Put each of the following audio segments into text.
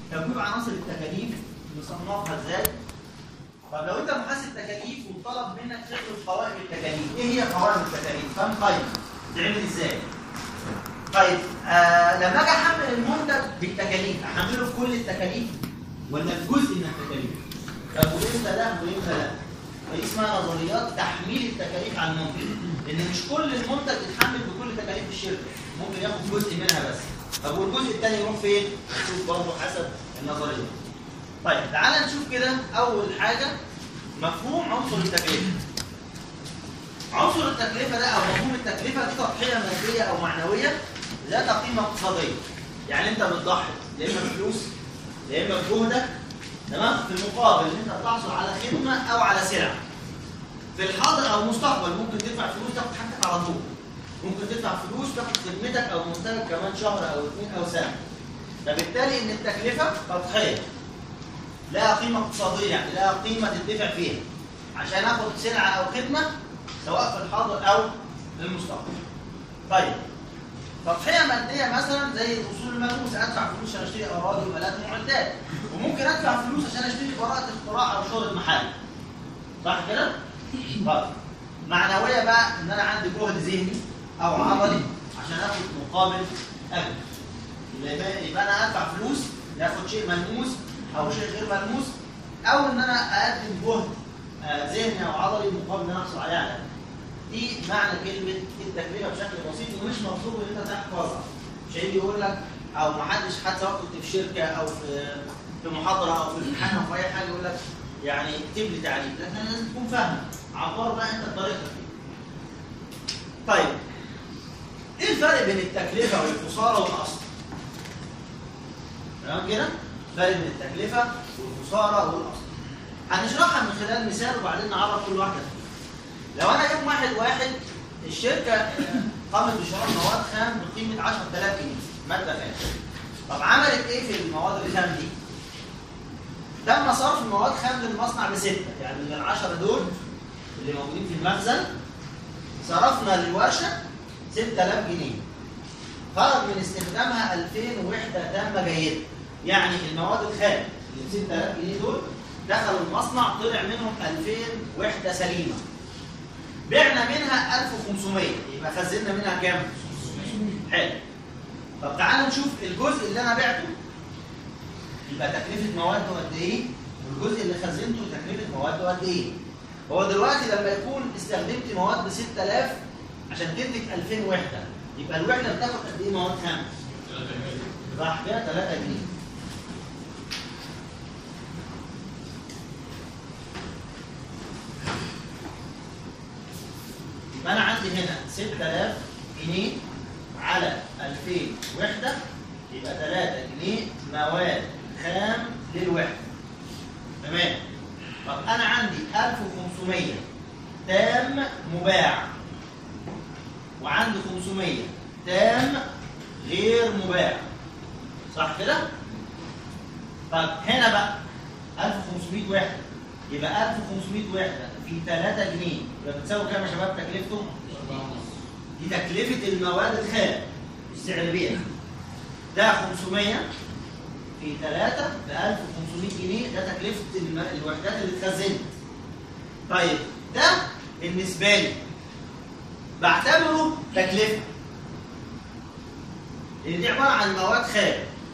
تبويب عناصر التكاليف نصنفها ازاي؟ طب لو انت محاسب تكاليف وطلب منك تدرس قوائم التكاليف، ايه هي قوائم التكاليف؟ كم قائمه؟ تعمل ازاي؟ طيب آه لما اجي احمل المنتج بالتكاليف احمله في كل التكاليف ولا في جزء من التكاليف؟ طب وامتى ده وامتى لا؟ فدي اسمها نظريات تحميل التكاليف على المنتج لان مش كل المنتج يتحمل بكل تكاليف الشركه ممكن ياخد جزء منها بس طب والجزء الثاني يروح فين؟ نشوف برضه حسب النظريه طيب تعال نشوف كده اول حاجه مفهوم عنصر التكلفه عنصر التكلفه ده او مفهوم التكلفه دي تضحيه ماديه او معنويه ذات قيمه اقتصاديه يعني انت بتضحي يا اما بفلوس يا اما بجهدك تمام في المقابل ان انت تحصل على خدمه او على سلعه في الحاضر او المستقبل ممكن تدفع فلوس تاخد حاجتك على طول ممكن تدفع فلوس تاخد خدمتك او منتجك كمان شهر او اثنين او سنه فبالتالي ان التكلفه تضحيه لها قيمه اقتصاديه يعني لها قيمه تدفع فيها عشان اخد سلعه او خدمه سواء في الحاضر او المستقبل طيب تضحيه ماديه مثلا زي الاصول الملموسه ادفع فلوس عشان اشتري اراضي وملاذ ومعدات وممكن ادفع فلوس عشان اشتري براءه اختراع او شغل محل صح كده؟ طيب معنويه بقى ان انا عندي جهد ذهني او عضلي عشان اخد مقابل اجر يبقى يبقى انا ادفع فلوس لاخد شيء ملموس او شيء غير ملموس او ان انا اقدم جهد آه، ذهني او عضلي مقابل ان انا احصل عليه على أجر. دي معنى كلمه التكلفه بشكل بسيط ومش مطلوب ان انت تحفظها مش هيجي يقول لك او ما حدش حد سواء كنت في شركه او في في محاضره او في امتحان او في اي حاجه يقول لك يعني اكتب لي تعليق لكن لازم تكون فاهم عبر بقى انت بطريقتك طيب ايه الفرق بين التكلفه والخساره والاصل؟ تمام كده؟ الفرق بين التكلفه والخساره والاصل. هنشرحها من خلال مثال وبعدين نعرف كل واحده فيهم. لو انا يوم واحد واحد الشركه قامت بشراء مواد خام بقيمه 10000 جنيه ماده خام. طب عملت ايه في المواد الخام دي؟ تم صرف مواد خام للمصنع بسته يعني من العشره دول اللي موجودين في المخزن صرفنا للورشه 6000 جنيه خرج من استخدامها 2000 وحده تامه جيده يعني المواد الخام اللي ب 6000 جنيه دول دخلوا المصنع طلع منهم 2000 وحده سليمه بعنا منها 1500 يبقى خزنا منها كام؟ حلو طب تعالى نشوف الجزء اللي انا بعته يبقى تكلفه مواد قد ايه والجزء اللي خزنته تكلفه مواد قد ايه هو دلوقتي لما يكون استخدمت مواد ب 6000 عشان تنتج 2000 وحده يبقى الوحده بتاخد قد ايه مواد خام؟ راح كده 3 جنيه يبقى انا عندي هنا 6000 جنيه على 2000 وحده يبقى 3 جنيه مواد خام للوحده تمام طب انا عندي 1500 تام مباع وعندي 500 تام غير مباع صح كده؟ طب هنا بقى 1500 وحده يبقى 1500 وحده في 3 جنيه يبقى بتساوي كام يا شباب تكلفته؟ دي تكلفه المواد الخام السعر بيع ده 500 في 3 ب 1500 جنيه ده تكلفه الم- الوحدات اللي اتخزنت طيب ده بالنسبه لي بعتبره تكلفه لان دي عباره عن مواد خام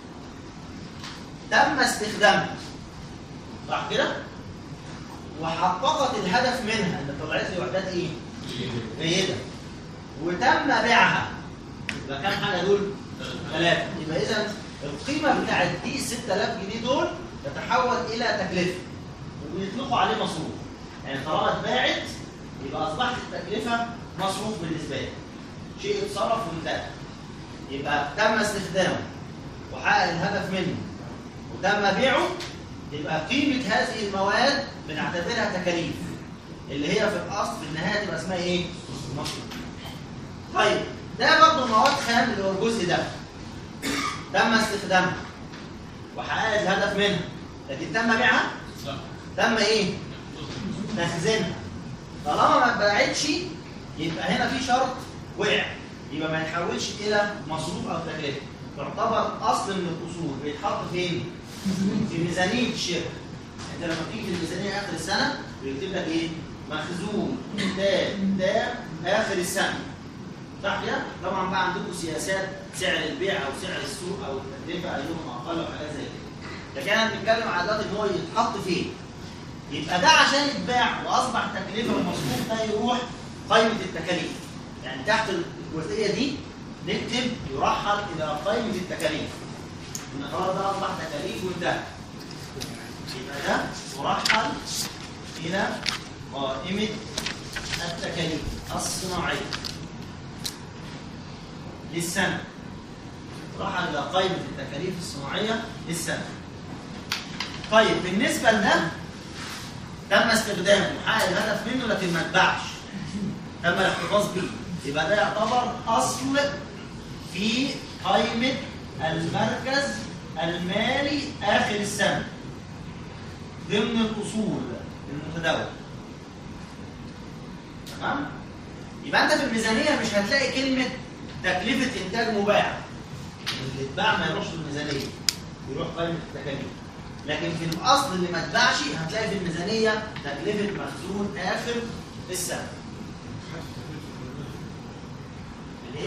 تم استخدامها صح كده؟ وحققت الهدف منها ان طلعت لي وحدات ايه؟ جيده وتم بيعها يبقى كام حاجه دول؟ ثلاثه يبقى اذا القيمه بتاعت دي 6000 جنيه دول تتحول الى تكلفه وبيطلقوا عليه مصروف يعني طالما اتباعت يبقى اصبحت التكلفه مصروف بالنسبه لي شيء اتصرف وانتهى يبقى تم استخدامه وحقق الهدف منه وتم بيعه يبقى قيمه هذه المواد بنعتبرها تكاليف اللي هي في الاصل في النهايه تبقى اسمها ايه؟ مصروف طيب ده برضه مواد خام اللي هو الجزء ده تم استخدامها وحققت الهدف منها لكن تم بيعها لا تم ايه تخزينها طالما ما اتباعتش يبقى هنا في شرط وقع يبقى ما يتحولش الى مصروف او تكلفه تعتبر اصل من الاصول بيتحط فين في ميزانيه الشركه انت لما تيجي في الميزانيه اخر السنه بيكتب لك ايه؟ مخزون تام تام اخر السنه صح كده؟ طبعا بقى عندكم سياسات سعر البيع او سعر السوق او التكلفه ايهم اقل وحاجات زي كده. لكن احنا بنتكلم على دلوقتي ان هو يتحط فين؟ يبقى ده عشان يتباع واصبح تكلفه ومصروف ده يروح قائمه التكاليف. يعني تحت الجزئيه دي نكتب يرحل الى قائمه التكاليف. ان خلاص ده اصبح تكاليف وانتهى. يبقى ده مرحل الى قائمه التكاليف الصناعيه. للسنة راح إلى قائمة التكاليف الصناعية للسنة طيب بالنسبة لده تم استخدامه حقق الهدف منه لكن ما اتباعش تم الاحتفاظ به يبقى ده يعتبر أصل في قائمة المركز المالي آخر السنة ضمن الأصول المتداولة تمام؟ يبقى أنت في الميزانية مش هتلاقي كلمة تكلفة إنتاج مباع اللي اتباع ما يروحش في الميزانية يروح قائمة التكاليف لكن في الأصل اللي ما اتباعش هتلاقي في الميزانية تكلفة مخزون آخر السنة ليه؟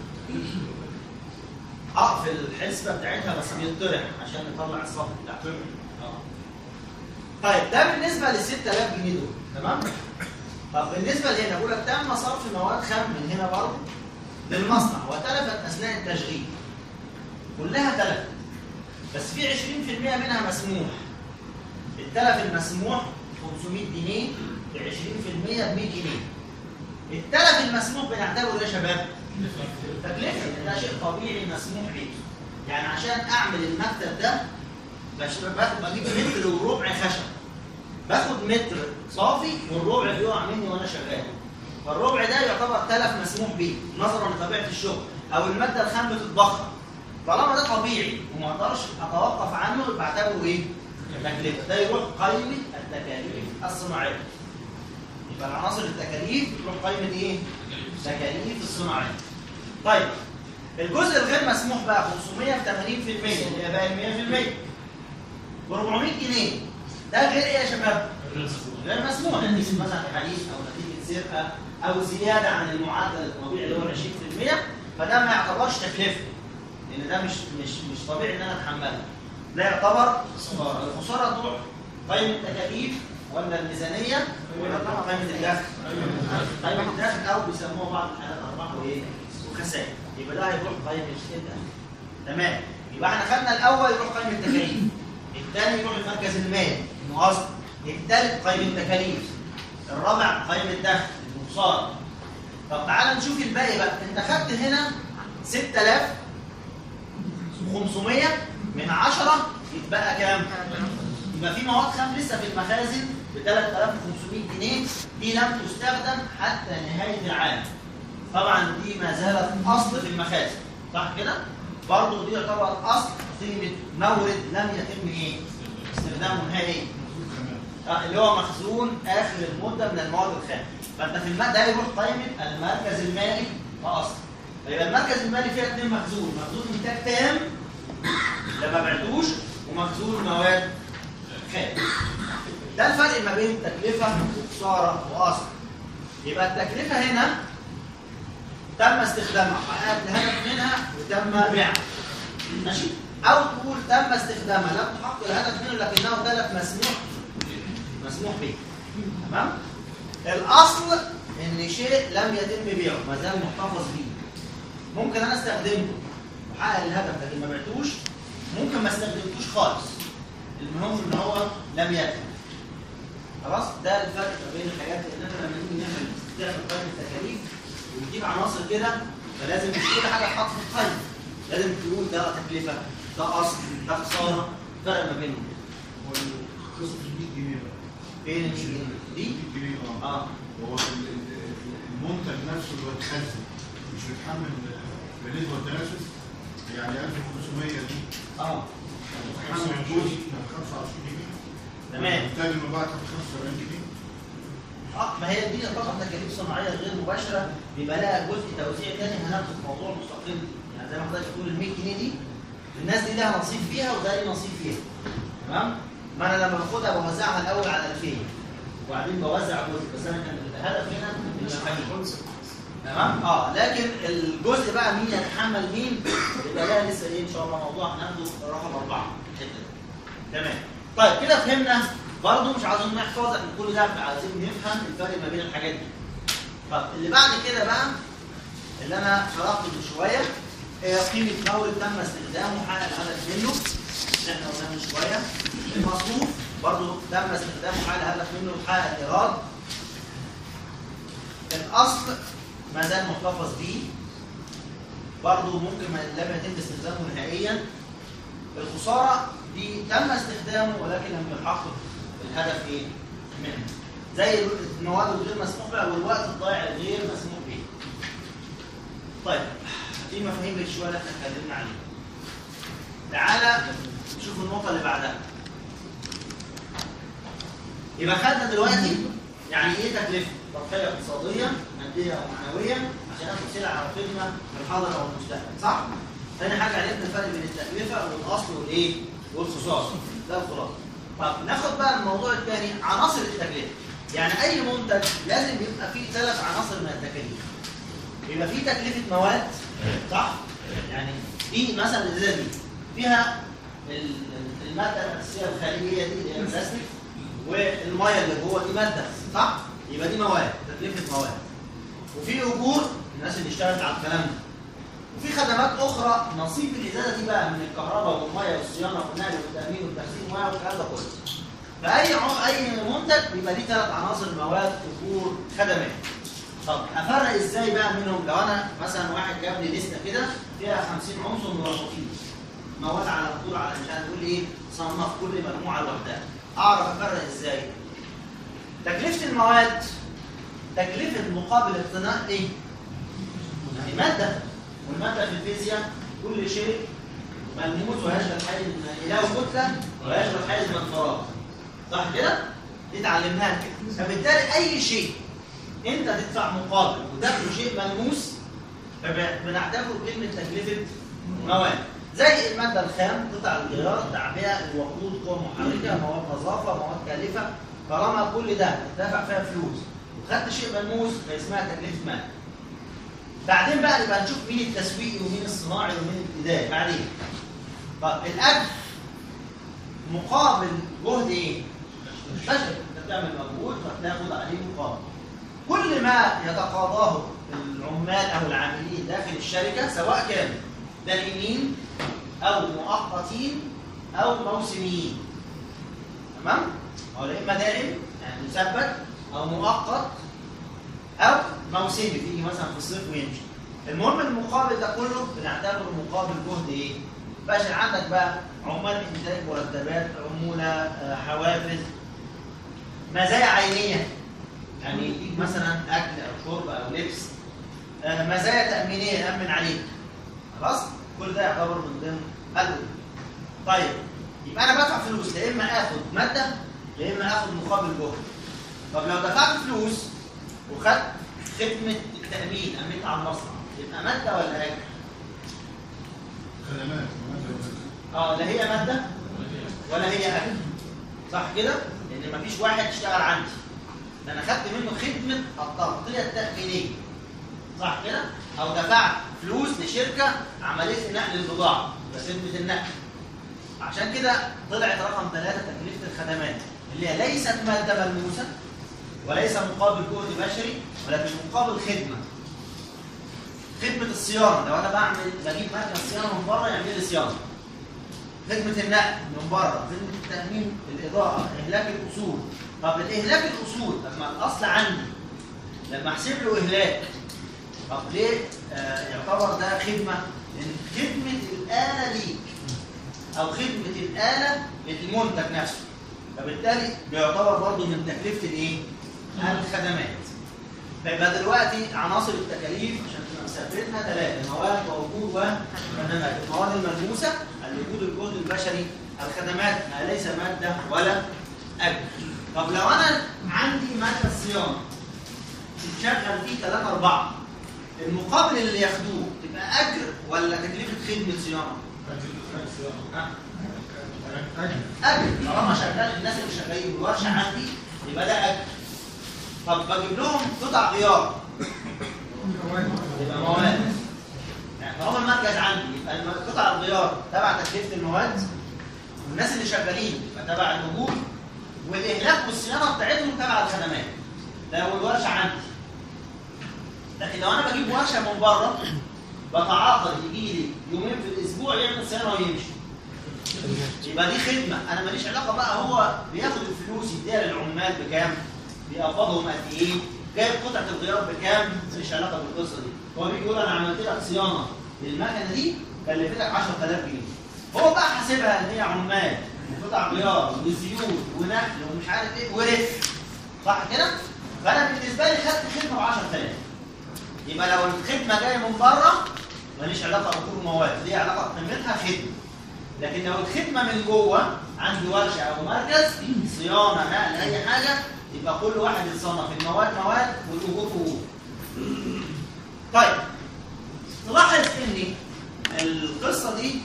اه في الحسبة بتاعتها بس بيطرح عشان نطلع الصف بتاعته اه طيب ده بالنسبة لل 6000 جنيه دول تمام؟ طب بالنسبة لهنا بقول لك تم صرف مواد خام من هنا برضه للمصنع وتلفت اثناء التشغيل كلها تلفت بس في 20% منها مسموح التلف المسموح 500 جنيه ب 20% ب 100 جنيه التلف المسموح بنعتبره ايه يا شباب؟ تكلفه ده شيء طبيعي مسموح به يعني عشان اعمل المكتب ده باخد بجيب متر وربع خشب باخد متر صافي والربع بيقع مني وانا شغال فالربع ده يعتبر تلف مسموح به نظرا لطبيعه الشغل او الماده الخام بتتبخر طالما ده طبيعي وما اقدرش اتوقف عنه بعتبره ايه؟ تكلفه ده يروح قائمه التكاليف الصناعيه يبقى العناصر التكاليف تروح قائمه ايه؟ تكاليف الصناعيه طيب الجزء الغير مسموح بقى 500 في 80% اللي هي باقي 100% ب 400 جنيه ده غير ايه يا شباب؟ غير مسموح نتيجه مثلا حديث او نتيجه سرقه او زياده عن المعدل الطبيعي اللي هو 20% فده ما يعتبرش تكلفه لان ده مش مش مش طبيعي ان انا اتحمله ده يعتبر خساره الخساره تروح قائمه التكاليف ولا الميزانيه ولا طبعا قائمه الدخل قائمه الدخل او بيسموها بعض الحالات ارباح وايه وخسائر يبقى ده هيروح قائمه الدخل تمام يبقى احنا خدنا الاول يروح قائمه التكاليف الثاني يروح المركز المالي انه اصل الثالث قائمه التكاليف الرابع قائمه الدخل المقصار طب تعالى نشوف الباقي بقى انت خدت هنا 6500 من 10 يتبقى كام؟ يبقى في مواد خام لسه في المخازن ب 3500 جنيه دي لم تستخدم حتى نهايه العام. طبعا دي ما زالت اصل في المخازن صح كده؟ برضه دي يعتبر اصل قيمه مورد لم يتم ايه؟ استخدامه نهائيا. آه، اللي هو مخزون اخر المده من المواد الخام. فانت في الماده ده يروح قائمه المركز المالي كاصل. فيبقى المركز المالي فيها اثنين مخزون، مخزون انتاج تام لما بعتوش ومخزون مواد خام. ده الفرق ما بين تكلفه وخساره واصل. يبقى التكلفه هنا تم استخدامها حققت الهدف منها وتم بيعها. ماشي؟ او تقول تم استخدامها لم تحقق الهدف منه لكنه تلف مسموح مسموح به. تمام؟ الاصل ان شيء لم يتم بيعه ما زال محتفظ به. ممكن انا استخدمه وحقق الهدف لكن ما بعتوش ممكن ما استخدمتوش خالص. المهم ان هو لم يتم. خلاص ده الفرق ما بين الحاجات ان احنا لما نيجي نعمل تعمل قائمه التكاليف ونجيب عناصر كده فلازم مش كل حاجه تحط في القائمه لازم تقول ده تكلفه ده اصل ده خساره فرق ما بينهم هو القسط ال 100 جنيه بقى فين ال 100 جنيه دي 100 جنيه اه اه هو ال- ال- المنتج نفسه اللي هو اتخزن مش متحمل بالنسبه للتنافس يعني 1500 دي اه متحمل جزء من 25 جنيه تمام الانتاج المباعث ب 75 جنيه اه ما هي دي طبعا تكاليف صناعيه غير مباشره بيبقى لها جزء توزيع تاني هناخده في موضوع مستقل يعني زي ما حضرتك بتقول ال 100 جنيه دي الناس دي لها نصيب فيها وده ليه نصيب فيها تمام ما انا لما باخدها بوزعها الاول على 2000 وبعدين بوزع جزء بس انا كان الهدف هنا المفاهيم تمام اه لكن الجزء بقى مين يتحمل مين يبقى ده لسه ايه ان شاء الله موضوع هناخده رقم اربعه الحته دي. تمام طيب كده فهمنا برضه مش عايزين نحفظ احنا كل ده عايزين نفهم الفرق ما بين الحاجات دي طب اللي بعد كده بقى اللي انا شرحته من شويه هي قيمه مورد تم استخدامه حقق الهدف منه اللي احنا قلناه من شويه المصروف برضه تم استخدامه حقق الهدف منه وحقق الايراد الاصل ما زال محتفظ به برضه ممكن ما لم يتم استخدامه نهائيا الخساره دي تم استخدامه ولكن لم يحقق الهدف ايه منه زي المواد الغير مسموح بها والوقت الضائع الغير مسموح به طيب دي مفاهيم الشويه اللي احنا اتكلمنا عليها تعالى نشوف النقطه اللي بعدها يبقى خدنا دلوقتي يعني ايه تكلفه تضحيه اقتصاديه ماديه او معنويه عشان اخد سلعه او خدمه في الحاضر او المستقبل صح؟ ثاني حاجه عرفنا الفرق بين التكلفه والاصل والايه؟ والخصاصه ده الخلاصه طب ناخد بقى الموضوع الثاني عناصر التكلفه يعني اي منتج لازم يبقى فيه ثلاث عناصر من التكاليف يبقى فيه تكلفه مواد صح؟ يعني في مثلا الازازه دي فيها ال- ال- الماده الاساسيه الخارجيه دي اللي هي البلاستيك والميه اللي جوه دي ماده صح؟ يبقى دي مواد تكلفه مواد وفي اجور الناس اللي اشتغلت على الكلام ده وفي خدمات اخرى نصيب الازازه دي بقى من الكهرباء والميه والصيانه والنقل والتامين والتخزين والكلام ده كله فاي عم- اي منتج بيبقى ليه ثلاث عناصر مواد اجور خدمات طب افرق ازاي بقى منهم لو انا مثلا واحد جاب لي لسته كده فيها 50 عنصر مرافقين مواد على طول على مش عارف تقول ايه صنف كل مجموعه لوحدها اعرف افرق ازاي تكلفه المواد تكلفه مقابل اقتناء ايه يعني ماده والماده في الفيزياء كل شيء ملموس ويشغل حيز من اله كتله ويشغل حيز من الفراغ صح كده؟ دي اتعلمناها كده فبالتالي اي شيء انت تدفع مقابل وتاخده شيء ملموس فبنعتبره كلمه تكلفه مواد زي الماده الخام قطع الغيار التعبئه الوقود قوى محركه مواد نظافه مواد كالفه طالما كل ده دفع فيها فلوس وخدت شيء ملموس فاسمها تكلفه مال بعدين بقى نبقى نشوف مين التسويقي ومين الصناعي ومين الابتدائي بعدين طب الاجر مقابل جهد ايه؟ بشري انت بتعمل مجهود فبتاخد عليه مقابل كل ما يتقاضاه العمال او العاملين داخل الشركه سواء كانوا دائمين او مؤقتين او موسميين تمام؟ هو لا اما دائم يعني مثبت او مؤقت او موسمي تيجي مثلا في الصيف ويمشي المهم المقابل ده كله بنعتبره مقابل جهد ايه؟ باشا عندك بقى عمال انتاج مرتبات عموله آه، حوافز مزايا عينيه يعني يديك مثلا اكل او شرب او لبس آه، مزايا تامينيه يامن عليك خلاص كل ده يعتبر من ضمن الأجور طيب يبقى انا بدفع فلوس يا اما اخد ماده يا اما اخد مقابل جهد طب لو دفعت فلوس وخدت خدمه التامين امنت على المصنع يبقى ماده ولا اجر؟ خدمات مواد اه لا هي ماده ولا هي اجر صح كده؟ لان مفيش واحد اشتغل عندي ده انا خدت منه خدمه التغطيه التامينيه صح كده؟ او دفعت فلوس لشركه عمليه لي نقل البضاعه ده خدمه النقل عشان كده طلعت رقم ثلاثه تكلفه الخدمات اللي هي ليست ماده ملموسه وليس مقابل جهد بشري ولكن مقابل خدمه خدمه الصيانه لو انا بعمل بجيب مكنه صيانه من بره يعمل لي صيانه خدمه النقل من بره خدمه التامين الاضاءه اهلاك الاصول طب الاهلاك الاصول لما الاصل عندي لما احسب له اهلاك طب ليه آه يعتبر ده خدمه لان خدمه الاله ليك او خدمه الاله للمنتج نفسه فبالتالي بيعتبر برضه من تكلفه الايه؟ الخدمات فيبقى دلوقتي عناصر التكاليف عشان تبقى مثبتها ثلاثه مواد ووجود وخدمات المواد الملموسه الوجود الجهد البشري الخدمات ما ليس ماده ولا اجر طب لو انا عندي ماده صيانه شغل فيه ثلاثه اربعه المقابل اللي ياخدوه تبقى اجر ولا تكلفه خدمه صيانه؟ ها؟ أجل اجر طالما شغال الناس اللي شغالين بالورشه عندي يبقى ده اجر طب بجيب لهم قطع غيار يبقى مواد يعني طالما المركز عندي يبقى الم- قطع الغيار تبع تكلفه المواد والناس اللي شغالين يبقى تبع الاجور والاهلاك والصيانه بتاعتهم تبع الخدمات ده لو الورشه عندي لكن لو انا بجيب ورشه من بره بتعاقد يجي لي يومين في الاسبوع يعمل صيانه ويمشي يبقى دي خدمه انا ماليش علاقه بقى هو بياخد الفلوس يديها للعمال بكام بيقبضهم قد ايه جايب قطعه الغيار بكام ماليش علاقه بالقصه دي هو بيجي يقول انا عملت لك صيانه للمكنه دي كلفتك 10000 جنيه هو بقى حاسبها ان هي عمال وقطع غيار وزيوت ونقل ومش عارف ايه ورث صح كده فانا بالنسبه لي خدت خدمه ب 10000 يبقى لو الخدمه جايه من بره ماليش علاقه بكل مواد ليها علاقه بقيمتها خدمه لكن لو الخدمه من جوه عندي ورشه او مركز صيانه نقل اي حاجه يبقى كل واحد يتصنف المواد مواد والاجور اجور. طيب تلاحظ ان القصه دي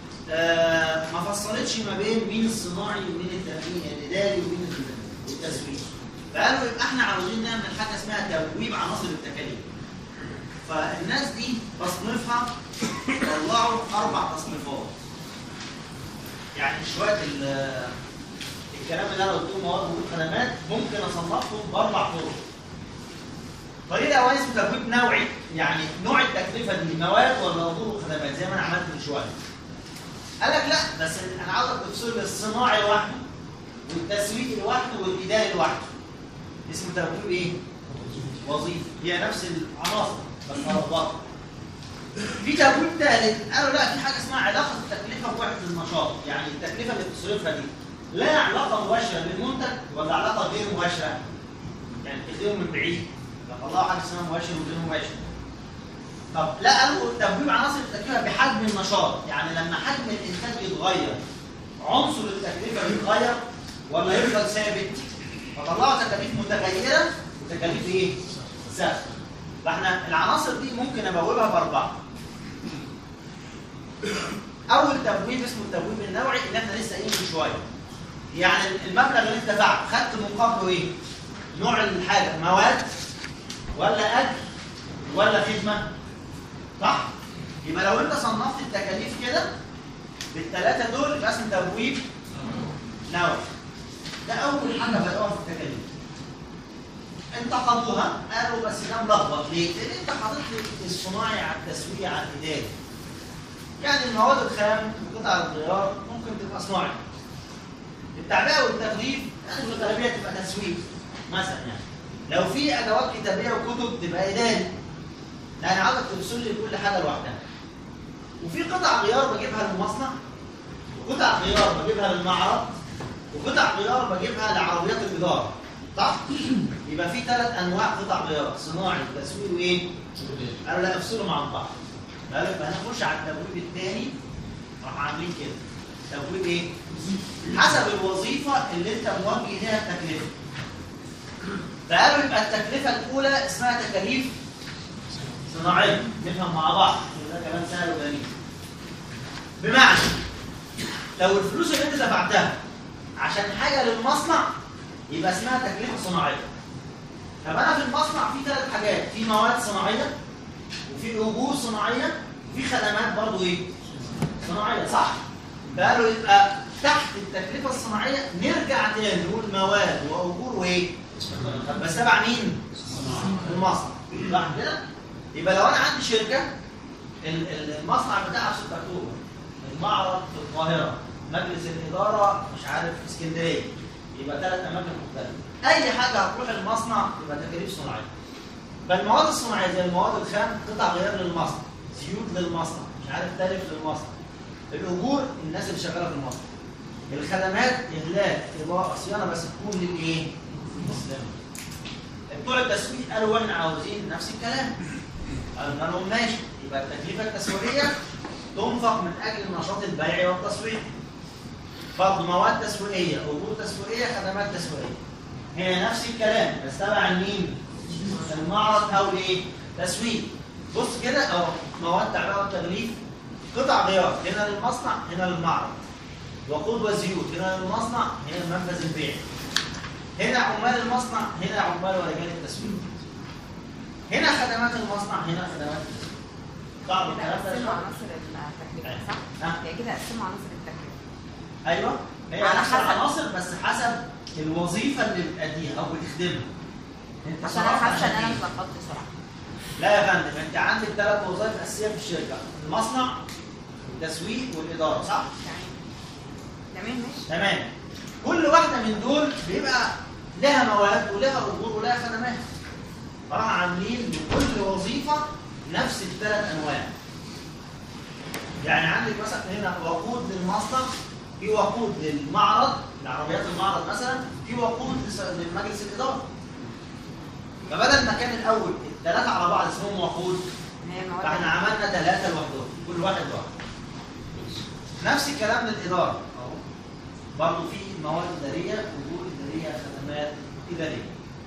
آه ما فصلتش ما بين مين الصناعي ومين التامين الاداري ومين التسويق فقالوا يبقى احنا عاوزين نعمل حاجه اسمها تبويب عناصر التكاليف فالناس دي تصنيفها طلعوا اربع تصنيفات يعني شويه ال- الكلام اللي انا قلته مواد والخدمات ممكن اصنفهم باربع طرق. الطريق الاولاني اسمه تبويب نوعي يعني نوع التكلفه دي مواد ولا اجور وخدمات زي ما انا عملت من شويه. قال لك لا بس انا عاوزك تفصل لي الصناعي لوحده والتسويق لوحده والاداري لوحده. اسمه تبويب ايه؟ وظيفي هي نفس العناصر بس مربطه. في تبويب ثالث قالوا لا في حاجه اسمها علاقه التكلفه بوحده النشاط يعني التكلفه اللي بتصرفها دي لا علاقه مباشره بالمنتج ولا علاقه غير مباشره يعني بتخدمه من بعيد فطلعوا حاجه اسمها مباشر وغير مباشر طب لا قالوا تبويب عناصر التكلفه بحجم النشاط يعني لما حجم الانتاج يتغير عنصر التكلفه يتغير ولا يفضل ثابت فطلعوا تكاليف متغيره وتكاليف ايه؟ ثابته فاحنا العناصر دي ممكن ابوبها باربعه. اول تبويب اسمه التبويب النوعي اللي احنا لسه قايلينه من شويه. يعني المبلغ اللي انت دفعته خدت مقابله ايه؟ نوع الحاجه مواد ولا اجر ولا خدمه؟ صح؟ يبقى لو انت صنفت التكاليف كده بالثلاثه دول يبقى اسمه تبويب نوعي. ده اول حاجه بدأوها في التكاليف. انتقدوها قالوا بس ده ملخبط ليه؟ لان انت حاطط لي الصناعي على التسويق على الاداري. يعني المواد الخام وقطع الغيار ممكن تبقى صناعي. التعبئه والتغليف يعني في الغالبيه تبقى تسويق مثلا يعني. لو في ادوات كتابيه وكتب تبقى اداري. يعني عاوزك تفصل لي كل حاجه لوحدها. وفي قطع غيار بجيبها للمصنع وقطع غيار بجيبها للمعرض وقطع غيار بجيبها لعربيات الاداره. صح؟ يبقى في ثلاث انواع قطع غيار صناعي وتسويق وايه؟ قالوا لا افصلوا عن بعض. قالوا يبقى هنخش على التبويب الثاني راح عاملين كده. تبويب ايه؟ حسب الوظيفه اللي انت موجه ليها التكلفه. فقالوا يبقى التكلفه الاولى اسمها تكاليف صناعيه نفهم مع بعض عشان ده كمان سهل وجميل. بمعنى لو الفلوس اللي انت دفعتها عشان حاجه للمصنع يبقى اسمها تكلفه صناعيه. طب انا في المصنع في ثلاث حاجات، في مواد صناعيه وفي اجور صناعيه وفي خدمات برضه ايه؟ صناعيه صح؟ فقالوا يبقى تحت التكلفه الصناعيه نرجع تاني نقول مواد واجور وايه؟ بس تبع مين؟ المصنع صح كده؟ يبقى لو انا عندي شركه ال- ال- المصنع بتاعها في 6 اكتوبر المعرض في القاهره مجلس الاداره مش عارف في اسكندريه يبقى ثلاث اماكن مختلفه اي حاجه هتروح المصنع يبقى تكاليف صناعيه فالمواد الصناعيه زي المواد الخام قطع غيار للمصنع زيوت للمصنع مش عارف تلف للمصنع الاجور الناس اللي شغاله في المصنع الخدمات اهلاك اضاءه صيانه بس تكون للايه؟ للمسلم بتوع التسويق قالوا احنا عاوزين نفس الكلام قالوا لهم ماشي يبقى التكلفه التسويقيه تنفق من اجل نشاط البيع والتسويق برضه مواد تسويقيه اجور تسويقيه خدمات تسويقيه هي نفس الكلام بس تبع مين؟ المعرض او الايه؟ تسويق بص كده او مواد تعبئه والتغليف قطع غيار هنا للمصنع هنا للمعرض وقود وزيوت هنا للمصنع هنا المنفذ البيع هنا عمال المصنع هنا عمال ورجال التسويق هنا خدمات المصنع هنا خدمات التسويق صعب الكلام ده قسموا شوية؟ عناصر التكلفة صح؟ ها؟ هي كده قسموا عناصر التكلفة ايوه هي على نفس حسب. العناصر بس حسب الوظيفه اللي بتأديها او بتخدمها انت عشان انا صراحة حاسة ان انا عشان مش بحط صراحة لا يا فندم انت عندك ثلاث وظائف اساسيه في الشركه المصنع والتسويق والاداره صح؟ تمام تمام ماشي تمام كل واحده من دول بيبقى لها مواد ولها اجور ولها خدمات راح عاملين لكل وظيفه نفس الثلاث انواع يعني عندك مثلا هنا وقود للمصنع في وقود للمعرض لعربيات المعرض مثلا في وقود لس- لمجلس الاداره فبدل ما كان الاول الثلاثه على بعض اسمهم وقود هي المواد فاحنا عملنا ثلاثة لوحدهم كل واحد لوحده نفس الكلام للإدارة أهو برضه في مواد إدارية أجور إدارية خدمات إدارية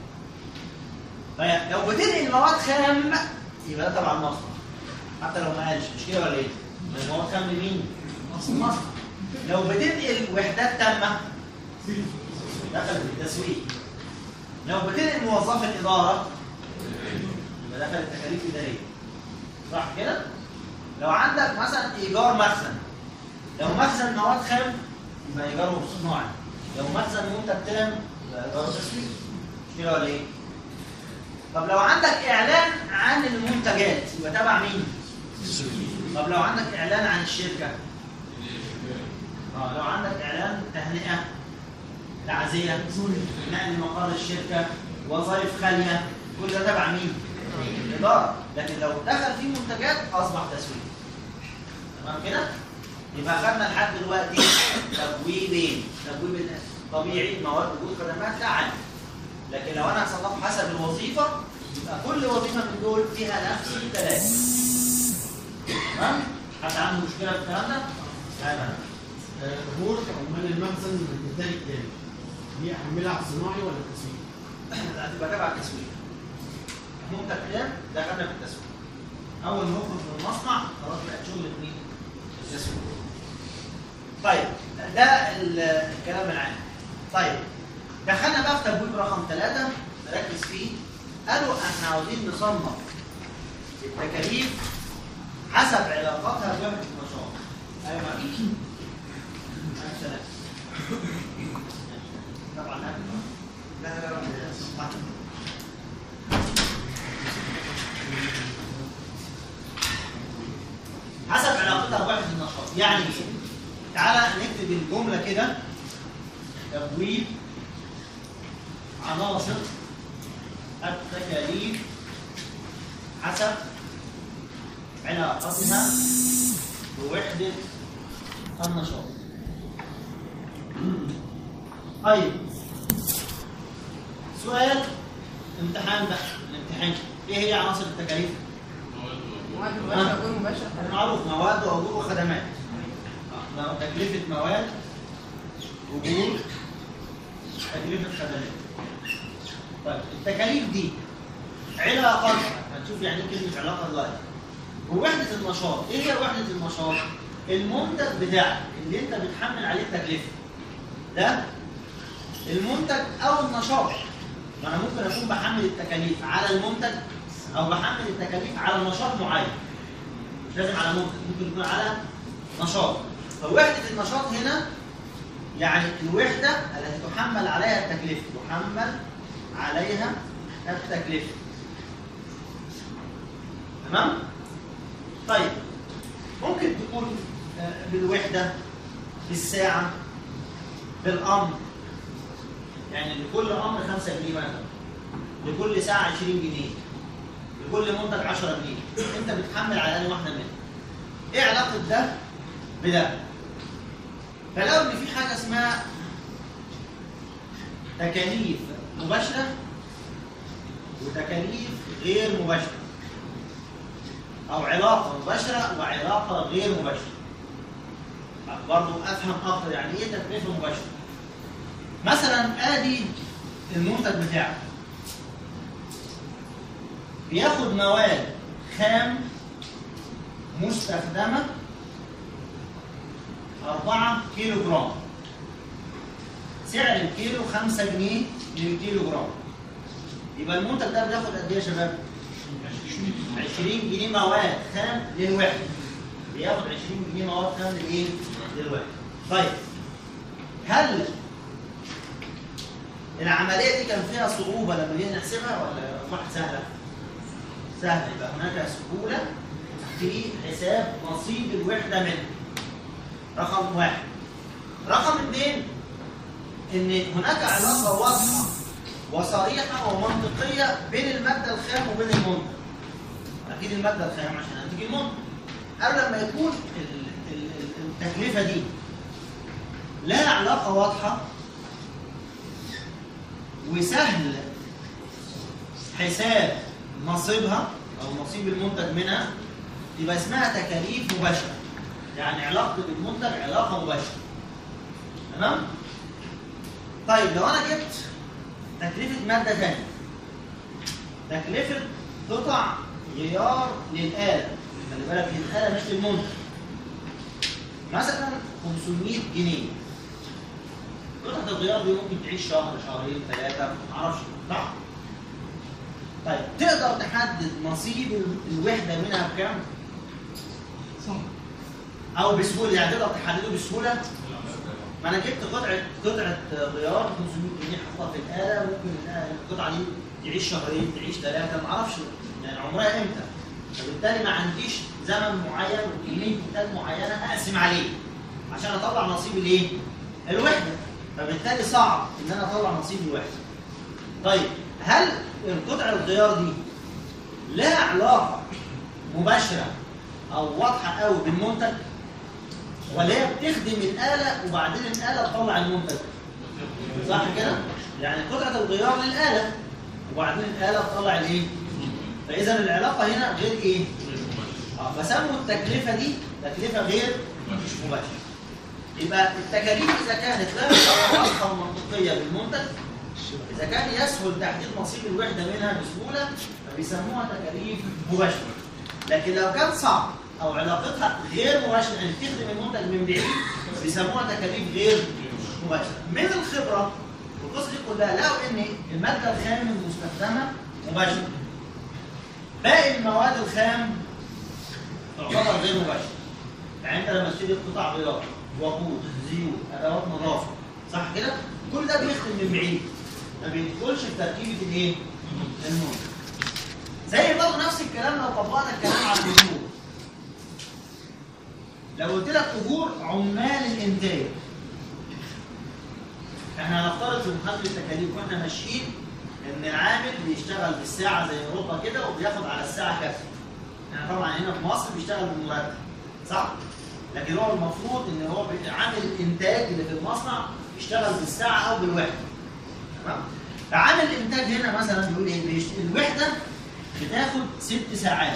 طيب لو بتنقل مواد خام يبقى ده تبع المصنع حتى لو ما قالش مش كده ولا إيه؟ ما المواد خام لمين؟ المصنع لو بتنقل وحدات تامة دخل في التسويق لو بتنقل موظف الإدارة يبقى دخل التكاليف الإدارية صح كده؟ لو عندك مثلا ايجار مخزن لو مخزن مواد خام يبقى ايجاره صناعي لو مخزن منتج تام يبقى ايجاره تسويق مش كده ولا ايه؟ طب لو عندك اعلان عن المنتجات يبقى تبع مين؟ طب لو عندك اعلان عن الشركه اه لو عندك اعلان تهنئه تعزيه نقل مقر الشركه وظائف خاليه كل ده تبع مين؟ الإدارة لكن لو دخل فيه منتجات أصبح تسويق تمام كده؟ يبقى خدنا لحد دلوقتي تبويبين تبويب طبيعي مواد وجود خدمات لا عادي لكن لو انا هصنف حسب الوظيفه يبقى كل وظيفه من دول فيها نفس الثلاثه تمام؟ حد عنده مشكله في الكلام ده؟ تمام امور عمال المخزن بالمثال التاني دي احملها على الصناعي ولا التسويق؟ هتبقى تبع التسويق منتج كام دخلنا في التسويق اول ما نخرج من المصنع خلاص بقت شغل مين؟ التسويق طيب ده ال- الكلام العام طيب دخلنا بقى في تبويب رقم ثلاثة نركز فيه قالوا احنا عاوزين نصنف التكاليف حسب علاقتها بوحدة النشاط ايوه معلش معلش سلام طبعا لا لا لا لا حسب علاقتها بوحدة النشاط يعني ايه؟ تعالى نكتب الجملة كده تبويب عناصر التكاليف حسب علاقتها بوحدة النشاط طيب سؤال امتحان بقى الامتحان ايه هي عناصر التكاليف؟ مواد مباشرة غير مباشرة معروف مواد واجور وخدمات آه، تكلفة مواد اجور تكلفة خدمات طيب التكاليف دي علاقتها هنشوف يعني ايه كلمة علاقة دلوقتي ووحدة النشاط ايه هي وحدة النشاط؟ المنتج بتاعك اللي انت بتحمل عليه التكلفة ده المنتج او النشاط ما انا ممكن اكون بحمل التكاليف على المنتج او بحمل التكاليف على نشاط معين مش لازم على منتج ممكن يكون على نشاط فوحدة النشاط هنا يعني الوحدة التي تحمل عليها التكلفة تحمل عليها التكلفة تمام؟ طيب ممكن تكون آه، بالوحدة بالساعة بالأمر يعني لكل أمر 5 جنيه مثلا لكل ساعة 20 جنيه لكل منتج 10 جنيه انت بتحمل على الاقل واحده منهم ايه علاقه ده بده فلو ان في حاجه اسمها تكاليف مباشره وتكاليف غير مباشره او علاقه مباشره وعلاقه غير مباشره برضه افهم اكتر يعني ايه تكلفه مباشره مثلا ادي المنتج بتاعك بياخد مواد خام مستخدمة 4 كيلو جرام سعر الكيلو 5 جنيه للكيلو جرام يبقى المنتج ده بياخد قد ايه يا شباب؟ 20 جنيه مواد خام للوحده بياخد 20 جنيه مواد خام للايه؟ للوحده طيب هل العمليه دي كان فيها صعوبه لما جينا نحسبها ولا اصبحت سهله؟ سهله يبقى هناك سهوله في حساب نصيب الوحده منه رقم واحد رقم اثنين ان هناك علاقه واضحه وصريحه ومنطقيه بين الماده الخام وبين المنتج اكيد الماده الخام عشان انتج المنتج قبل لما يكون ال- ال- ال- التكلفه دي لها علاقه واضحه وسهل حساب نصيبها او نصيب المنتج منها يبقى اسمها تكاليف مباشره يعني علاقه بالمنتج علاقه مباشره تمام طيب لو انا جبت تكلفه ماده ثانيه تكلفه قطع غيار للاله خلي بالك للاله مش للمنتج مثلا 500 جنيه قطعه الغيار دي ممكن تعيش شهر شهرين ثلاثه ما اعرفش صح طيب تقدر تحدد نصيب ال- الوحده منها بكام؟ صح او بسهوله يعني تقدر تحدده بسهوله ما انا جبت قطعه قطعه غيار 500 جنيه حطها في الاله ممكن الآلة- القطعه دي تعيش شهرين تعيش ثلاثه ما اعرفش يعني عمرها امتى فبالتالي ما عنديش زمن معين وكميه انتاج معينه اقسم عليه عشان اطلع نصيب الايه؟ الوحده فبالتالي صعب ان انا اطلع نصيب الوحده طيب هل القطع الغيار دي لها علاقه مباشره او واضحه قوي بالمنتج ولا هي بتخدم الاله وبعدين الاله تطلع المنتج صح كده يعني قطعه الغيار للاله وبعدين الاله تطلع الايه فاذا العلاقه هنا غير ايه اه فسموا التكلفه دي تكلفه غير مش مباشره يبقى التكاليف اذا كانت لا علاقه واضحه ومنطقيه بالمنتج اذا كان يسهل تحديد نصيب الوحده منها بسهوله فبيسموها تكاليف مباشره لكن لو كان صعب او علاقتها غير مباشره يعني بتخدم المنتج من بعيد بيسموها تكاليف غير مباشره من الخبره والقصه دي كلها لقوا ان الماده الخام المستخدمه مباشره باقي المواد الخام تعتبر غير مباشره يعني انت لما تشتري قطع غيار وقود زيوت ادوات نظافه صح كده كل ده بيخدم من بعيد ما بيدخلش في تركيبه الايه المنتج زي برضه نفس الكلام لو طبقنا الكلام على الاجور لو قلت لك اجور عمال الانتاج احنا هنفترض في محاسبه التكاليف واحنا ماشيين ان العامل بيشتغل بالساعه زي اوروبا كده وبياخد على الساعه كذا احنا طبعا هنا في مصر بيشتغل بالمرتب صح لكن هو المفروض ان هو بي- عامل الانتاج اللي في المصنع بيشتغل بالساعه او بالوحده تمام فعامل الانتاج هنا مثلا بيقول ايه بيشت... الوحده بتاخد ست ساعات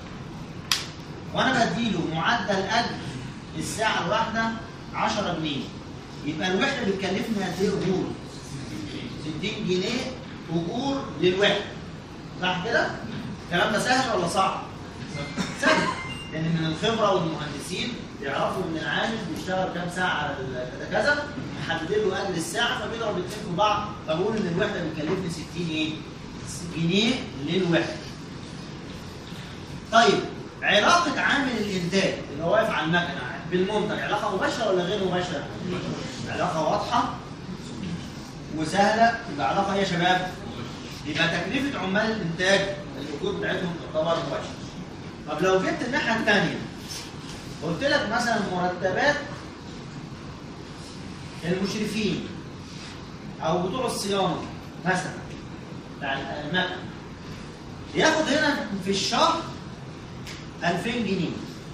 وانا بديله معدل اجر الساعه الواحده 10 جنيه يبقى الوحده بتكلفني قد ايه اجور 60 جنيه اجور للوحده صح كده الكلام ده سهل ولا صعب سهل لان من الخبره والمهندسين يعرفوا ان العامل بيشتغل كام ساعه على ال- كذا كذا محددين له اجر الساعه فبيضرب الاثنين في بعض فبقول ان الوحده بتكلفني 60 ايه؟ جنيه للوحده. طيب علاقه عامل الانتاج اللي هو واقف على المكنه بالمنتج علاقه مباشره ولا غير مباشره؟ علاقه واضحه وسهله يبقى علاقه ايه يا شباب؟ يبقى تكلفه عمال الانتاج الاجور بتاعتهم تعتبر مباشره. طب لو جبت الناحيه الثانيه قلت لك مثلا مرتبات المشرفين او بتوع الصيانه مثلا بتاع المكن ياخد هنا في الشهر 2000 جنيه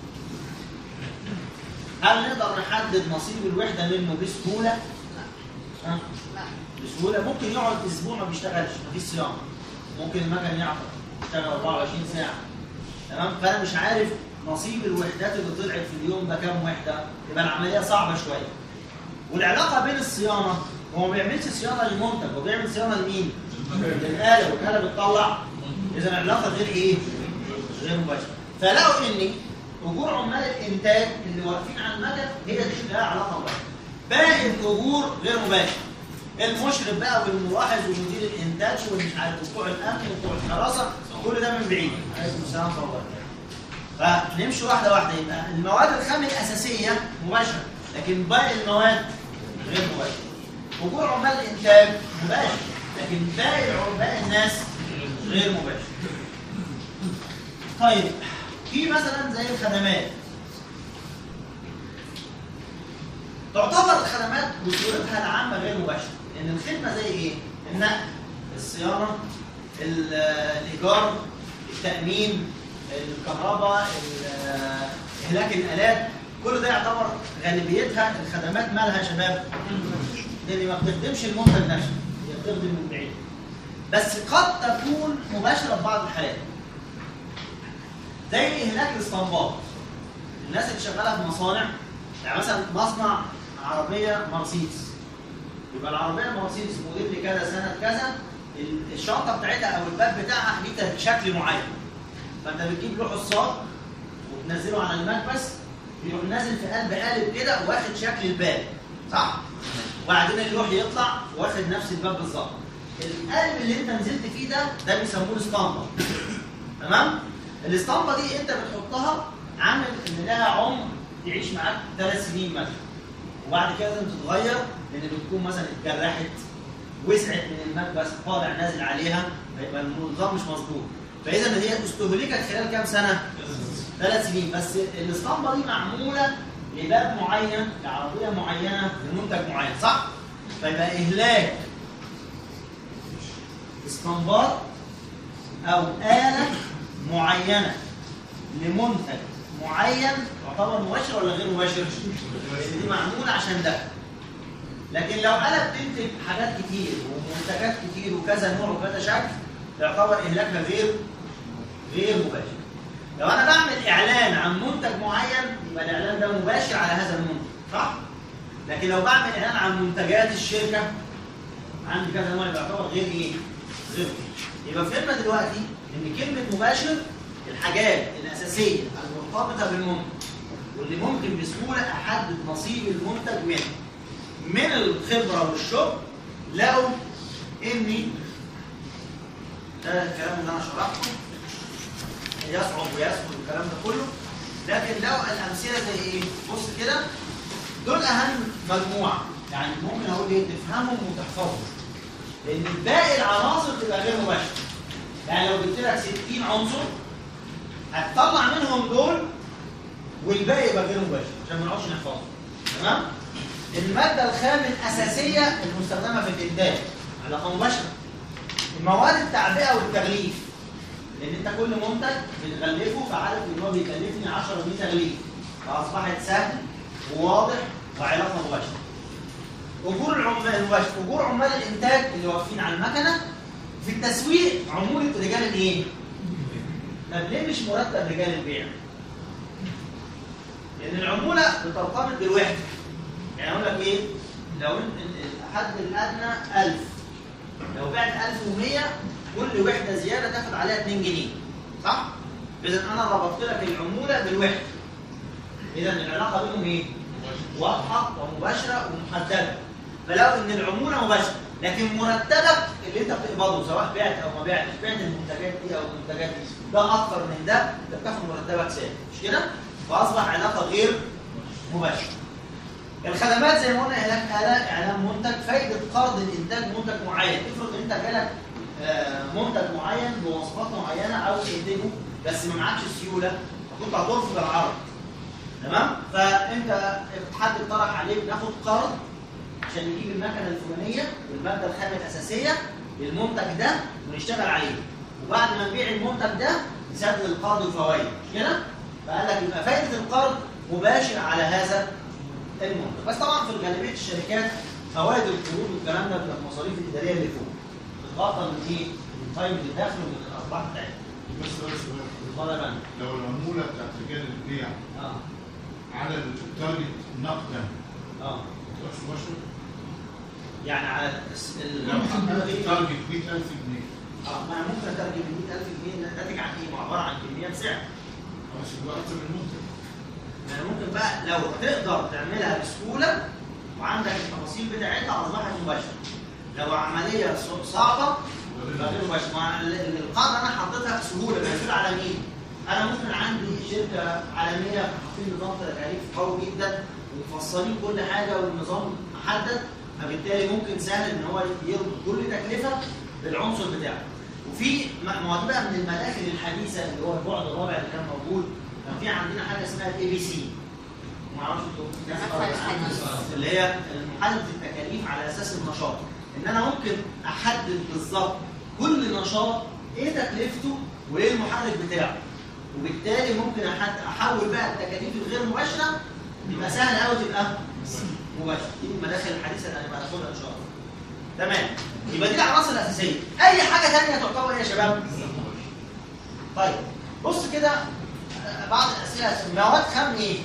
هل نقدر نحدد نصيب الوحده منه بسهوله؟ ها؟ لا بسهوله ممكن يقعد اسبوع ما بيشتغلش مفيش صيانه ممكن المكن يعطل يشتغل 24 ساعه تمام فانا مش عارف نصيب الوحدات اللي طلعت في اليوم ده كام وحده يبقى العمليه صعبه شويه والعلاقه بين الصيانه هو ما بيعملش صيانه للمنتج هو بيعمل صيانه لمين؟ للاله والاله بتطلع اذا العلاقه غير ايه؟ غير مباشره فلقوا ان اجور عمال الانتاج اللي واقفين على المكن هي دي اللي لها علاقه ببعض باقي الاجور غير مباشر المشرف بقى والملاحظ ومدير الانتاج والمش عارف بتوع الامن وبتوع الحراسه كل ده من بعيد عليكم السلام ورحمه الله وبركاته فنمشي واحده واحده يبقى المواد الخام الاساسيه مباشره لكن باقي المواد غير مباشره اجور عمال الانتاج مباشر لكن باقي العم- باقي الناس غير مباشر طيب في مثلا زي الخدمات تعتبر الخدمات بصورتها العامه غير مباشره لان الخدمه زي ايه؟ النقل الصيانه ال- الايجار التامين الكهرباء ال- اهلاك الالات كل ده يعتبر غالبيتها الخدمات مالها يا شباب؟ لان ما بتخدمش المنتج نفسه هي بتخدم من بعيد بس قد تكون مباشره في بعض الحالات زي اهلاك الاسطمبات الناس اللي شغاله في مصانع يعني مثلا مصنع عربيه مرسيدس يبقى العربيه المرسيدس موديل كذا سنه كذا ال- الشنطه بتاعتها او الباب بتاعها ليه شكل معين فانت بتجيب له حصان وتنزله على المكبس يروح نازل في قلب قالب كده واخد شكل الباب صح؟ وبعدين اللوح يطلع واخد نفس الباب بالظبط القلب اللي انت نزلت فيه ده ده بيسموه الاسطمبه تمام؟ الاسطمبه دي انت بتحطها عامل ان لها عمر تعيش معاك ثلاث سنين مثلا وبعد كده لازم تتغير لان بتكون مثلا اتجرحت وسعت من المكبس طالع نازل عليها فيبقى النظام مش مظبوط فاذا هي استهلكت خلال كام سنه؟ ثلاث سنين بس الاسطمبه دي معموله لباب معين لعربيه معينه لمنتج معين صح؟ فيبقى اهلاك اسطمبات او اله معينه لمنتج معين تعتبر مباشر ولا غير مباشر؟ لأن دي معموله عشان ده لكن لو انا بتنتج حاجات كتير ومنتجات كتير وكذا نوع وكذا شكل يعتبر اهلاكها غير غير مباشر لو انا بعمل اعلان عن منتج معين يبقى الاعلان ده مباشر على هذا المنتج صح لكن لو بعمل اعلان عن منتجات الشركه عندي كذا نوع يبقى يعتبر غير ايه غير يبقى فهمنا دلوقتي ان كلمه مباشر الحاجات الاساسيه المرتبطه بالمنتج واللي ممكن بسهوله احدد نصيب المنتج منه من الخبره والشغل لو اني ده الكلام اللي انا شرحته يصعب ويسهل والكلام ده كله لكن لو الامثله زي ايه؟ بص كده دول اهم مجموعه يعني ممكن اقول ايه تفهمهم وتحفظهم لان باقي العناصر تبقى غير مباشره يعني لو جبت لك 60 عنصر هتطلع منهم دول والباقي يبقى غير مباشر عشان ما نقعدش نحفظهم تمام؟ الماده الخام الاساسيه المستخدمه في الانتاج علاقه مباشره المواد التعبئه والتغليف لان انت كل منتج بتغلفه فعارف ان هو بيكلفني 10 جنيه تغليف فاصبحت سهل وواضح وعلاقه مباشره اجور العمال المباشر اجور عمال الانتاج اللي واقفين على المكنه في التسويق عموله رجال الايه؟ طب ليه مش مرتب رجال البيع؟ لان العموله بترتبط بالوحده يعني اقول لك ايه؟ لو انت الحد الادنى 1000 لو بعت 1100 كل وحده زياده تاخد عليها 2 جنيه صح؟ اذا انا ربطت لك العموله بالوحده اذا العلاقه بينهم ايه؟ واضحه ومباشره ومحدده فلو ان العموله مباشره لكن مرتبك اللي انت بتقبضه سواء بعت او ما بعتش بعت المنتجات دي او المنتجات دي ده اكتر من ده انت بتاخد مرتبك ثابت مش كده؟ فاصبح علاقه غير مباشره الخدمات زي ما قلنا اعلان اله اعلان منتج فايده قرض الانتاج منتج معين افرض انت جالك آه، منتج معين بمواصفات معينه عاوز تنتجه بس ما معكش سيوله فكنت هترفض العرض تمام فانت حد اقترح عليك ناخد قرض عشان نجيب المكنه الفلانيه والماده الخام الاساسيه للمنتج ده ونشتغل عليه وبعد ما نبيع المنتج ده نسدد القرض الفوائد مش كده؟ فقال لك يبقى فائده القرض مباشر على هذا المنتج بس طبعا في غالبيه الشركات فوائد القروض والكلام ده بتبقى المصاريف الاداريه اللي فوق بتغطى من ايه؟ من قيمه الدخل ومن الارباح بتاعتها بس بس اتفضل يا فندم لو العمولة بتاعت رجال البيع اه على التارجت نقدا اه تبقى مباشر يعني على الس- ال- لو حققت دي- التارجت 100000 جنيه اه ما ممكن اترجم ال 100000 جنيه ناتج عن ايه؟ عباره عن كميه بسعر بس يبقى اكتر من المنتج يعني ممكن بقى لو تقدر تعملها بسهوله وعندك التفاصيل بتاعتها اصبحت مباشره لو عمليه ص- صعبه يبقى غير مباشره مع ال- ال- القاعده انا حطيتها بسهوله بس على مين؟ انا ممكن عندي شركه عالميه حاطين نظام تكاليف قوي جدا ومفصلين كل حاجه والنظام محدد فبالتالي ممكن سهل ان هو يربط كل تكلفه بالعنصر بتاعه. وفي م- مواد بقى من المداخل الحديثه اللي هو البعد الرابع اللي كان موجود كان في عندنا حاجه اسمها الاي بي سي. ما اعرفش انتوا الناس المدخل قرأت عنها. الحديث. اللي هي محدد التكاليف على اساس النشاط. ان انا ممكن احدد بالظبط كل نشاط ايه تكلفته وايه المحرك بتاعه. وبالتالي ممكن أحد- احول بقى التكاليف الغير مباشره يبقى سهل قوي تبقى مباشره دي المداخل الحديثه اللي هنبقى ناخدها ان شاء الله تمام يبقى دي العناصر الاساسيه اي حاجه ثانيه تعتبر ايه يا شباب طيب بص كده آه، بعض الاسئله مواد خام ايه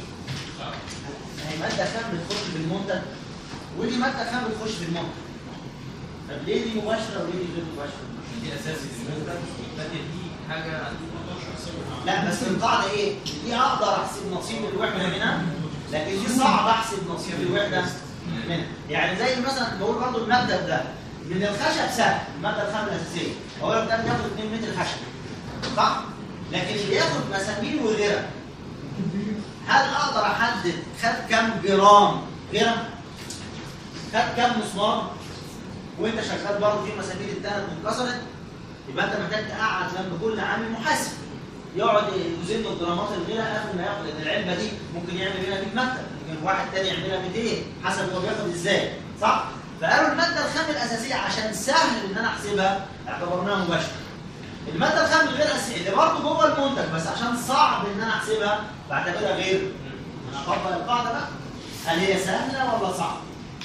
هي ماده خام بتخش في المنتج ودي ماده خام بتخش في المنتج طب ليه دي مباشره وليه دي غير مباشره دي اساس المنتج والثانيه دي حاجه لا بس القاعده ايه؟ دي اقدر احسب نصيب الوحده منها لكن دي صعب احسب نصيب الوحده منها يعني زي مثلا بقول برضه المكتب ده من الخشب سهل الماده الخام الاساسيه بقول لك ده بياخد 2 متر خشب صح؟ لكن اللي ياخد مسامير وغيرها هل اقدر احدد خد كام جرام غيرها؟ خد كام مسمار؟ وانت شغال برضه في مسامير اتدهنت واتكسرت يبقى انت محتاج تقعد جنب كل عامل محاسب يقعد يوزن الجرامات الغيره قبل ما ياخد لان العلبه دي ممكن يعمل منها 100 مكتب ممكن واحد تاني يعملها 200 حسب هو بياخد ازاي صح؟ فقالوا الماده الخام الاساسيه عشان سهل ان انا احسبها اعتبرناها مباشره. الماده الخام الغير اساسيه اللي برضه جوه المنتج بس عشان صعب ان انا احسبها بعتبرها غير انا هطبق القاعده بقى هل هي سهله ولا صعبه؟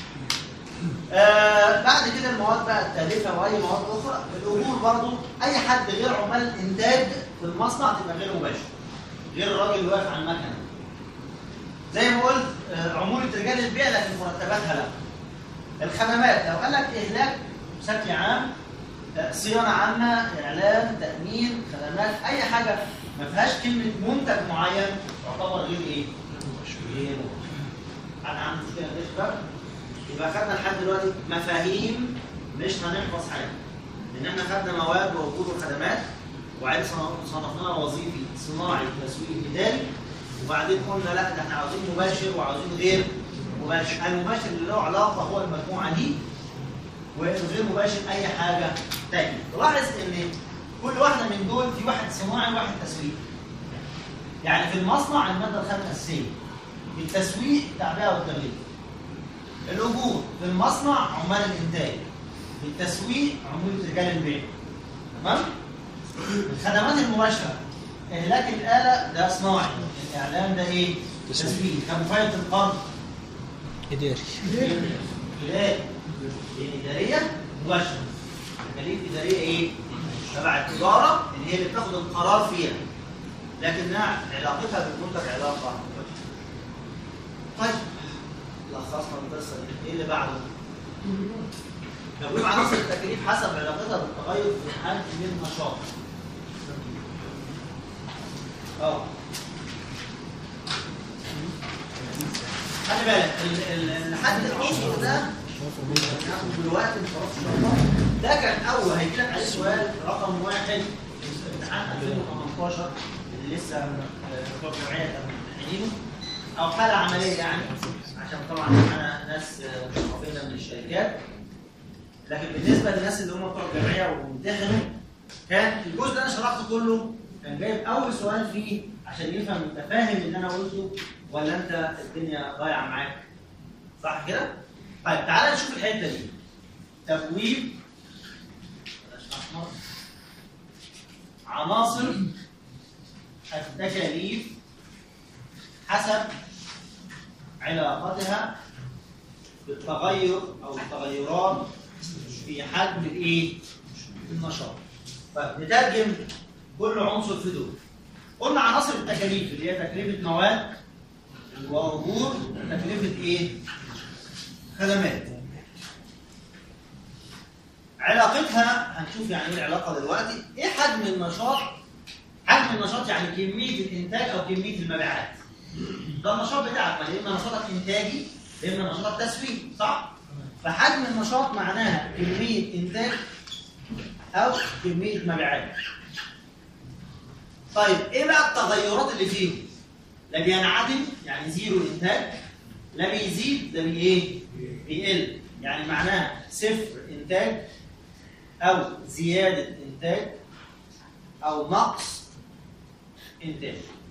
آه بعد كده المواد بقى التالفه واي مواد اخرى الاجور برضو اي حد غير عمال الانتاج في المصنع تبقى غير مباشر غير الراجل اللي واقف على المكنه زي ما قلت آه عموله رجال البيع لكن مرتباتها لا الخدمات لو قال لك اهلاك بشكل عام آه، صيانه عامه اعلان تامين خدمات اي حاجه ما فيهاش كلمه منتج معين تعتبر غير ايه؟ غير مباشر. حد عنده مشكله غير شباب؟ يبقى خدنا لحد دلوقتي مفاهيم مش هنحفظ حاجه لان احنا خدنا مواد ووجود وخدمات وبعدين صنف- صنفناها وظيفي صناعي تسويقي اداري وبعدين قلنا لا ده احنا عاوزين مباشر وعاوزين غير مباشر المباشر اللي له علاقه هو المجموعه دي والغير مباشر اي حاجه تانية تلاحظ ان كل واحده من دول في واحد صناعي وواحد تسويقي يعني في المصنع الماده الخام الاساسيه في التسويق التعبئه والتغليف الأجور في المصنع عمال الإنتاج في التسويق عمولة رجال البيع تمام؟ الخدمات المباشرة إهلاك الآلة ده صناعي الإعلام ده إيه؟ تسويق كمفايدة القرض إداري إداري إدارية مباشرة تكاليف إدارية إيه؟ تبع التجارة اللي هي اللي بتاخد القرار فيها لكنها علاقتها بالمنتج علاقة طيب لخصنا القصة دي إيه اللي بعده؟ تبويب عناصر التكاليف حسب علاقتها بالتغير في حجم النشاط اه خلي بالك ال- ال- الحد العنصر ده هناخد دلوقتي خلاص ان شاء الله ده كان اول هيجي لك عليه سؤال رقم واحد في امتحان 2018 اللي لسه آه، بتوع الجمعيه كانوا ممتحنينه او حاله عمليه يعني عشان طبعا انا ناس آه، مشرفين من الشركات لكن بالنسبه للناس اللي هم بتوع الجمعيه وامتحنوا كان الجزء اللي انا شرحته كله كان جايب اول سؤال فيه عشان يفهم انت فاهم اللي انا قلته ولا انت الدنيا ضايعه معاك صح كده؟ طيب تعالى نشوف الحته دي تبويب بلاش أحمر. عناصر التكاليف حسب علاقتها بالتغير او التغيرات في حجم الايه؟ النشاط. طيب نترجم كل عنصر في دول. قلنا عناصر التكاليف اللي هي تكلفه مواد واجور تكلفه ايه؟ خدمات. علاقتها هنشوف يعني ايه العلاقه دلوقتي، ايه حجم النشاط؟ حجم النشاط يعني كميه الانتاج او كميه المبيعات. ده النشاط بتاعك ما يا اما نشاطك انتاجي يا اما نشاطك تسويقي صح؟ فحجم النشاط معناها كميه انتاج او كميه مبيعات طيب ايه بقى التغيرات اللي فيه؟ لا بينعدم يعني زيرو انتاج لا بيزيد لا بي ايه؟ بيقل يعني معناها صفر انتاج او زياده انتاج او نقص انتاج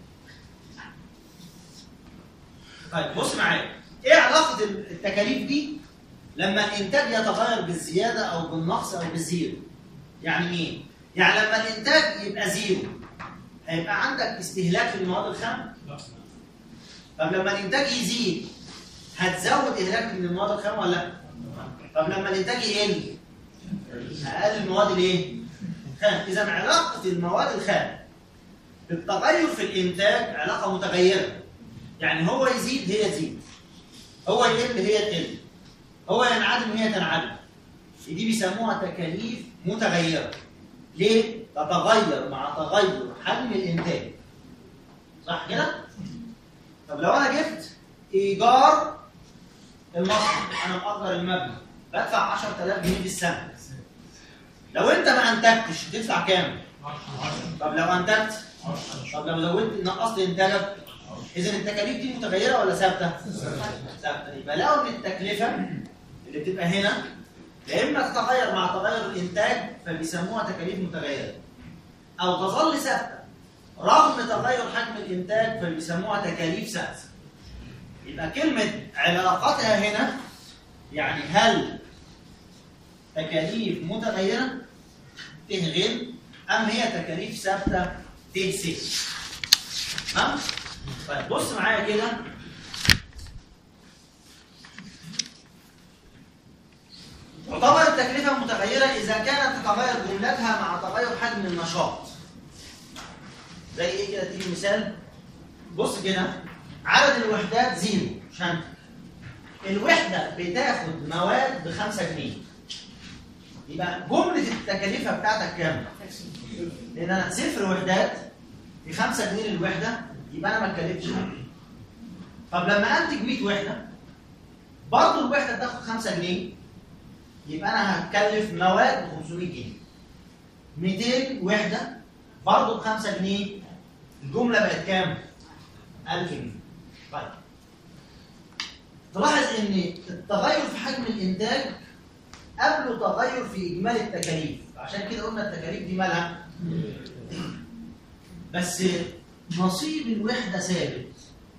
طيب بص معايا ايه علاقه التكاليف دي لما الانتاج يتغير بالزياده او بالنقص او بالزيرو يعني ايه يعني لما الانتاج يبقى زيرو هيبقى عندك استهلاك في المواد الخام طب لما الانتاج يزيد هتزود اهلاك من المواد الخام ولا لا طب لما الانتاج يقل اقل المواد الايه خام اذا علاقه المواد الخام بالتغير في الانتاج علاقه متغيره يعني هو يزيد هي تزيد هو يقل هي تقل هو ينعدم هي تنعدم دي بيسموها تكاليف متغيره ليه تتغير مع تغير حجم الانتاج صح كده طب لو انا جبت ايجار المصنع انا مأجر المبنى بدفع 10000 جنيه في السنه لو انت ما انتجتش تدفع كام طب لو انتجت طب لو زودت نقصت انتاجك اذا التكاليف دي متغيره ولا ثابته ثابته يبقى لو ان التكلفه اللي بتبقى هنا يا اما تتغير مع تغير الانتاج فبيسموها تكاليف متغيره او تظل ثابته رغم تغير حجم الانتاج فبيسموها تكاليف ثابته يبقى كلمه علاقتها هنا يعني هل تكاليف متغيره ت غير ام هي تكاليف ثابته ت س تمام طيب بص معايا كده تعتبر التكلفة متغيرة إذا كانت تتغير جملتها مع تغير حجم النشاط. زي إيه كده تيجي مثال؟ بص كده عدد الوحدات زيرو شنطة. الوحدة بتاخد مواد ب 5 جنيه. يبقى جملة التكلفة بتاعتك كام؟ لأن أنا صفر وحدات ب 5 جنيه للوحدة يبقى أنا ما اتكلفتش حاجة. طب لما أنتج 100 وحدة برضه الوحدة بتاخد 5 جنيه يبقى انا هتكلف مواد ب 500 جنيه 200 وحده برضه ب 5 جنيه الجمله بقت كام 1000 جنيه طيب تلاحظ ان التغير في حجم الانتاج قبله تغير في اجمالي التكاليف عشان كده قلنا التكاليف دي مالها بس نصيب الوحده ثابت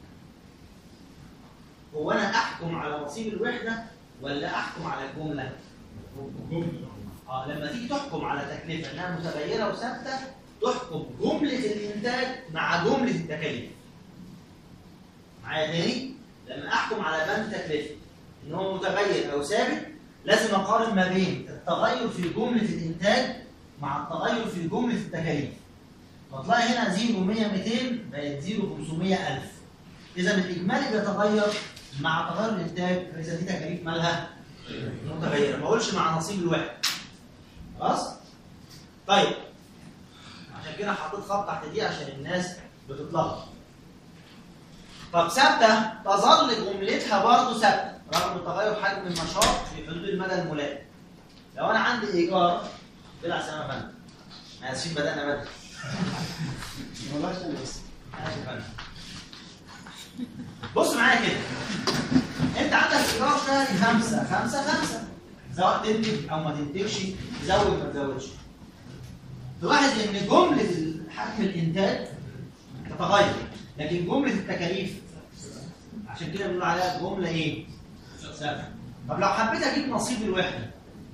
هو انا احكم على نصيب الوحده ولا احكم على الجمله اه لما تيجي تحكم على تكلفه انها متغيره وثابته تحكم جمله الانتاج مع جمله التكاليف. معايا تاني؟ لما احكم على بند تكلفه ان هو متغير او ثابت لازم اقارن ما بين التغير في جمله الانتاج مع التغير في جمله التكاليف. فتلاقي هنا 0 100 200 بقت 0 500 1000. اذا الاجمالي بيتغير مع تغير الانتاج فاذا دي تكاليف مالها متغيره ما اقولش مع نصيب الواحد خلاص طيب عشان كده حطيت خط تحت دي عشان الناس بتتلخبط طب ثابته تظل جملتها برضه ثابته رغم تغير حجم النشاط في حدود المدى الملائم لو انا عندي ايجار بلا سنه يا فندم احنا اسفين بدانا بدري والله استنى بس ماشي يا فندم بص معايا كده انت عندك ايجار شهري خمسه خمسه خمسه سواء تنتج او ما تنتجش تزود ما تزودش تلاحظ ان جمله حجم الانتاج تتغير لكن جمله التكاليف عشان كده بنقول عليها جمله ايه؟ ثابته طب لو حبيت اجيب نصيب الوحده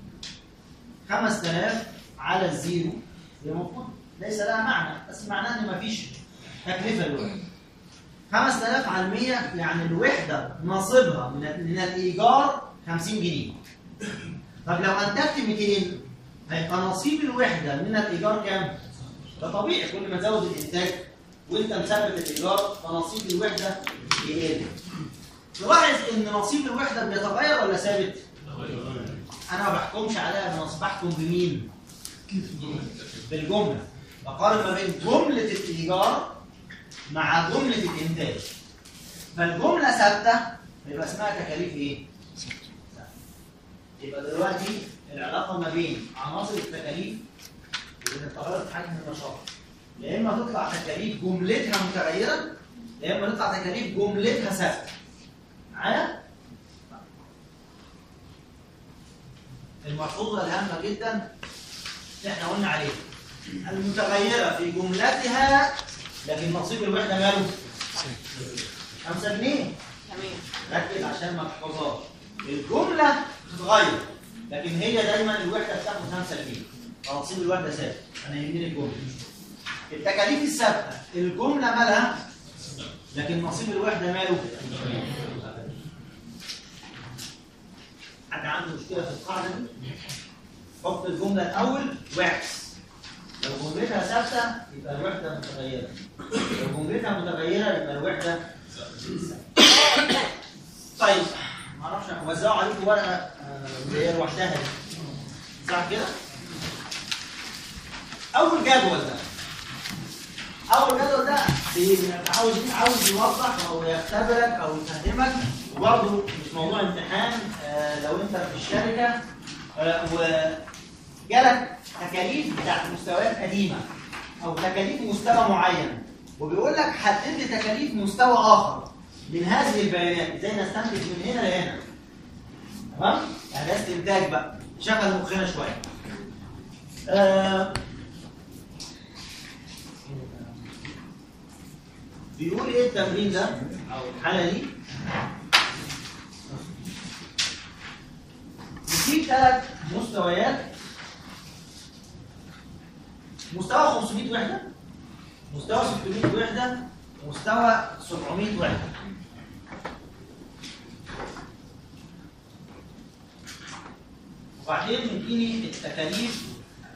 5000 على الزيرو هي المفروض ليس لها معنى بس معناه ان مفيش تكلفه للوحده 5000 على 100 يعني الوحده نصيبها من من الايجار 50 جنيه طب لو انتجت 200 هيبقى نصيب الوحده من الايجار كام؟ ده طبيعي كل ما تزود الانتاج وانت مثبت الايجار فنصيب الوحده يقل تلاحظ ان نصيب الوحده بيتغير ولا ثابت؟ انا ما بحكمش عليها بنص بحكم بمين؟ بالجمله بقارن ما بين جمله الايجار مع جمله الانتاج فالجمله ثابته يبقى اسمها تكاليف ايه؟ ثابتة. يبقى دلوقتي العلاقه ما بين عناصر التكاليف اللي اتغيرت حجم النشاط يا اما تطلع تكاليف جملتها متغيره يا اما تطلع تكاليف جملتها ثابته معايا؟ الملحوظه الهامه جدا اللي احنا قلنا عليها المتغيره في جملتها لكن نصيب الوحده ماله؟ 5 جنيه تمام ركز عشان ما تحفظهاش الجمله بتتغير لكن هي دايما الوحده بتاخد 5 جنيه فنصيب الوحده ثابت انا يهمني الجمله التكاليف الثابته الجمله مالها لكن نصيب الوحده ماله حد عنده مشكله في القاعده دي حط الجمله الاول واعكس لو جملتها ثابته يبقى الوحده متغيره لو جملتها متغيره يبقى الوحده طيب ما اعرفش وزعوا عليكم ورقه آه، اللي هي لوحدها دي صح كده؟ اول جدول ده اول جدول ده بي- عاوز عاوز يوضح او يختبرك او يفهمك وبرضه مش موضوع امتحان آه، لو انت في الشركه آه، وجالك تكاليف بتاعت مستويات قديمه او تكاليف مستوى معين وبيقول لك حدد لي تكاليف مستوى اخر من هذه البيانات ازاي نستنتج من هنا لهنا تمام يعني ده استنتاج بقى شغل مخنا شويه آه بيقول ايه التمرين ده او الحاله دي في ثلاث مستويات مستوى 500 وحده مستوى 600 وحده ومستوى 700 وحده وبعدين مديني التكاليف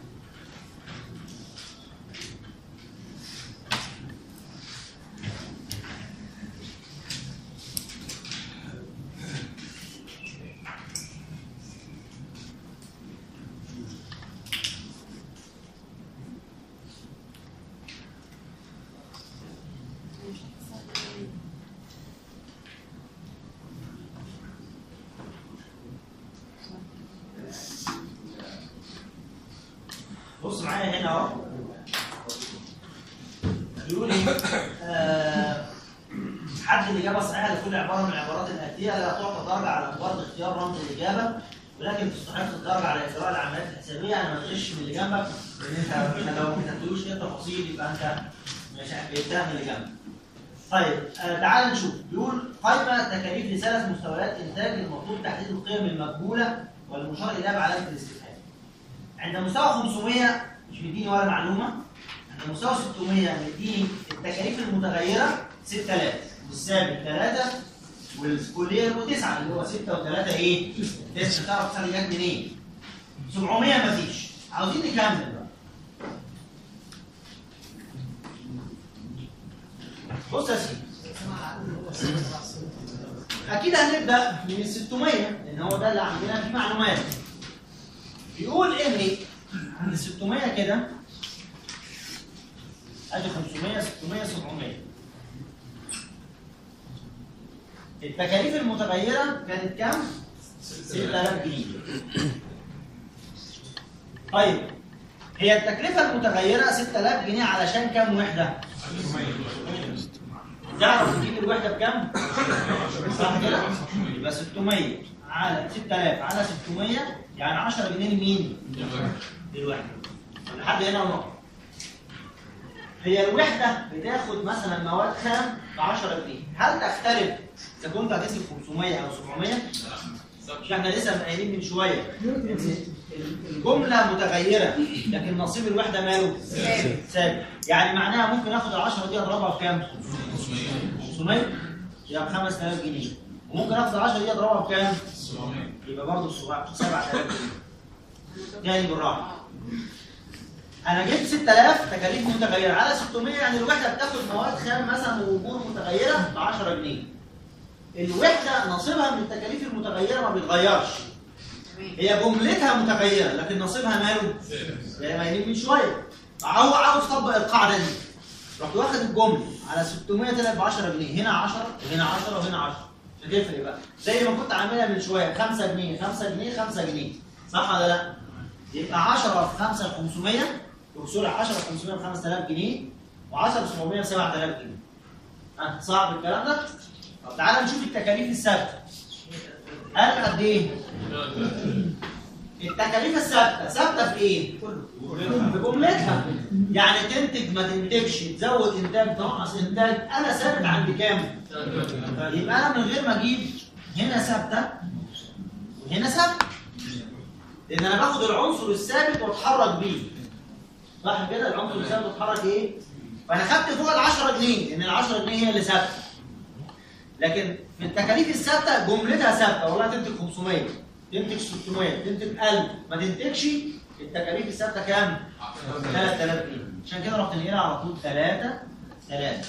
بص معايا هنا اهو بيقول ايه آه، حد الاجابه الصحيحه لكل عباره من العبارات الاتيه لا تعطى درجه على مجرد اختيار رمز الاجابه ولكن تستحق الدرجه على اجراء العمليات الحسابيه يعني ما تغش من اللي جنبك لان انت أنت لو ما كتبتلوش ايه التفاصيل يبقى انت مش جبتها من اللي جنبك. طيب آه تعال نشوف بيقول قائمه تكاليف لثلاث مستويات انتاج المطلوب تحديد القيم المقبوله والمشار اليها بعلامه الاستفهام. عند مستوى 500 مش مديني ولا معلومه عند مستوى 600 مديني التكاليف المتغيره 6000 والثابت 3 والكليه له 9 اللي هو 6 و3 ايه؟ 9 تعرف تخلي جت منين؟ 700 مفيش عاوزين نكمل بقى بص يا سيدي اكيد هنبدا من ال 600 لان هو ده اللي عندنا فيه معلومات يقول ان عند 600 كده ادي 500 600 700 التكاليف المتغيره كانت كام 6000 جنيه طيب هي التكلفه المتغيره 6000 جنيه علشان كام وحده تعرف تجيب الوحده بكام صح كده يبقى 600 على 6000 على 600 يعني 10 جنيه لمين للوحده لحد هنا ونقطه هي الوحده بتاخد مثلا مواد خام ب 10 جنيه هل تختلف اذا كنت هتكسب 500 او 700 مش احنا لسه قايلين من شويه إن الجمله متغيره لكن نصيب الوحده ماله ثابت. ثابت يعني معناها ممكن اخد ال 10 دي اضربها بكام 500 يبقى ب 5000 جنيه وممكن اخد ال 10 دي اضربها بكام يبقى برضه 7000 جنيه تاني بالراحه انا جبت 6000 تكاليف متغيره على 600 يعني الوحده بتاخد مواد خام مثلا وامور متغيره ب 10 جنيه الوحده نصيبها من التكاليف المتغيره ما بيتغيرش تمام هي جملتها متغيره لكن نصيبها ماله؟ زي ما قايلين من شويه هو عاوز يطبق القاعده دي رحت واخد الجمله على 600 طلع ب 10 جنيه هنا 10 وهنا 10 وهنا 10 مش هتفرق بقى زي ما كنت عاملها من شويه 5 جنيه 5 جنيه 5 جنيه صح ولا لا؟ يبقى 10 في 5 ب 500 سوري 10 في 500 ب 5000 جنيه و10 في 700 ب 7000 جنيه ها صعب الكلام ده؟ طب تعالى نشوف التكاليف الثابته قال قد ايه؟ التكاليف الثابته ثابته في ايه؟ في جملتها يعني تنتج ما تنتجش تزود انتاج تنقص انتاج انا ثابت عند كام؟ يبقى انا من غير ما اجيب هنا ثابته وهنا ثابته لان انا باخد العنصر الثابت واتحرك بيه صح كده العنصر الثابت واتحرك ايه؟ فانا خدت فوق ال 10 جنيه لان ال 10 جنيه هي اللي ثابته لكن في التكاليف الثابته جملتها ثابته والله تنتج 500 تنتج 600 تنتج 1000 ما تنتجش التكاليف الثابته كام؟ 3000 جنيه عشان كده رحت نقلها على طول 3 3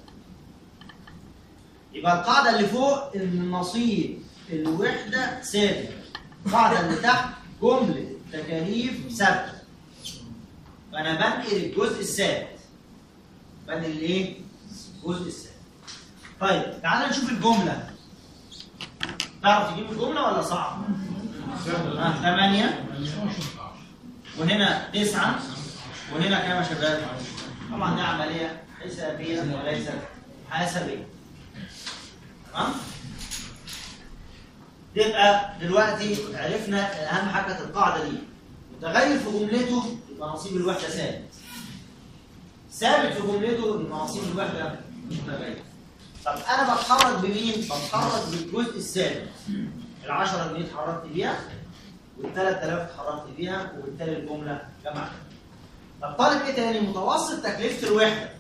يبقى القاعده اللي فوق ان نصيب الوحده ثابت القاعده اللي تحت جمله تكاليف ثابته فانا بنقل الجزء الثابت بنقل الايه؟ الجزء الثابت طيب تعال نشوف الجمله تعرف تجيب الجمله ولا صعب؟ ها 8 وهنا 9 وهنا كام يا شباب؟ طبعا دي عمليه حسابيه وليست حاسبيه تمام؟ يبقى دلوقتي عرفنا اهم حاجه كانت القاعده دي متغير في جملته يبقى نصيب الوحده ثابت ثابت في جملته يبقى نصيب الوحده متغير طب انا بتحرك بمين؟ بتحرك بالجزء الثابت ال 10 جنيه اتحركت بيها وال 3000 اتحركت بيها وبالتالي الجمله جمعت طب طالب ايه تاني؟ متوسط تكلفه الوحده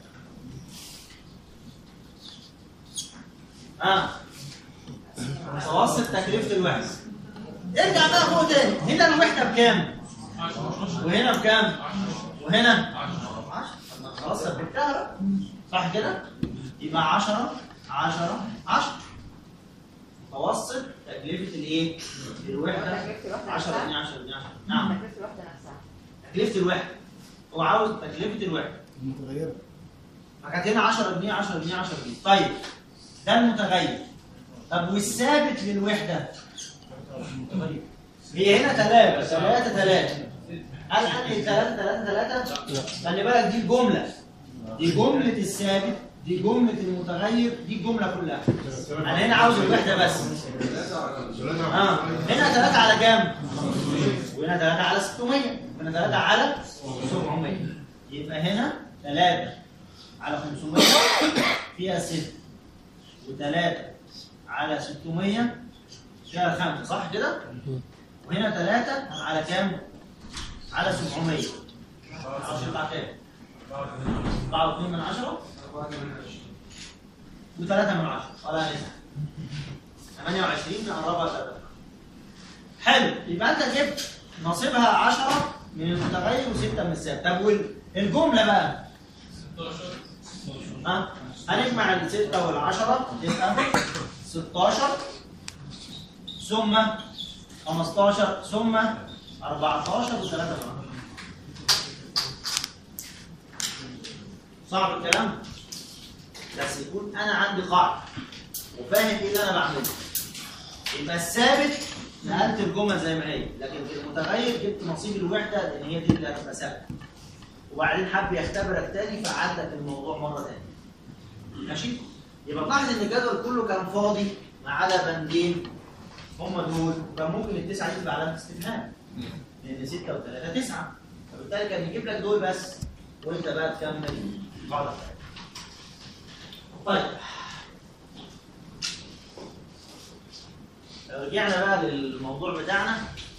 اه متوسط تكلفه الوحده ارجع بقى فوق تاني هنا الوحده بكام؟ وهنا بكام؟ وهنا 10 خلاص ثبتها بقى صح كده؟ يبقى 10 10 10 متوسط تكلفه الايه؟ الوحده تكلفة الوحدة 10 نفسها؟ جنيه 10 جنيه 10 نعم تكلفة الوحدة نفسها تكلفه الوحده هو عاوز تكلفه الوحده المتغيرة فكانت هنا 10 جنيه 10 جنيه 10 جنيه طيب ده المتغير طب والثابت للوحده هي هنا 3 3 3 هل عندي 3 3 3 خلي بالك دي الجمله دي جمله الثابت دي جمله المتغير دي الجمله كلها انا هنا عاوز الوحده بس اه هنا 3 على كام وهنا 3 على 600 وهنا 3 على 700 يبقى هنا 3 على 500 فيها 6 و3 على 600 فيها 5 صح كده؟ وهنا 3 على كام؟ على 700 معرفش يطلع كام؟ 4 من 10 و3 من 10 ولا نسبة 28 نقربها 3 حلو يبقى انت جبت نصيبها 10 من المتغير و6 من الثابت طب والجمله بقى 16 ها هنجمع الستة والعشرة يبقى 16 ثم 15 ثم 14 و3 صعب الكلام بس يكون انا عندي قاعده وفاهم ايه اللي انا بعمله يبقى الثابت نقلت الجمل زي ما هي لكن في المتغير جبت نصيب الوحده لان هي دي اللي هتبقى ثابته وبعدين حب يختبرك تاني فعدك الموضوع مره تاني ماشي يبقى تلاحظ ان الجدول كله كان فاضي ما عدا بندين هم دول وكان ممكن التسعه دي تبقى علامه استفهام لان 6 و3 9 فبالتالي كان يجيب لك دول بس وانت بقى تكمل القاعده بتاعتك. طيب لو رجعنا بقى للموضوع بتاعنا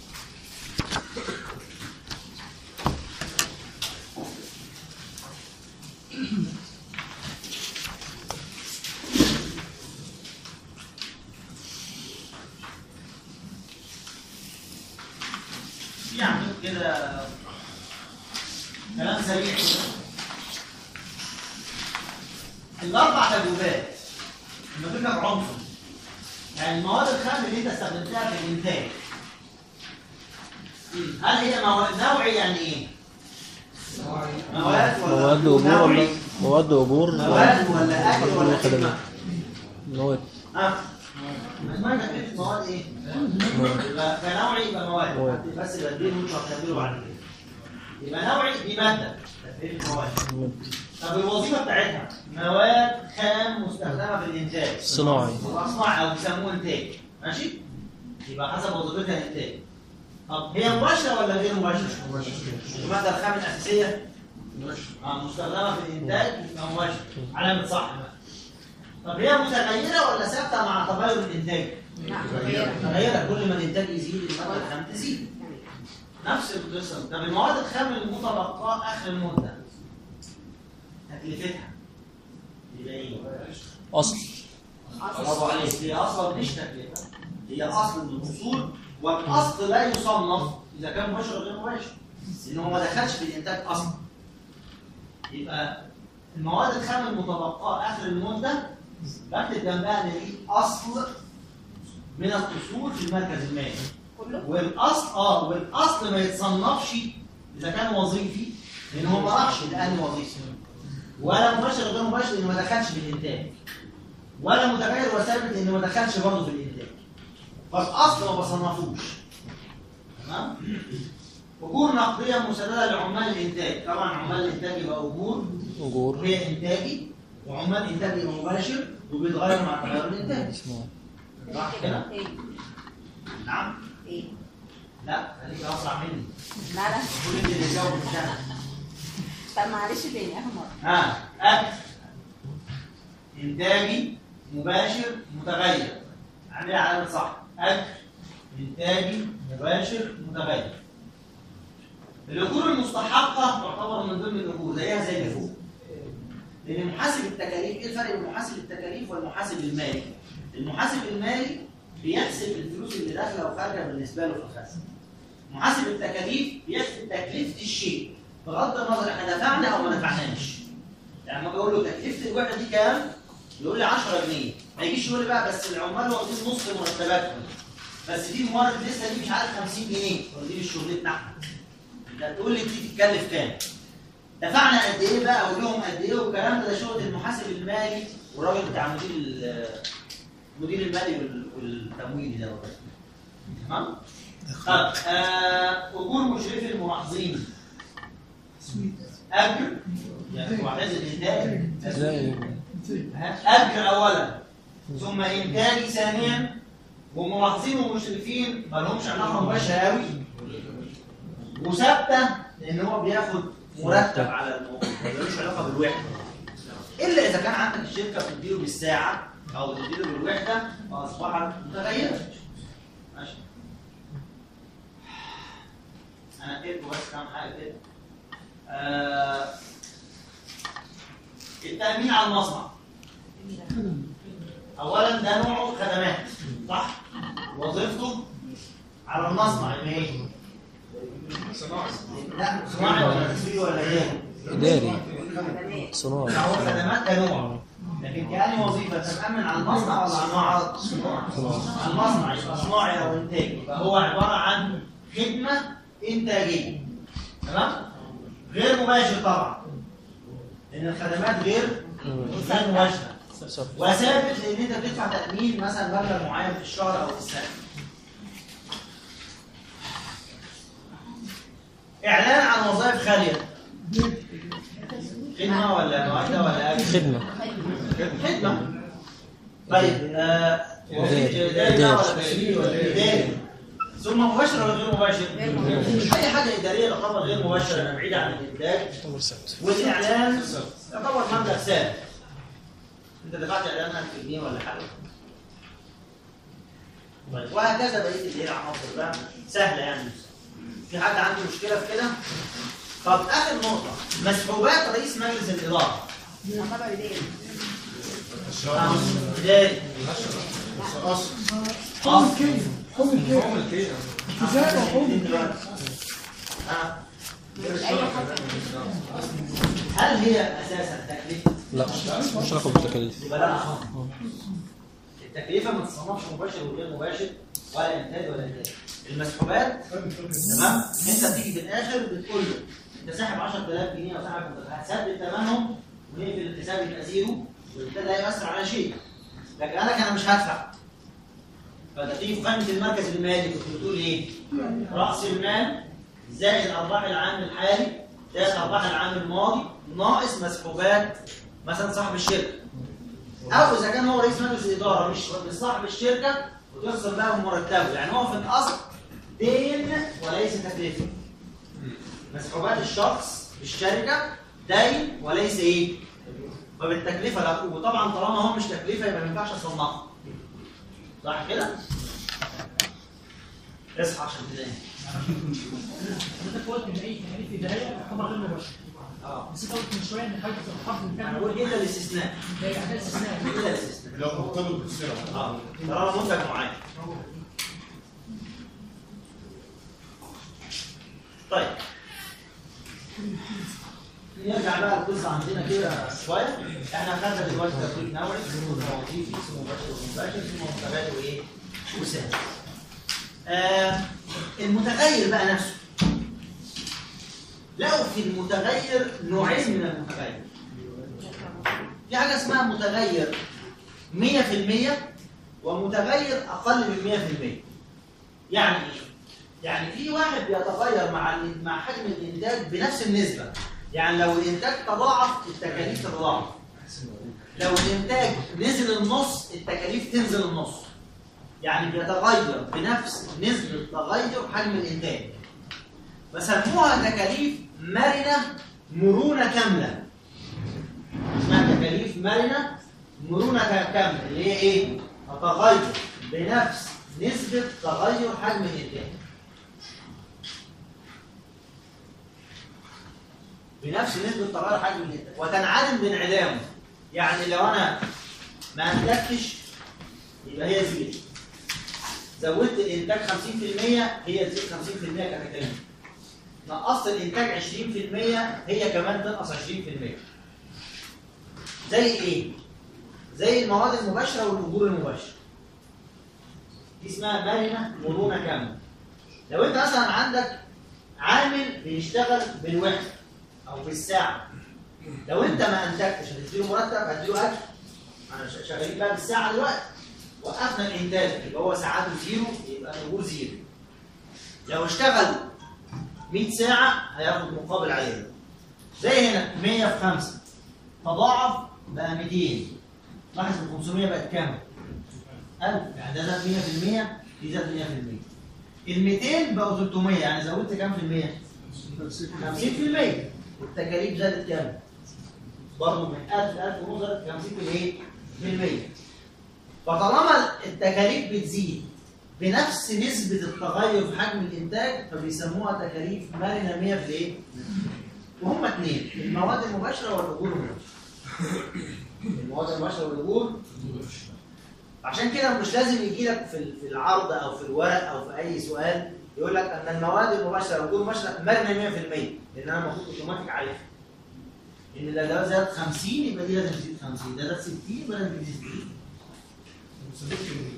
في عندك كده كلام سريع كده الاربع تجربات لما تجيب لك عنصر يعني المواد الخام اللي انت استخدمتها في الانتاج هل هي مواد نوعي يعني ايه؟ مواد ولا مواد وأمور ولا- مواد واجور مواد ولا اكل ولا خدمه؟ مواد اه اسمها تكلفه مواد ايه؟ يبقى كنوعي يبقى مواد مواد. بس بديله مش هتعمله بعد كده يبقى نوعي دي ماده تكلفه مواد طب الوظيفه بتاعتها مواد خام مستخدمه في الانتاج صناعي واصناع او بيسموه انتاج ماشي يبقى حسب وظيفتها الانتاج طب هي مباشره ولا غير مباشره؟ الماده الخام الاساسيه آه، مستخدمه في الانتاج يبقى مباشره علامه صح بقى. طب هي متغيره ولا ثابته مع تغير الانتاج؟ لا غير متغيره كل ما الانتاج يزيد الماده الخام تزيد نفس القصه طب المواد الخام المتبقاه اخر المده تكلفتها يبقى ايه؟ اصل برافو عليك هي اصلا مش تكلفه هي اصل من الاصول والاصل لا يصنف اذا كان مباشر أو غير مباشر لانه ما دخلش في الانتاج اصلا يبقى المواد الخام المتبقاه اخر المده بكتب جنبها ان دي اصل من الاصول في المركز المالي كله والاصل اه والاصل ما يتصنفش اذا كان وظيفي لان هو ما راحش لاني وظيفي ولا مباشر غير مباشر لانه ما دخلش في الانتاج ولا متغير وثابت لانه ما دخلش برضه في الانتاج فالاصل ما بصنفوش تمام اجور نقديه مسدده لعمال الانتاج طبعا عمال الانتاج يبقى اجور اجور وهي انتاجي وعمال انتاج يبقى مباشر وبيتغير مع تغير الانتاج صناعي صح كده؟ ايه نعم ايه لا خليك اسرع مني لا لا كل اللي بيجاوب مش انا طب معلش تاني اخر مره ها اكل انتاجي مباشر متغير عامل علامه صح اكل انتاجي مباشر متغير الاجور المستحقه تعتبر من ضمن الاجور زيها زي اللي فوق لان محاسب التكاليف ايه الفرق بين محاسب التكاليف والمحاسب المالي المحاسب المالي بيحسب الفلوس اللي داخله وخارجه بالنسبه له في الخزنه محاسب التكاليف بيحسب تكلفه الشيء بغض النظر احنا دفعنا او ما دفعناش يعني لما بقول له تكلفه الوحده دي كام يقول لي 10 جنيه ما يجيش يقول لي بقى بس العمال واخدين نص مرتباتهم بس دي الموارد لسه دي مش عارف 50 جنيه ودي مش شغلتنا احنا انت تقول لي دي تتكلف كام دفعنا قد ايه بقى ولهم قد ايه والكلام ده ده شغل المحاسب المالي والراجل بتاع مدير ال- المدير المالي وال- والتمويل ده تمام طب آه، اجور مشرفي الملاحظين اجر يعني وحدات الانتاج زي اجر اولا ثم انتاجي ثانيا وملاحظين ومشرفين ما لهمش علاقه مباشره قوي وثابته لان هو بياخد مرتب على الموضوع ملوش علاقه بالوحده الا اذا كان عندك الشركه بتديله بالساعه او بتديله بالوحده فاصبحت متغيره ماشي انا قلت بس كام حاجه كده آه التامين على المصنع اولا ده نوعه خدمات صح وظيفته على المصنع اللي ايه لا صناعي ولا تسويقي ولا ايه اداري خدمات صناعي لا هو خدمات كنوع لكن كأني وظيفة تتأمن على المصنع ولا على المعرض؟ على المصنع يبقى صناعي أو إنتاجي يبقى هو عبارة عن خدمة إنتاجية تمام؟ غير مباشر طبعا لأن الخدمات غير غير مباشرة وثابت لأن أنت بتدفع تأمين مثلا مبلغ معين في الشهر أو في السنة إعلان عن وظائف خالية خدمة ولا معدة ولا أجر؟ خدمة خدمة طيب آه، إداري. إداري بقى ولا إداري. تسويقي ولا إداري ثم مباشر ولا غير مباشر؟ غير مباشر. أي حاجة إدارية تعتبر غير مباشرة بعيدة عن الإنتاج والإعلان يعتبر مبلغ ثابت أنت دفعت إعلان 1000 جنيه ولا حاجة طيب وهكذا بقية اللي هي العناصر بقى سهلة يعني في حد عنده مشكلة في كده؟ طب آخر نقطة مسحوبات رئيس مجلس الإدارة يعتبر اداري آه، إداري اصل حكم كيف حكم كيف اتزان وحكم ها مش اي حاجه هل هي اساسا تكلفه؟ لا مش علاقة بالتكاليف يبقى لا التكلفه ما تصنفش مباشر وغير مباشر ولا انتاج ولا انتاج المسحوبات تمام انت بتيجي في الاخر بتقول له انت ساحب 10000 جنيه او ساحب هتسدد ثمنهم ونقفل الحساب يبقى زيرو وبالتالي لا يؤثر على شيء لكن قال لك انا مش هدفع فده تيجي في قائمه المركز المالي كنت بتقول ايه؟ راس المال زائد ارباح العام الحالي زائد ارباح العام الماضي ناقص مسحوبات مثلا صاحب الشركه او اذا كان هو رئيس مجلس الاداره مش مش صاحب الشركه وتخصم بقى من مرتبه يعني هو في الاصل دين وليس تكلفه مسحوبات الشخص في الشركه دين وليس ايه؟ فبالتكلفه لا وطبعا طالما هو مش تكلفه يبقى ما ينفعش اصنفها صح كده؟ اصحى عشان تنام حضرتك قلت ان اي تكاليف اداريه تعتبر غير مباشره اه نسيت قلت من شويه ان حاجه الحفظ انا كان بقول الا الاستثناء ده ده استثناء الا الاستثناء لو مرتبط بالسعر اه طالما منتج معين طيب نرجع بقى القصه عندنا كده شويه احنا خدنا دلوقتي ترتيب نوعي اسمه وظيفي اسمه مباشر ومباشر اسمه مرتبات وايه وسهم آه المتغير بقى نفسه لقوا في المتغير نوعين من المتغير في حاجه اسمها متغير 100% ومتغير اقل من 100% يعني ايه يعني في واحد بيتغير مع ال- مع حجم الانتاج بنفس النسبه يعني لو الانتاج تضاعف التكاليف تتضاعف لو الانتاج نزل النص التكاليف تنزل النص يعني بيتغير بنفس نسبه تغير حجم الانتاج بسموها تكاليف مرنه مرونه كامله اسمها تكاليف مرنه مرونه ك- كامله اللي هي ايه؟ تتغير بنفس نسبه تغير حجم الانتاج بنفس نسبه تغير حجم الانتاج وتنعدم بانعدامه يعني لو انا ما انتجتش يبقى هي زيرو زودت الانتاج 50% هي تزيد 50% كتكاليف نقصت الانتاج 20% هي كمان تنقص 20% زي ايه؟ زي المواد المباشره والاجور المباشره دي اسمها مرنه مرونه كامله لو انت مثلا عندك عامل بيشتغل بالوحده او بالساعه لو انت ما انتجتش هتديله مرتب هتديله اجر انا ش- شغالين بقى بالساعه دلوقتي وقفنا الانتاج يبقى هو ساعاته زيرو يبقى الاجور زيرو لو اشتغل 100 ساعه هياخد مقابل عليها زي هنا 100 في 5 تضاعف بقى 200 لاحظ ال 500 بقت كام؟ 1000 يعني ده زاد 100% دي زاد 100% ال 200 بقوا 300 يعني زودت كام في المية؟ 50% والتكاليف زادت كام؟ برضه من 1000 ل 1000 ونص زادت 50 في الايه؟ في المية فطالما التكاليف بتزيد بنفس نسبة التغير في حجم الإنتاج فبيسموها تكاليف مرنة 100 في الإيه؟ وهم اثنين المواد المباشرة والأجور المباشرة المواد المباشرة والأجور عشان كده مش لازم يجي لك في ال- في العرض أو في الورق أو في أي سؤال يقول لك أن المواد المباشرة والأجور المباشرة مرنة 100% لأن أنا المفروض أوتوماتيك عارفها إن ده ده زاد 50 يبقى دي لازم تزيد 50 ده زاد 60 يبقى لازم تزيد 60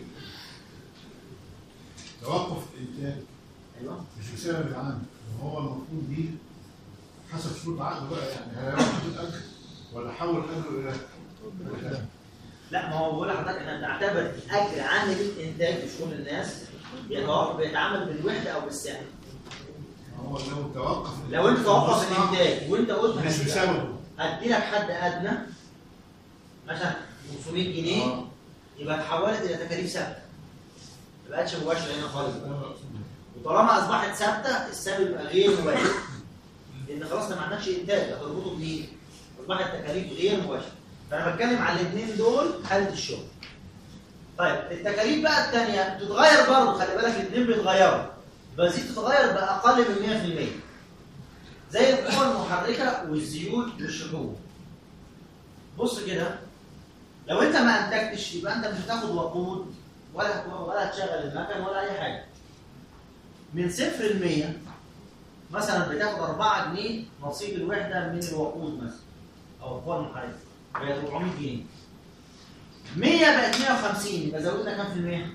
توقف الانتاج أيوه مش بسبب العام هو المفروض دي حسب شروط العقد بقى يعني هل هياخد الاجر ولا حول الاجر الى لا ما هو بقول لحضرتك احنا بنعتبر اجر عامل الانتاج في شغل الناس بيتوقف بيتعامل بالوحده او بالسعر هو لو توقف لو انت توقف الانتاج وانت قلت مش هدي- بسببه هدي لك حد ادنى مثلا 500 جنيه آه. يبقى اتحولت الى تكاليف ثابته ما بقتش مباشره هنا خالص وطالما اصبحت ثابته السبب يبقى غير مباشر لان خلاص انت ما عندكش انتاج هتربطه بمين؟ اصبحت تكاليف غير مباشره فانا بتكلم على الاثنين دول حاله الشغل طيب التكاليف بقى الثانيه بتتغير برضه خلي بالك الاثنين بيتغيروا بس دي بتتغير باقل من 100% زي القوى المحركه والزيوت والشحوم بص كده لو انت ما انتجتش يبقى انت مش هتاخد وقود ولا ولا هتشغل المكن ولا اي حاجه من صفر ل 100 مثلا بتاخد 4 جنيه نصيب الوحده من الوقود مثلا او القوى المحركه بقت 400 جنيه 100 بقت 150 يبقى زودنا كام في المية؟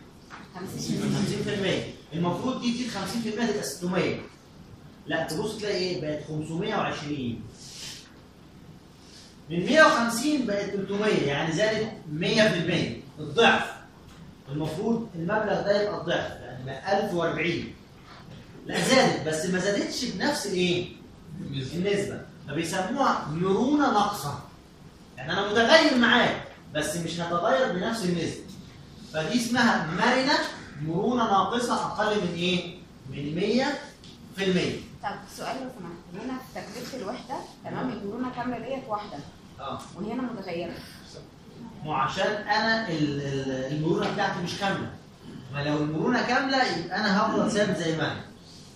50% المفروض دي تزيد 50% تبقى 600 لا تبص تلاقي ايه بقت 520 من 150 بقت 300 يعني زادت 100% الضعف المفروض المبلغ ده يبقى الضعف يعني بقى 1040 لا زادت بس ما زادتش بنفس الايه؟ النسبه فبيسموها مرونه ناقصه يعني انا متغير معاك بس مش هتغير بنفس النسبه فدي اسمها مرنه مرونه ناقصه اقل من ايه؟ من 100 في المية طب سؤال لو سمحت هنا في تكلفه الوحده تمام المرونه كامله ديت واحده اه وهي انا متغيره ما عشان انا ال- ال- المرونه بتاعتي مش كامله ما لو المرونه كامله يبقى انا هفضل ثابت زي ما انا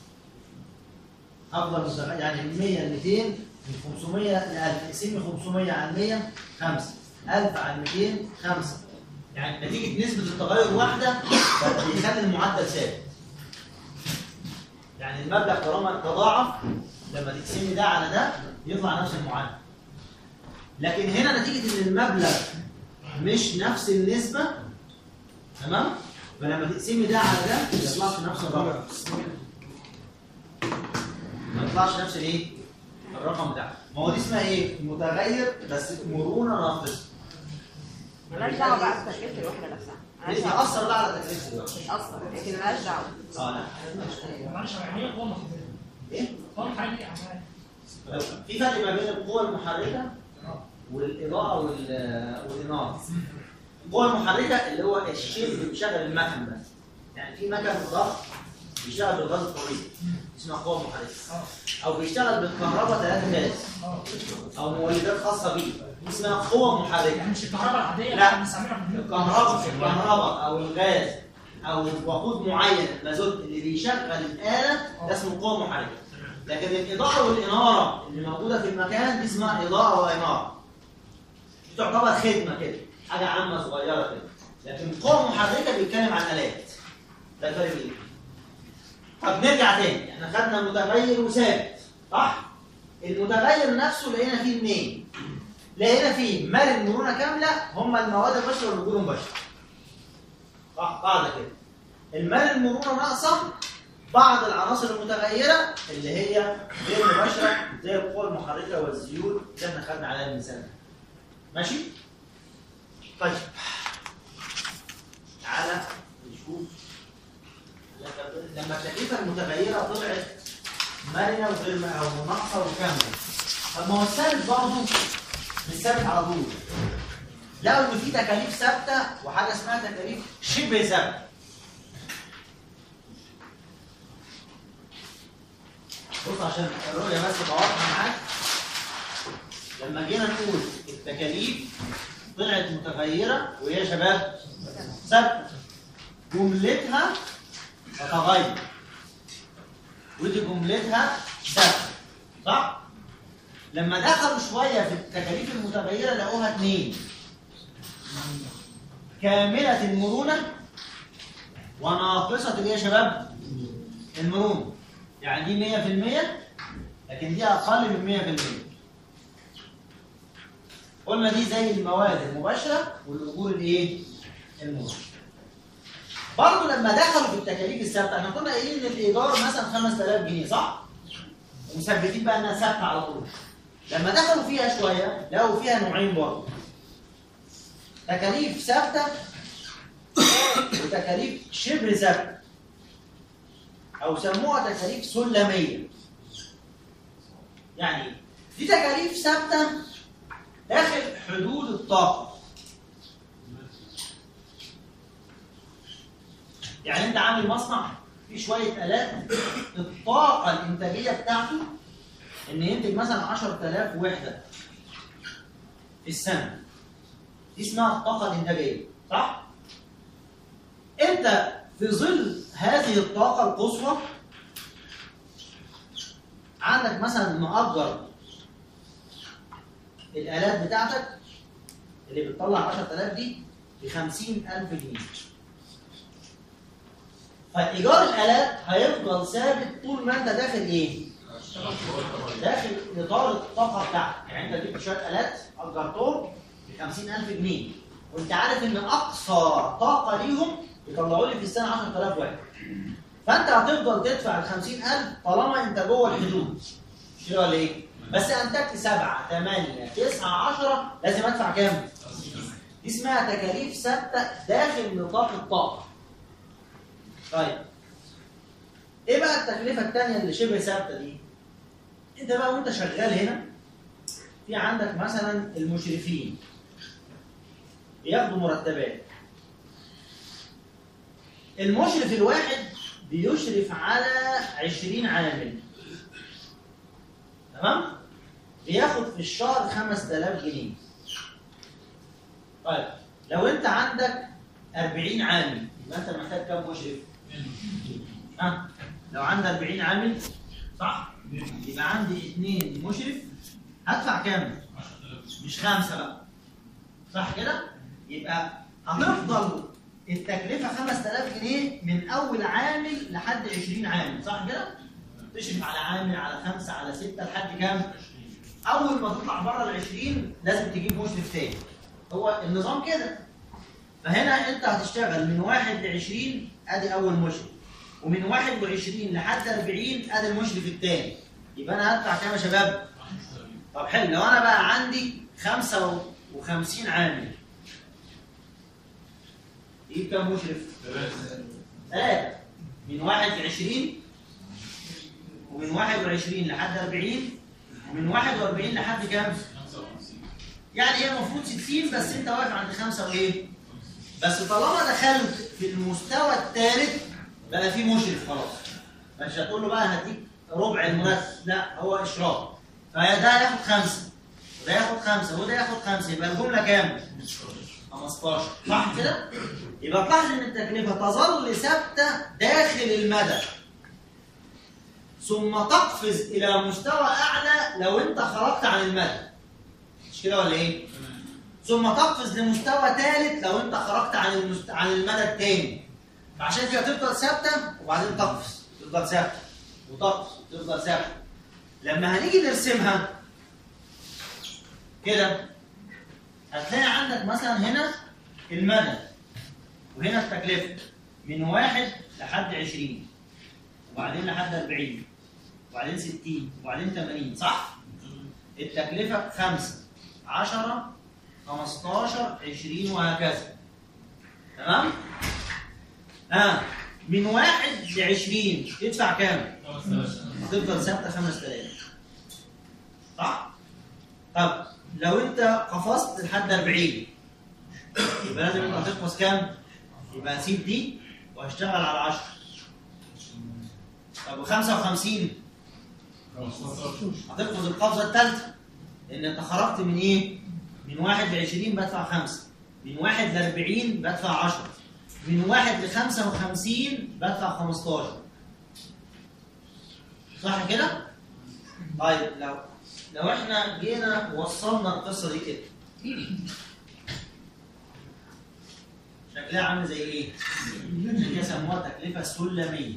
هفضل متغير يعني من 100 ل 200 من 500 ل 1000 اقسم 500 على 100 5 1000 على 200 5 يعني نتيجه نسبه التغير واحده بيخلي المعدل ثابت يعني المبلغ طالما تضاعف لما تقسمي ده على ده يطلع نفس المعدل لكن هنا نتيجه ان المبلغ مش نفس النسبة تمام؟ فلما تقسمي ده على ده ما يطلعش نفس الرقم ما يطلعش نفس الايه؟ الرقم بتاعه ما هو دي اسمها ايه؟ متغير بس مرونة ناقصة مالهاش دعوه بقى بتكلفه الوحده نفسها دي مالهاش دعوه تأثر بقى على تكلفة الوقت اصلا لكن مالهاش دعوه اه لا معلش يعني هي قوه محركه ايه؟ قوه محركه عمال في فرق ما بين القوة المحركة والإضاءة وال- والإنارة. القوة المحركة اللي هو الشيء اللي بيشغل المكن بس. يعني في مكن ضغط بيشتغل بالغاز الطبيعي اسمها قوة محركة. أو بيشتغل بالكهرباء ثلاثة غاز أو مولدات خاصة بيه اسمها قوة محركة. يعني مش الكهرباء العاديه اللي لا. احنا بنستعملها في البيوت الكهرباء الكهرباء او الغاز او وقود معين مازوت اللي بيشغل الاله ده اسمه قوه محركه لكن الاضاءه والاناره اللي موجوده في المكان دي اسمها اضاءه واناره دي تعتبر خدمه كده حاجه عامه صغيره كده لكن القوه المحركه بيتكلم عن الات ده الفرق بينهم طب نرجع تاني احنا خدنا متغير وثابت صح المتغير نفسه لقينا فيه اثنين لقينا فيه مرن مرونه كامله هم المواد البشره والوجود المباشره صح قاعده كده المال المرونه ناقصه بعض العناصر المتغيره اللي هي غير مباشره زي القوى المحركه والزيوت اللي احنا خدنا عليها المثال ده. ماشي طيب تعالى نشوف لما التكلفه المتغيره طلعت مرنه وغير م- او ناقصه وكامله طب ما هو الثابت برضه مش ثابت على طول لقوا ان في تكاليف ثابته وحاجه اسمها تكاليف شبه ثابته بص عشان الرؤيه بس تبقى واضحه معاك لما جينا نقول التكاليف طلعت متغيره وهي يا شباب ثابته جملتها تتغير ودي جملتها ثابته صح؟ لما دخلوا شويه في التكاليف المتغيره لقوها اثنين كامله المرونه وناقصه الايه يا شباب؟ المرونه يعني دي 100% لكن دي اقل من 100% قلنا دي زي المواد المباشره والاجور الايه؟ المباشره برضه لما دخلوا في التكاليف الثابته احنا كنا قايلين ان الايجار مثلا 5000 جنيه صح؟ ومثبتين بقى انها ثابته على طول لما دخلوا فيها شويه لقوا فيها نوعين برضه تكاليف ثابته وتكاليف شبه ثابته او سموها تكاليف سلميه يعني إيه؟ دي تكاليف ثابته داخل حدود الطاقه يعني انت عامل مصنع فيه شويه الات الطاقه الانتاجيه بتاعته ان ينتج مثلا 10000 وحده في السنه دي اسمها الطاقه الانتاجيه صح انت في ظل هذه الطاقه القصوى عندك مثلا مأجر الآلات بتاعتك اللي بتطلع 10000 دي ب 50000 جنيه فإيجار الآلات هيفضل ثابت طول ما أنت داخل إيه؟ داخل إطار الطاقة بتاعتك يعني أنت جبت شوية آلات أجرتهم ب 50000 جنيه وأنت عارف إن أقصى طاقة ليهم يطلعوا لي في السنة 10000 واحد فأنت هتفضل تدفع ال 50000 طالما أنت جوه الحدود مش كده ولا إيه؟ بس انتجت 7 8 9 10 لازم ادفع كام؟ دي اسمها تكاليف ثابته داخل نطاق الطاقه. طيب ايه بقى التكلفه الثانيه اللي شبه ثابته دي؟ انت بقى وانت شغال هنا في عندك مثلا المشرفين بياخدوا مرتبات المشرف الواحد بيشرف على 20 عامل تمام بياخد في الشهر 5000 جنيه طيب لو انت عندك 40 عامل يبقى انت محتاج كام مشرف ها لو عندي 40 عامل صح يبقى عندي اثنين مشرف هدفع كام مش خمسه بقى صح كده يبقى هتفضل التكلفه 5000 جنيه من اول عامل لحد 20 عامل صح كده تشرف على عامل على خمسه على سته لحد كام اول ما تطلع بره ال 20 لازم تجيب مشرف تاني هو النظام كده فهنا انت هتشتغل من واحد ل 20 ادي اول مشرف ومن 21 لحد 40 ادي المشرف الثاني يبقى انا هدفع كام يا شباب؟ طب حلو لو انا بقى عندي 55 عامل يجيب كام مشرف؟ ثلاثة من 1 ل 20 ومن 21 لحد 40 ومن 41 لحد كام؟ يعني هي المفروض 60 بس انت واقف عند خمسه وايه؟ بس طالما دخلت في المستوى الثالث بقى في مشرف خلاص مش هتقول له بقى هديك ربع المرتب لا هو اشراف فده ياخد خمسه وده ياخد خمسه وده ياخد خمسه يبقى الجمله كام؟ 15 صح كده؟ يبقى تلاحظ ان التكلفه تظل ثابته داخل المدى ثم تقفز الى مستوى اعلى لو انت خرجت عن المدى مش كده ولا ايه؟ ثم تقفز لمستوى ثالث لو انت خرجت عن المست... عن المدى الثاني فعشان كده تفضل ثابته وبعدين تقفز تفضل ثابته وتقفز تفضل ثابته لما هنيجي نرسمها كده هتلاقي عندك مثلا هنا المدى وهنا التكلفه من واحد لحد 20 وبعدين لحد 40 وبعدين 60 وبعدين 80 صح؟ التكلفه 5 10 15 20 وهكذا تمام؟ ها من واحد ل 20 تدفع كام؟ هتفضل ثابته 5000 صح؟ طب لو انت قفزت لحد 40 يبقى لازم انت هتقفز كام؟ يبقى هسيب دي وهشتغل على 10 طب و 55 هتقفز القفزه الثالثه لان انت خرجت من ايه؟ من واحد ل 20 بدفع 5 من واحد ل 40 بدفع 10 من واحد ل 55 بدفع 15 صح كده؟ طيب لو لو احنا جينا وصلنا القصه دي كده شكلها عامل زي ايه؟ عشان كده سموها تكلفه سلميه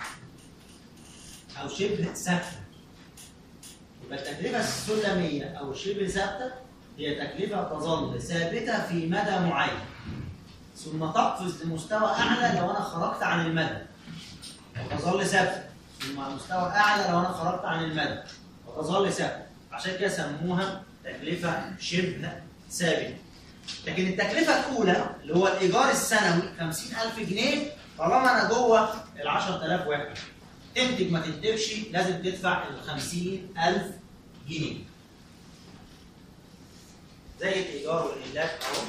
او شبه ثابته يبقى التكلفه السلميه او شبه ثابته هي تكلفه تظل ثابته في مدى معين ثم تقفز لمستوى اعلى لو انا خرجت عن المدى وتظل ثابته ثم مستوى اعلى لو انا خرجت عن المدى وتظل ثابته عشان كده سموها تكلفه شبه ثابته لكن التكلفه الاولى اللي هو الايجار السنوي 50000 جنيه طالما انا جوه ال 10000 واحد تنتج ما تنتجش لازم تدفع ال 50000 جنيه زي الايجار والاملاك اهو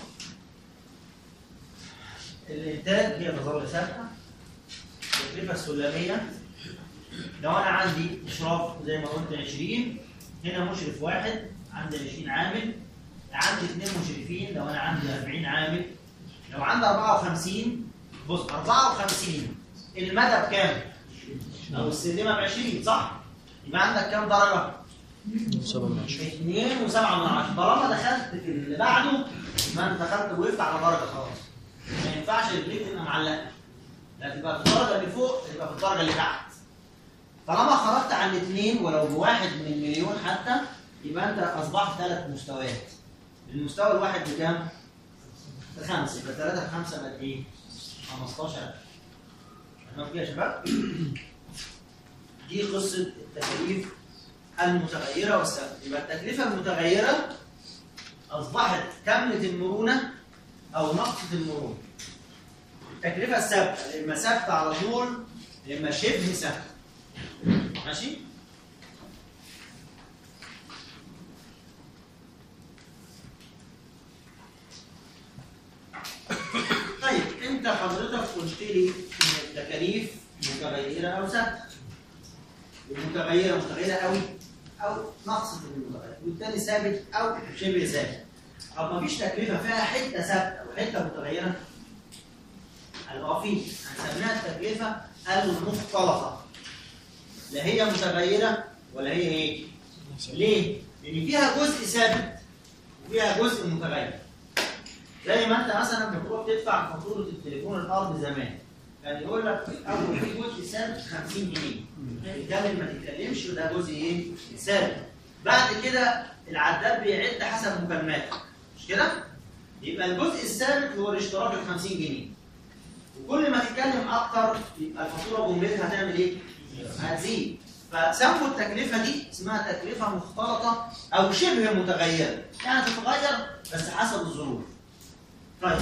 الانتاج هي تظل ثابته التكلفه السلميه لو انا عندي اشراف زي ما قلت 20 هنا مشرف واحد عندي 20 عامل عندي اثنين مشرفين لو انا عندي 40 عامل لو عندي 54 بص 54 المدى بكام؟ او السلمه ب 20 صح؟ يبقى عندك كام درجه؟ سبعة من عشرة 2 و7 من 10 طالما دخلت في اللي بعده ما انت دخلت وقفت على درجه خلاص ما ينفعش رجليك تبقى معلقه لا تبقى في الدرجه اللي فوق تبقى في الدرجه اللي تحت طالما خرجت عن الاثنين ولو بواحد من المليون حتى يبقى انت اصبحت ثلاث مستويات المستوى الواحد بكام؟ بخمسه يبقى 3 في 5 بقت ايه؟ 15000 تمام كده يا شباب؟ دي قصه التكاليف المتغيره والثابته يبقى التكلفه المتغيره اصبحت كامله المرونه او نقصه المرونه التكلفه الثابته اما ثابته على طول اما شبه ثابته ماشي طيب انت حضرتك قلت لي ان التكاليف متغيره او ثابته المتغيره متغيره قوي او نقص في المتغير والتاني ثابت او شبه ثابت طب ما فيش تكلفه فيها حته ثابته وحته متغيره هيبقى في هنسميها التكلفه المختلطه لا هي متغيره ولا هي ايه؟ ليه؟ لان فيها جزء ثابت وفيها جزء متغير زي ما انت مثلا بتروح تدفع فاتوره التليفون الارض زمان كان يقول لك في الاول في جزء ثابت 50 جنيه تتكلم ما تتكلمش وده جزء ايه؟ ثابت بعد كده العداد بيعد حسب مكالماتك مش كده؟ يبقى الجزء الثابت هو الاشتراك ال 50 جنيه وكل ما تتكلم اكتر يبقى الفاتوره جملتها هتعمل ايه؟ هتزيد فسموا التكلفه دي اسمها تكلفه مختلطه او شبه متغيره يعني تتغير بس حسب الظروف طيب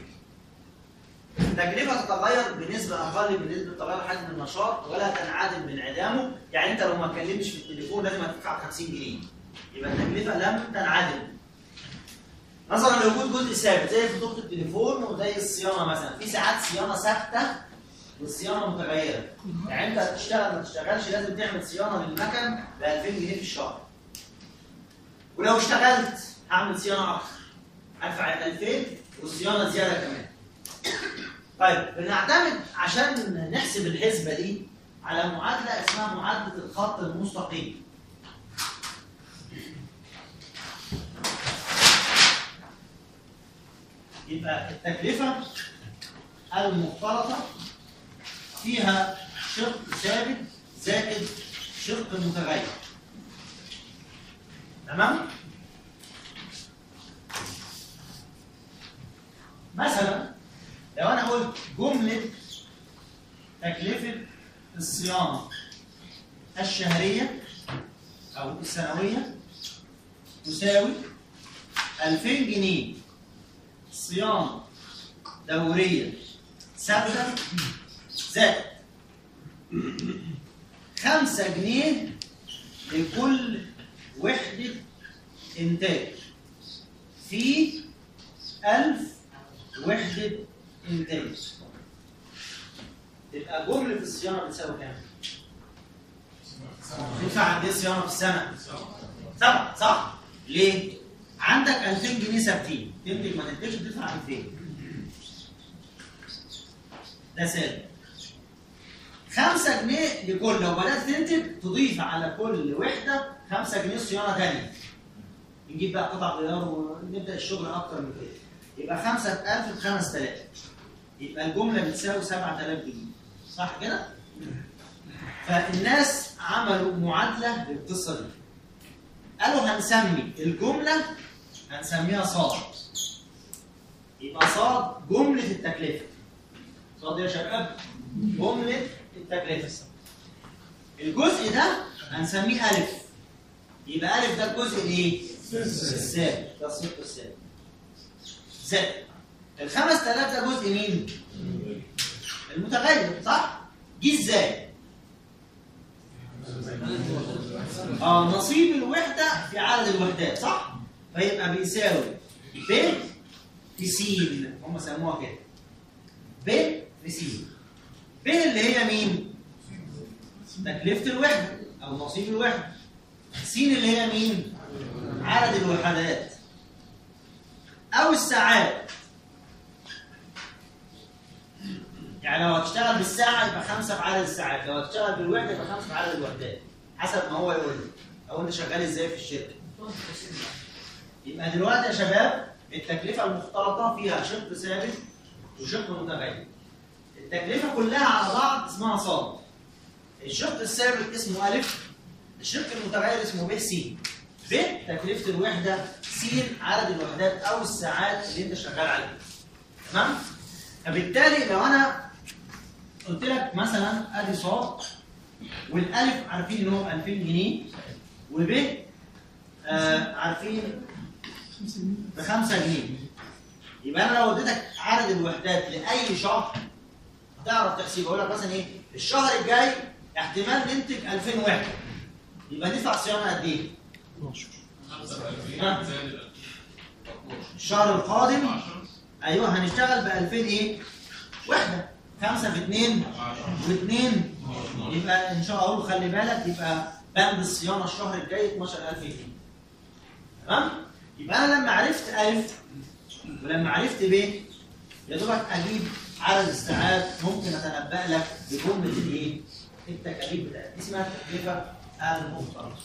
التكلفه تتغير بنسبه اقل من نسبه تغير حجم النشاط ولا تنعدم بانعدامه يعني انت لو ما اتكلمتش في التليفون لازم هتدفع 50 جنيه يبقى التكلفه لم تنعدم نظرا لوجود جزء ثابت زي فاتوره التليفون وزي الصيانه مثلا في ساعات صيانه ثابته والصيانه متغيره يعني انت هتشتغل ما تشتغلش لازم تعمل صيانه للمكن ب 2000 جنيه في الشهر ولو اشتغلت هعمل صيانه اكتر هدفع ال 2000 والصيانه زياده كمان طيب بنعتمد عشان نحسب الحسبه دي على معادله اسمها معادله الخط المستقيم يبقى التكلفه المختلطه فيها شق ثابت زائد شق متغير تمام مثلا لو انا قلت جمله تكلفه الصيانه الشهريه او السنويه تساوي 2000 جنيه صيانه دوريه ثابته زائد 5 جنيه لكل وحدة إنتاج في 1000 وحدة إنتاج تبقى جملة الصيانة بتساوي كام؟ تدفع قد إيه صيانة في السنة؟ سبعة صح؟ ليه؟ عندك 2000 جنيه ثابتين تنتج ما تنتجش تدفع 2000 ده ثابت 5 جنيه لكل لو بدات تنتج تضيف على كل وحده 5 جنيه صيانه ثانيه نجيب بقى قطع غيار ونبدا الشغل اكتر من كده يبقى 5000 ب 5000 يبقى الجمله بتساوي 7000 جنيه صح كده؟ فالناس عملوا معادله للقصه دي قالوا هنسمي الجمله هنسميها صاد يبقى صاد جمله التكلفه صاد يا شباب جمله التكلفه الجزء ده هنسميه الف يبقى الف ده الجزء الايه؟ الثابت ده الصفر الثابت زائد ال 5000 ده جزء مين؟ المتغير صح؟ جه ازاي؟ اه نصيب الوحده في عدد الوحدات صح؟ فيبقى بيساوي ب في س هم سموها كده ب في س ب اللي هي مين؟ تكلفة الوحدة أو نصيب الوحدة س اللي هي مين؟ عدد الوحدات أو الساعات يعني لو هتشتغل بالساعة يبقى خمسة في عدد الساعات، لو هتشتغل بالوحدة يبقى خمسة في عدد الوحدات، حسب ما هو يقول لي، أو أنت شغال إزاي في الشركة. يبقى دلوقتي يا شباب التكلفة المختلطة فيها شق ثابت وشق متغير. التكلفة كلها على بعض اسمها صاد. الشق الثابت اسمه ألف، الشق المتغير اسمه ب س. ب تكلفة الوحدة، س عدد الوحدات أو الساعات اللي أنت شغال عليها. تمام؟ فبالتالي لو أنا قلت لك مثلا ادي صاد والالف عارفين ان هو 2000 جنيه وب آه عارفين ب 5 جنيه يبقى انا لو اديتك عدد الوحدات لاي شهر هتعرف تحسبه اقول لك مثلا ايه الشهر الجاي احتمال ننتج 2000 وحده يبقى ندفع صيانه قد ايه؟ 12 ها؟ الشهر القادم ايوه هنشتغل ب 2000 ايه؟ وحده 5 في 2 و2 يبقى ان شاء الله خلي بالك يبقى بند الصيانه الشهر الجاي 12000 جنيه تمام؟ يبقى انا لما عرفت الف ولما عرفت ب يا دوبك اجيب عدد الساعات ممكن اتنبأ لك بجمله الايه؟ التكاليف بتاعتي اسمها التكلفه المفترضه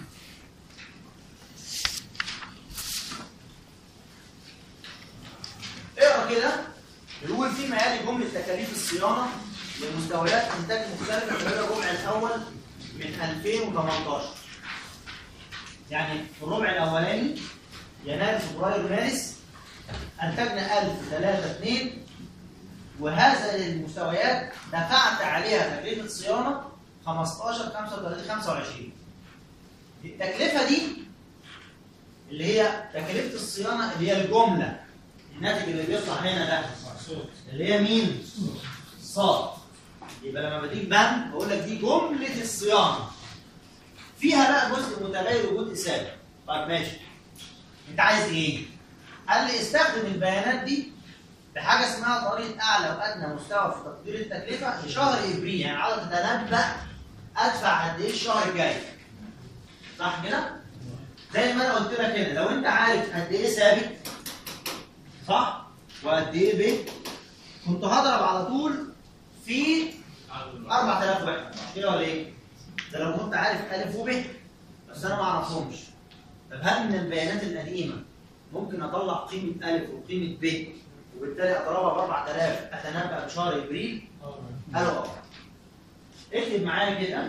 اقرا كده بيقول فيما يلي جمله تكاليف الصيانه لمستويات انتاج مختلفه خلال الربع الاول من 2018 يعني في الربع الاولاني يناير فبراير مارس انتجنا 1000 3 2 وهذا المستويات دفعت عليها تكلفه صيانه 15 35 25 التكلفه دي اللي هي تكلفه الصيانه اللي هي الجمله الناتج اللي بيطلع هنا ده اللي هي مين؟ صاد يبقى لما بديك بند بقول لك دي جمله الصيانه فيها بقى جزء متغير وجزء ثابت طيب ماشي انت عايز ايه؟ قال لي استخدم البيانات دي بحاجه اسمها طريقه اعلى وادنى مستوى في تقدير التكلفه لشهر ابريل يعني عاوز اتنبأ ادفع قد ايه الشهر الجاي صح كده؟ زي ما انا قلت لك هنا لو انت عارف قد ايه ثابت صح؟ وقد ايه ب كنت هضرب على طول في 4000 وحده مش كده ولا ايه؟ ده لو كنت عارف الف وب بس انا ما اعرفهمش طب هل من البيانات القديمه ممكن اطلع قيمه الف وقيمه ب وبالتالي اضربها ب 4000 اتنبأ بشهر ابريل؟ قالوا اه اكتب معايا كده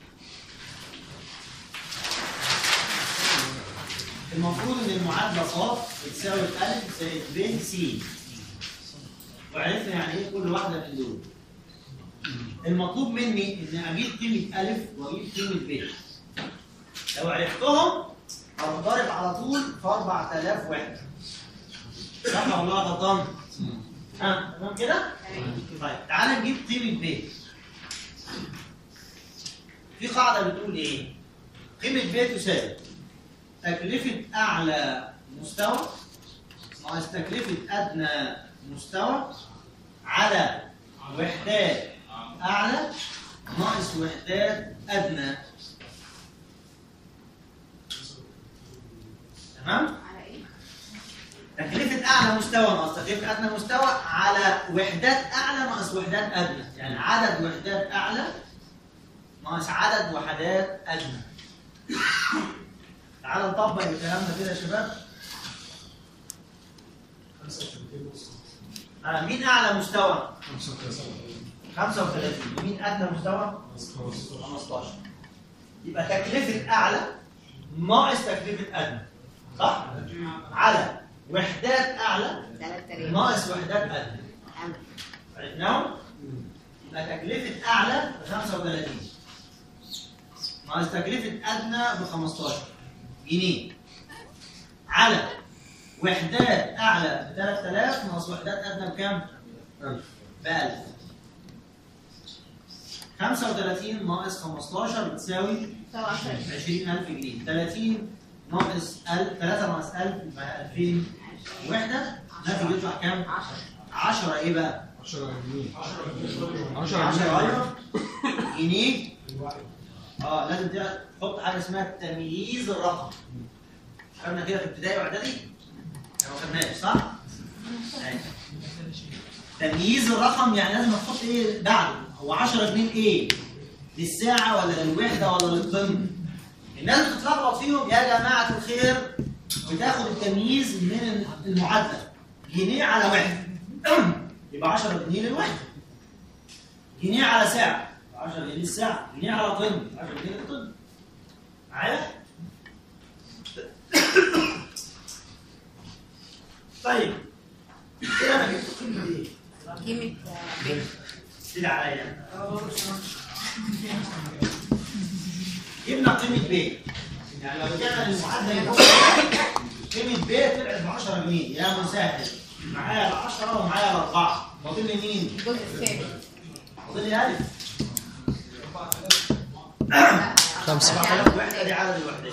المفروض ان المعادله ص بتساوي الف زائد ب س وعرفنا يعني ايه كل واحده من دول المطلوب مني ان اجيب قيمه الف واجيب قيمه ب لو عرفتهم هضرب على طول في 4000 وحده صح ولا غلطان؟ ها تمام كده؟ طيب تعالى نجيب قيمه ب في قاعده بتقول ايه؟ قيمه ب تساوي تكلفة أعلى مستوى ناقص تكلفة أدنى مستوى على وحدات أعلى ناقص وحدات أدنى تمام؟ على ايه؟ تكلفة أعلى مستوى ناقص تكلفة أدنى مستوى على وحدات أعلى ناقص وحدات أدنى يعني عدد وحدات أعلى ناقص عدد وحدات أدنى تعال نطبق الكلام ده كده يا شباب آه مين أعلى مستوى؟ 35 ومين أدنى مستوى؟ 15 يبقى تكلفة أعلى ناقص تكلفة أدنى صح؟ على وحدات أعلى 3000 ناقص وحدات أدنى عرفناهم؟ يبقى تكلفة أعلى ب 35 ناقص تكلفة أدنى ب 15 جنيه على وحدات أعلى ب 3000 ناقص وحدات أدنى بكام؟ ب 1000 35 ناقص 15 بتساوي 20000 جنيه 30 ناقص 1000 3 ناقص 1000 يبقى 2000 وحدة الناتج يطلع كام؟ 10 ايه بقى؟ 10 جنيه 10 ايوه جنيه اه لازم تبقى تحط حاجه اسمها تمييز الرقم خدنا كده في ابتدائي واعدادي؟ ما خدناش صح؟ أيوة. تمييز الرقم يعني لازم تحط ايه بعده هو 10 جنيه ايه؟ للساعه ولا للوحده ولا للطن؟ الناس بتتلخبط فيهم يا جماعه الخير بتاخد التمييز من المعادله جنيه على وحده يبقى 10 جنيه للوحده جنيه على ساعه 10 جنيه للساعه جنيه على طن 10 جنيه للطن معايا؟ طيب كده انا جبت قيمه ايه؟ قيمة ب كده عليا جبنا قيمه ب يعني لو رجعنا للمعادله اللي فوق قيمه ب طلعت ب 10 جنيه يا مسهل معايا ال 10 ومعايا ال 4 فاضل لي مين؟ الجزء الثاني فاضل لي الف خمسة 4000 وحده دي عدد الوحدات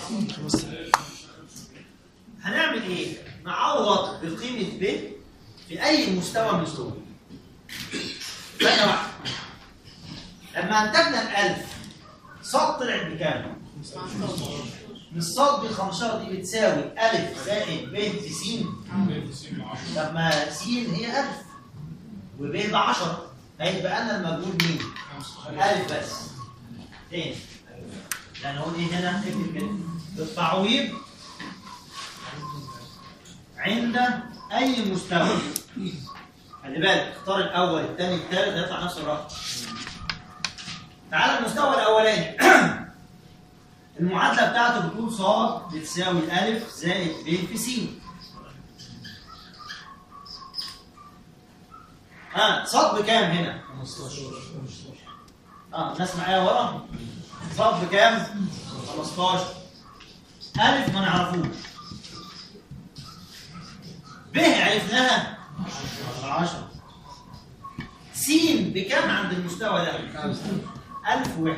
هنعمل ايه؟ نعوض بقيمه ب في اي مستوى من دول ثانيه واحده لما انتجنا الالف صاد طلعت بكام؟ من صاد ب 15 دي بتساوي الف زائد ب في س طب ما س هي الف وب ب 10 هيبقى لنا المجهول مين؟ الف بس تاني يعني هو ايه هنا اكتب كده التعويض عند اي مستوى خلي بالك اختار الاول الثاني الثالث هيطلع نفس الرقم تعالى المستوى الاولاني المعادله بتاعته بتقول ص بتساوي الف زائد ب في س ها ص بكام هنا؟ 15 اه الناس معايا ورا صف بكام 15 الف ما نعرفوش ب عرفناها 10 س بكام عند المستوى ده 1000 واحد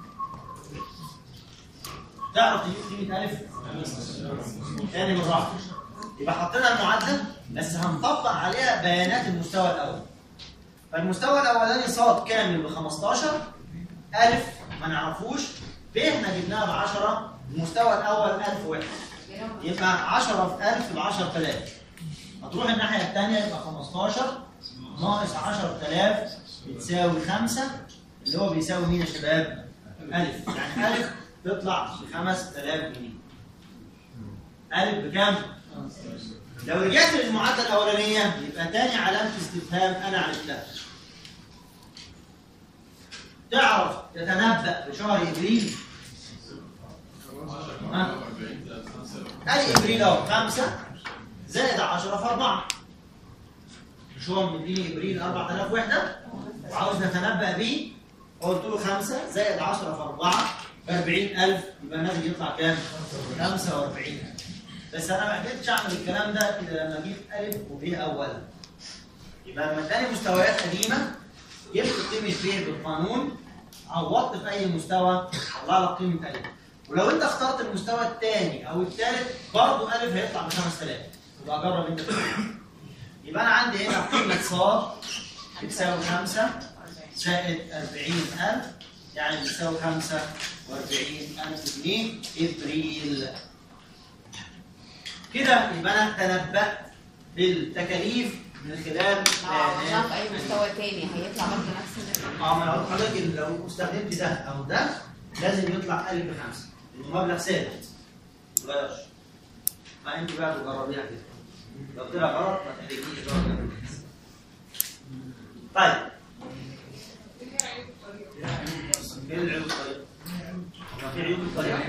تعرف تجيب قيمه الف تاني بالراحه يبقى حطينا المعادله بس هنطبق عليها بيانات المستوى الاول فالمستوى الاولاني صاد كامل ب 15 الف ما نعرفوش ب احنا جبناها ب 10 المستوى الاول 1000 واحد يبقى 10 في 1000 ب 10000 هتروح الناحيه الثانيه يبقى 15 ناقص 10000 بتساوي 5 اللي هو بيساوي مين يا شباب؟ الف يعني الف تطلع ب 5000 جنيه الف بكام؟ لو رجعت للمعادله الاولانيه يبقى تاني علامه استفهام انا عرفتها تعرف تتنبأ بشهر ابريل ها؟ ادي ابريل اهو 5 زائد 10 في 4 مش هو مديني ابريل 4000 وحده وعاوز نتنبأ بيه قلت له 5 زائد 10 في 4 ب 40000 يبقى الناتج يطلع كام؟ 45000 بس انا ما قدرتش اعمل الكلام ده الا لما اجيب الف وب اولا يبقى لما اداني مستويات قديمه جبت قيمه ب بالقانون عوضت في اي مستوى طلع لك قيمه الف ولو انت اخترت المستوى الثاني او الثالث برضه الف هيطلع ب 5000 يبقى جرب انت كده. يبقى انا عندي هنا قيمه ص بتساوي 5 زائد 40000 يعني بتساوي 45000 جنيه ابريل كده يبقى انا تنبأت بالتكاليف من خلال عملناه في اي مستوى تاني هيطلع برضه نفس النتيجة. اه ما انا قلت لحضرتك لو استخدمت ده او ده لازم يطلع ألف بخمسة لأنه مبلغ ثابت ما يتغيرش فأنت بقى تجربيها كده لو طلع غلط ما تحرجنيش بقى طيب ايه العيوب الطريقة؟ ما في عيوب الطريقة؟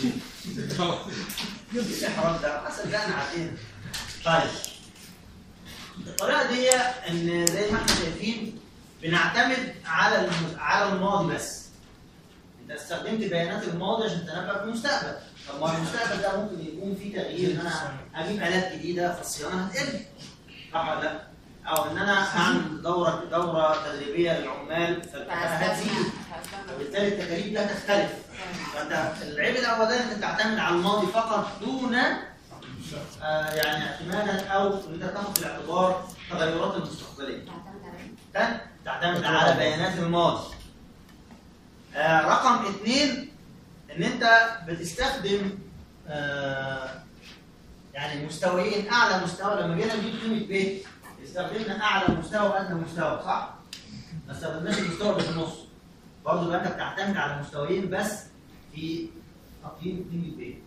ايه حرام ده؟ حسن ده انا عارفين طيب الطريقه دي ان زي ما احنا شايفين بنعتمد على الم- على الماضي بس انت استخدمت بيانات الماضي عشان تنبأ بالمستقبل طب ما المستقبل ده ممكن يكون فيه تغيير ان انا اجيب الات جديده فالصيانه هتقل صح ولا لا؟ او ان انا اعمل دوره دوره تدريبيه للعمال فالكفاءه هتزيد فهستنى هستنى وبالتالي التكاليف لا تختلف فانت العيب الاولاني انك تعتمد على الماضي فقط دون آه يعني اعتمادا او ان انت تاخد في الاعتبار التغيرات المستقبليه. تعتمد على إيه؟ تاني تعتمد على بيانات الماضي. آه رقم اثنين ان انت بتستخدم آه يعني مستويين اعلى مستوى لما جينا نجيب قيمه ب استخدمنا اعلى مستوى وادنى مستوى صح؟ ما استخدمناش المستوى اللي في النص. برضه يبقى انت بتعتمد على مستويين بس في تقييم قيمه ب.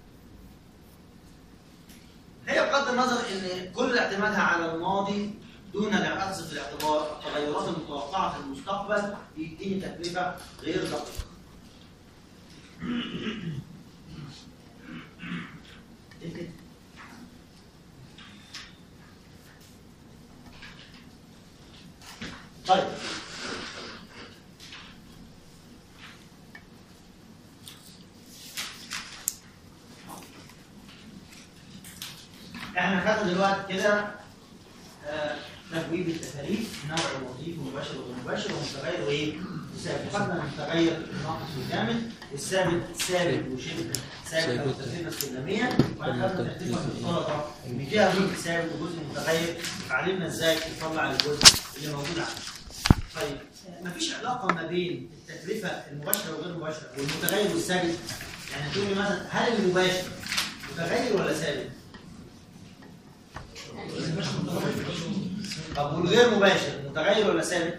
هي بغض النظر ان كل اعتمادها على الماضي دون الاخذ في الاعتبار التغيرات المتوقعه في المستقبل بيديني تكلفه غير دقيقه. إيه كده؟ طيب احنا خدنا دلوقتي كده آه، تبويب التكاليف نوع الوظيفي مباشر وغير مباشر ومتغير وايه؟ ثابت خدنا المتغير ناقص وجامد والثابت ثابت وشبه ثابت او ترتيبه سلميه وبعدين خدنا ترتيبه مختلطه ان فيها جزء ثابت وجزء متغير اتعلمنا ازاي نطلع الجزء اللي موجود عندنا. طيب آه، مفيش علاقه ما بين التكلفه المباشره والغير المباشره والمتغير والثابت يعني تقول لي مثلا هل المباشر متغير ولا ثابت؟ طب والغير مباشر متغير ولا ثابت؟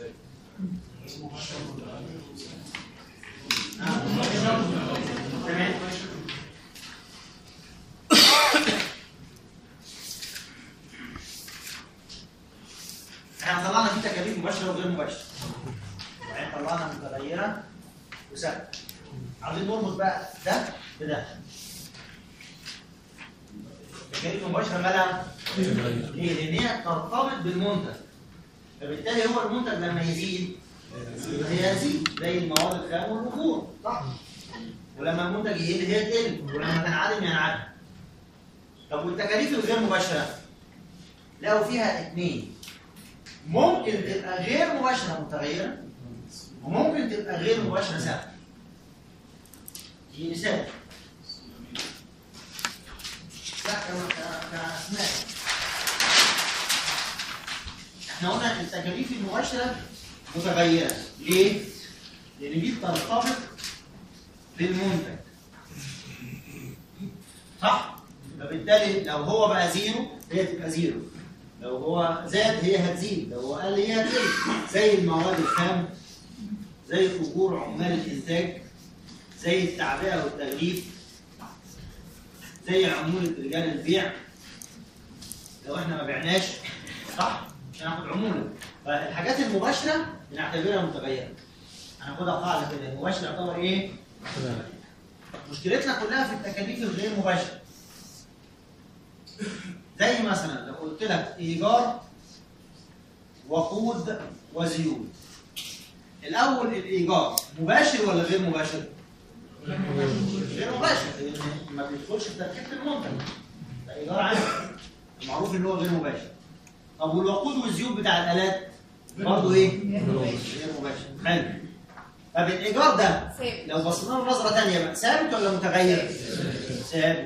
آه. تمام احنا طلعنا في تكاليف مباشره وغير مباشره وبعدين طلعنا متغيره وثابته عاوزين نربط بقى ده بده التكاليف المباشره مالها ليه؟ لان هي ترتبط بالمنتج فبالتالي هو المنتج لما يزيد هي يزيد زي المواد الخام والبخور صح؟ ولما المنتج يقل هي تقل ولما تنعدم ينعدم طب والتكاليف الغير مباشره لقوا فيها اثنين ممكن تبقى غير مباشره متغيره وممكن تبقى غير مباشره ثابته دي مثال لا ك- ك- كاسماء احنا قلنا التكاليف المباشره متغيره ليه؟ لان دي بترتبط بالمنتج صح؟ فبالتالي لو هو بقى زيرو هي تبقى زيرو لو هو زاد هي هتزيد لو هو قل هي هتقل زي المواد الخام زي اجور عمال الانتاج زي التعبئه والتغليف زي عمولة رجال البيع لو احنا ما بعناش صح مش هناخد عمولة فالحاجات المباشرة بنعتبرها متغيرة هناخدها قاعدة كده المباشر يعتبر ايه؟ مشكلتنا كلها في التكاليف الغير مباشرة زي مثلا لو قلت لك ايجار وقود وزيوت الاول الايجار مباشر ولا غير مباشر؟ غير مباشر لان ما بيدخلش في تركيبه المنتج ده ايجار عام معروف ان هو غير مباشر طب والوقود والزيوت بتاع الالات برضه ايه؟ غير مباشر حلو طب الايجار ده ثابت لو بصينا له نظره ثانيه بقى ثابت ولا متغير؟ ثابت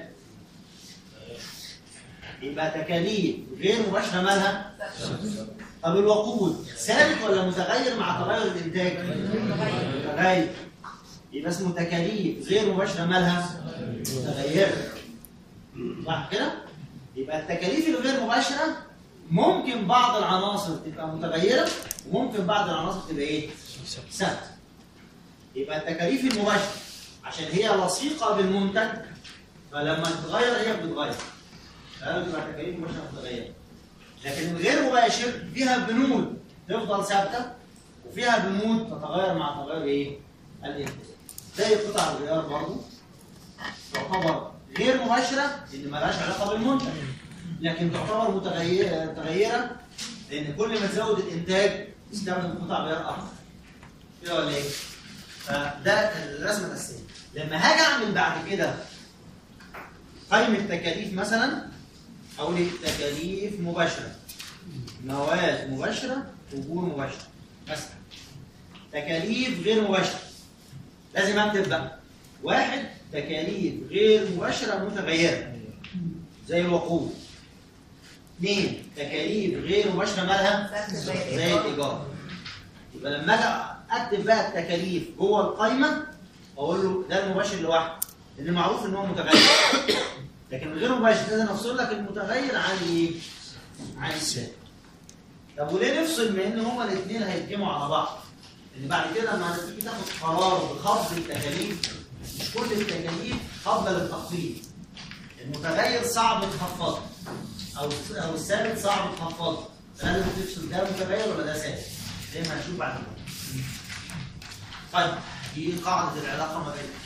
يبقى تكاليف غير مباشره مالها؟ طب الوقود ثابت ولا متغير مع تغير الانتاج؟ متغير يبقى اسمه تكاليف غير مباشره مالها؟ متغيره صح كده؟ يبقى التكاليف الغير مباشره ممكن بعض العناصر تبقى متغيره وممكن بعض العناصر تبقى ايه؟ ثابته يبقى التكاليف المباشره عشان هي لصيقه بالمنتج فلما تتغير هي بتتغير فهذا تبقى تكاليف مباشره متغيره لكن الغير مباشر فيها بنود تفضل ثابته وفيها بنود تتغير مع تغير ايه؟ الانتاج زي قطع الغيار برضه تعتبر غير مباشره لان مالهاش علاقه بالمنتج لكن تعتبر متغيره متغيره لان كل ما تزود الانتاج تستخدم قطع غيار اكتر كده ولا ايه؟ فده الرسمه الاساسيه لما هاجي اعمل بعد كده قائمه تكاليف مثلا اقول ايه؟ تكاليف مباشره مواد مباشره اجور مباشره مثلا تكاليف غير مباشره لازم اكتب بقى واحد تكاليف غير مباشره متغيره زي الوقود اثنين تكاليف غير مباشره مالها ثابت زي زي الايجار يبقى لما اجي اكتب بقى التكاليف جوه القايمه اقول له ده المباشر لوحده لان معروف ان هو متغير لكن الغير مباشر لازم افصل لك المتغير عن ايه؟ عن الثابت طب وليه نفصل بما ان هما الاثنين هيتجمعوا على بعض؟ ان بعد كده لما تيجي تاخد قرار بخفض التكاليف مش كل التكاليف قابله للتخفيض المتغير صعب تخفضه او او الثابت صعب تخفضه فلازم تفصل ده متغير ولا ده ثابت زي ما هنشوف بعد كده طيب دي قاعده العلاقه ما بين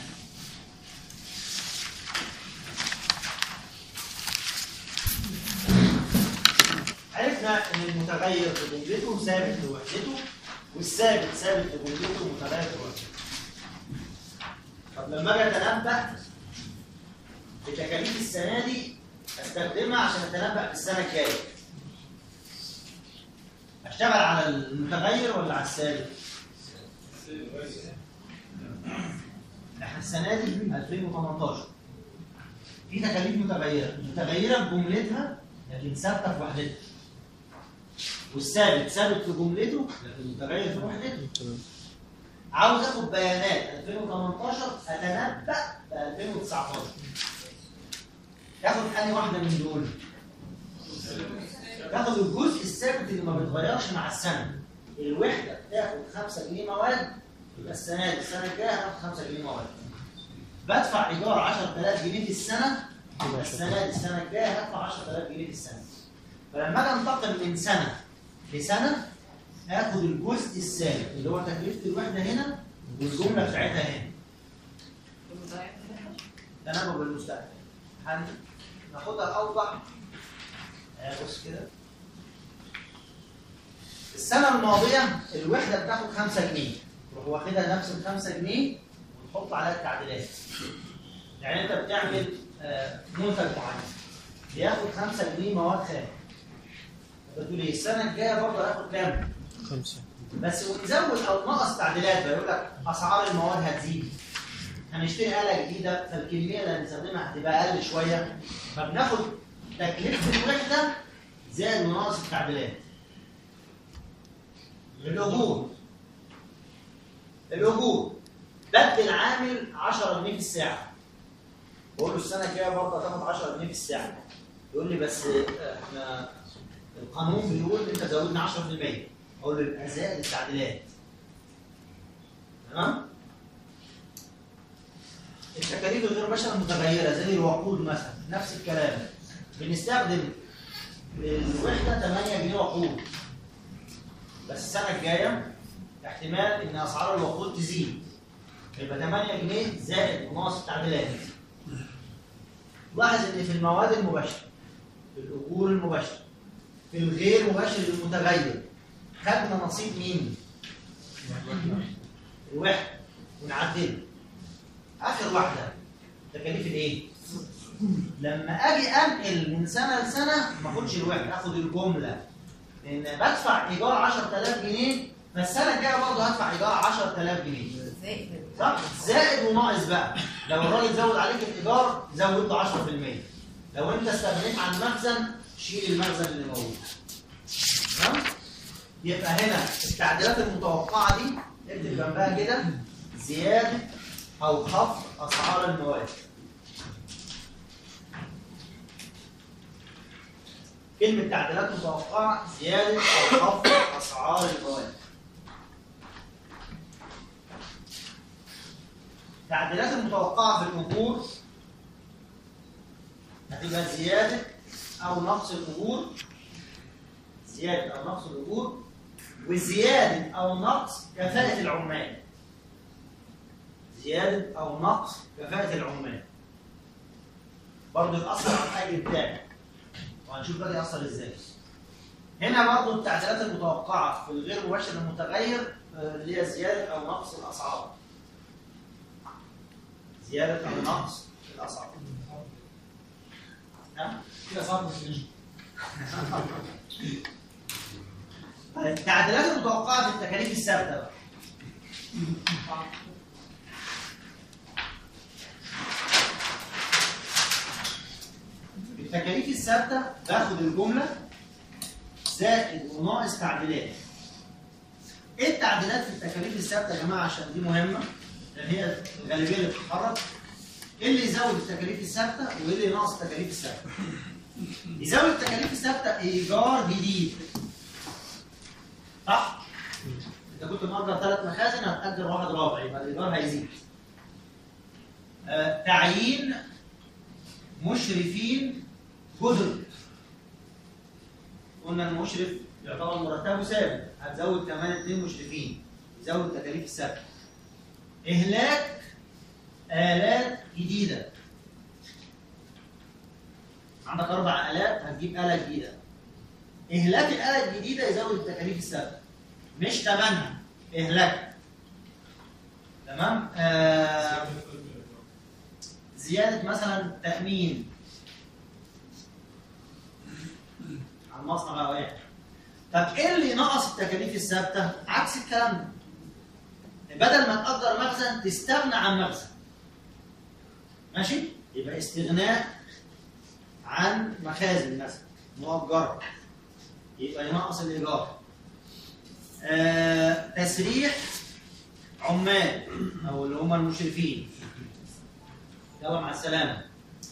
عرفنا ان المتغير بجملته ثابت لوحدته والثابت ثابت لجملته ومتغير لوحدته طب لما اجي اتنبأ بتكاليف السنه دي استخدمها عشان اتنبأ بالسنه الجايه اشتغل على المتغير ولا على الثابت؟ احنا السنه دي 2018 في تكاليف متغيره متغيره بجملتها لكن ثابته في وحدتها والثابت ثابت في جملته لكن متغير في وحدته عاوز اخد بيانات 2018 اتنبأ ب 2019 تاخد انهي واحده من دول؟ تاخد الجزء الثابت اللي ما بيتغيرش مع السنه الوحده بتاخد 5 جنيه مواد يبقى السنه دي السنه الجايه هاخد 5 جنيه مواد بدفع ايجار 10000 جنيه في السنه يبقى السنه دي السنه الجايه هدفع 10000 جنيه في السنه فلما اجي انتقل من سنه لسنه اخد الجزء الثابت اللي هو تكلفه الوحده هنا والجمله بتاعتها هنا تنبؤ بالمستقبل هن- ناخدها اوضح آه، بص كده السنه الماضيه الوحده بتاخد 5 جنيه تروح واخدها نفس ال 5 جنيه وتحط عليها التعديلات يعني انت بتعمل آه، منتج معين بياخد 5 جنيه مواد خام بتقول ايه السنه الجايه برضه هياخد كام؟ خمسة بس ونزود او نقص تعديلات بقى يقول لك اسعار المواد هتزيد هنشتري آلة جديدة فالكمية اللي هنستخدمها هتبقى أقل شوية فبناخد تكلفة الوحدة زائد وناقص التعديلات الأجور الأجور بدي العامل 10 جنيه في الساعة بقول له السنة الجاية برضه هتاخد 10 جنيه في الساعة يقول لي بس آه، احنا القانون بيقول انت زودنا 10% اقول له يبقى زائد التعديلات تمام التكاليف الغير مباشره متغيره زي الوقود مثلا نفس الكلام بنستخدم الوحده 8 جنيه وقود بس السنه الجايه احتمال ان اسعار الوقود تزيد يبقى 8 جنيه زائد وناقص التعديلات لاحظ ان في المواد المباشره في الاجور المباشره في الغير مباشر المتغير خدنا نصيب مين؟ الوحده ونعدله اخر واحده تكاليف الايه؟ لما اجي انقل من سنه لسنه ما اخدش الوحده اخد الجمله لان بدفع ايجار 10000 جنيه فالسنه الجايه برضه هدفع ايجار 10000 جنيه زائد صح؟ زائد وناقص بقى لو الراجل زود عليك الايجار زود له 10% لو انت استغنيت عن مخزن شيل المخزن اللي موجود تمام؟ يبقى هنا التعديلات المتوقعه دي اكتب جنبها كده زياده او خفض اسعار المواد كلمة تعديلات متوقعة زيادة أو خفض أسعار المواد. التعديلات المتوقعة في الأجور هتبقى زيادة أو نقص الأجور زيادة أو نقص الأجور وزيادة أو نقص كفاءة العمال زيادة أو نقص كفاءة العمال برضه يأثر على الأجر بتاعي وهنشوف بقى يأثر إزاي هنا برضه التعديلات المتوقعة في الغير مباشر المتغير آه، اللي هي زيادة أو نقص الأسعار زيادة أو نقص الأسعار نعم كده صعب مش نجم التعديلات المتوقعة في التكاليف الثابتة بقى. في التكاليف الثابتة باخد الجملة زائد وناقص تعديلات. ايه التعديلات في التكاليف الثابتة يا جماعة عشان دي مهمة لأن هي الغالبية اللي بتتحرك. ايه اللي يزود التكاليف الثابتة وايه اللي ينقص التكاليف الثابتة؟ يزود التكاليف الثابتة إيجار جديد صح؟ انت كنت مأجر ثلاث مخازن هتأجر واحد رابع يبقى الإيجار هيزيد. آه، تعيين مشرفين جدد. قلنا المشرف يعتبر مرتبه ثابت، هتزود كمان اثنين مشرفين، يزود التكاليف الثابتة. إهلاك آلات جديدة. عندك أربع آلات هتجيب آلة جديدة. إهلاك الآلة الجديدة يزود التكاليف الثابتة. مش ثمنها إهلاك. تمام؟ آه زيادة مثلا تأمين المصنع بقى واقع طب ايه اللي نقص التكاليف الثابته؟ عكس الكلام ده بدل ما تأجر مخزن تستغنى عن مخزن ماشي؟ يبقى استغناء عن مخازن مثلا مؤجرة يبقى ينقص الإيجار آه، تسريح عمال أو اللي هم المشرفين يلا مع السلامة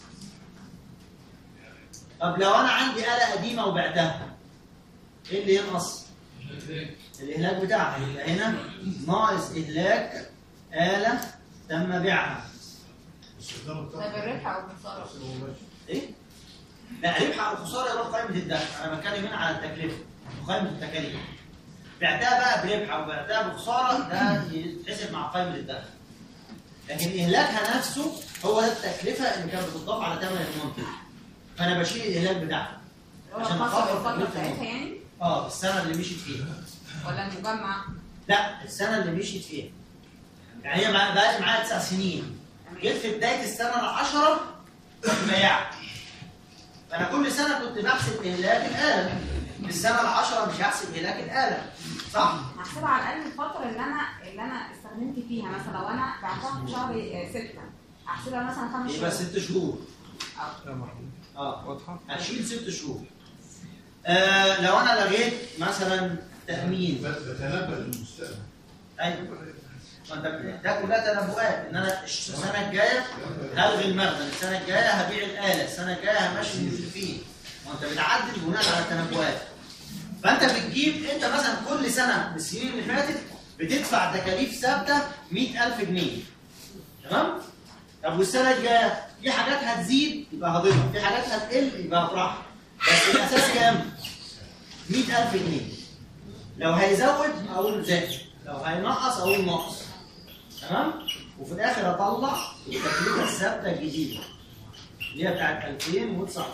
طب لو أنا عندي آلة قديمة وبعتها إيه اللي ينقص؟ الإهلاك بتاعها يبقى هنا ناقص إهلاك آلة تم بيعها استخدام طيب الطاقة الربح او الخساره ايه؟ لا ربح او خساره يروح قائمه الدخل انا بتكلم هنا على التكلفه وقائمه التكاليف بعتها بقى بربح او بعتها بخساره ده يتحسب مع قائمه الدخل لكن اهلاكها نفسه هو ده التكلفه اللي كانت بتضاف على ثمن المنتج فانا بشيل الاهلاك بتاعها اللي هو عشان الخساره أخفف الفتره تكلفة بتاعتها المنتج. يعني اه السنه اللي مشيت فيها ولا المجمع لا السنه اللي مشيت فيها يعني هي مع- بقت معايا تسع سنين جيت في بدايه السنه العشره بيعت فانا كل سنه كنت بحسب اهلاك الاله في السنه العشره مش هحسب اهلاك الاله صح هحسبها على الاقل الفتره اللي انا اللي انا استخدمت فيها مثلا لو انا بعتها في شهر آه، ستة احسبها مثلا خمس يبقى شهور ست شهور أو- اه واضحه هشيل ست شهور آه لو انا لغيت مثلا تامين بت- بتنبأ للمستقبل ايوه ما انت ده كلها تنبؤات ان انا السنه الجايه هلغي المخزن السنه الجايه هبيع الاله السنه الجايه همشي المشرفين وانت بتعدل بناء على التنبؤات فانت بتجيب انت مثلا كل سنه من السنين اللي فاتت بتدفع تكاليف ثابته 100000 جنيه تمام طب والسنه الجايه في حاجات هتزيد يبقى هضيفها في حاجات هتقل يبقى هطرحها بس الاساس كام 100000 جنيه لو هيزود اقول زائد لو هينقص اقول ناقص تمام وفي الاخر اطلع التكلفه الثابته الجديده اللي هي بتاعت 2019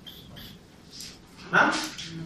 تمام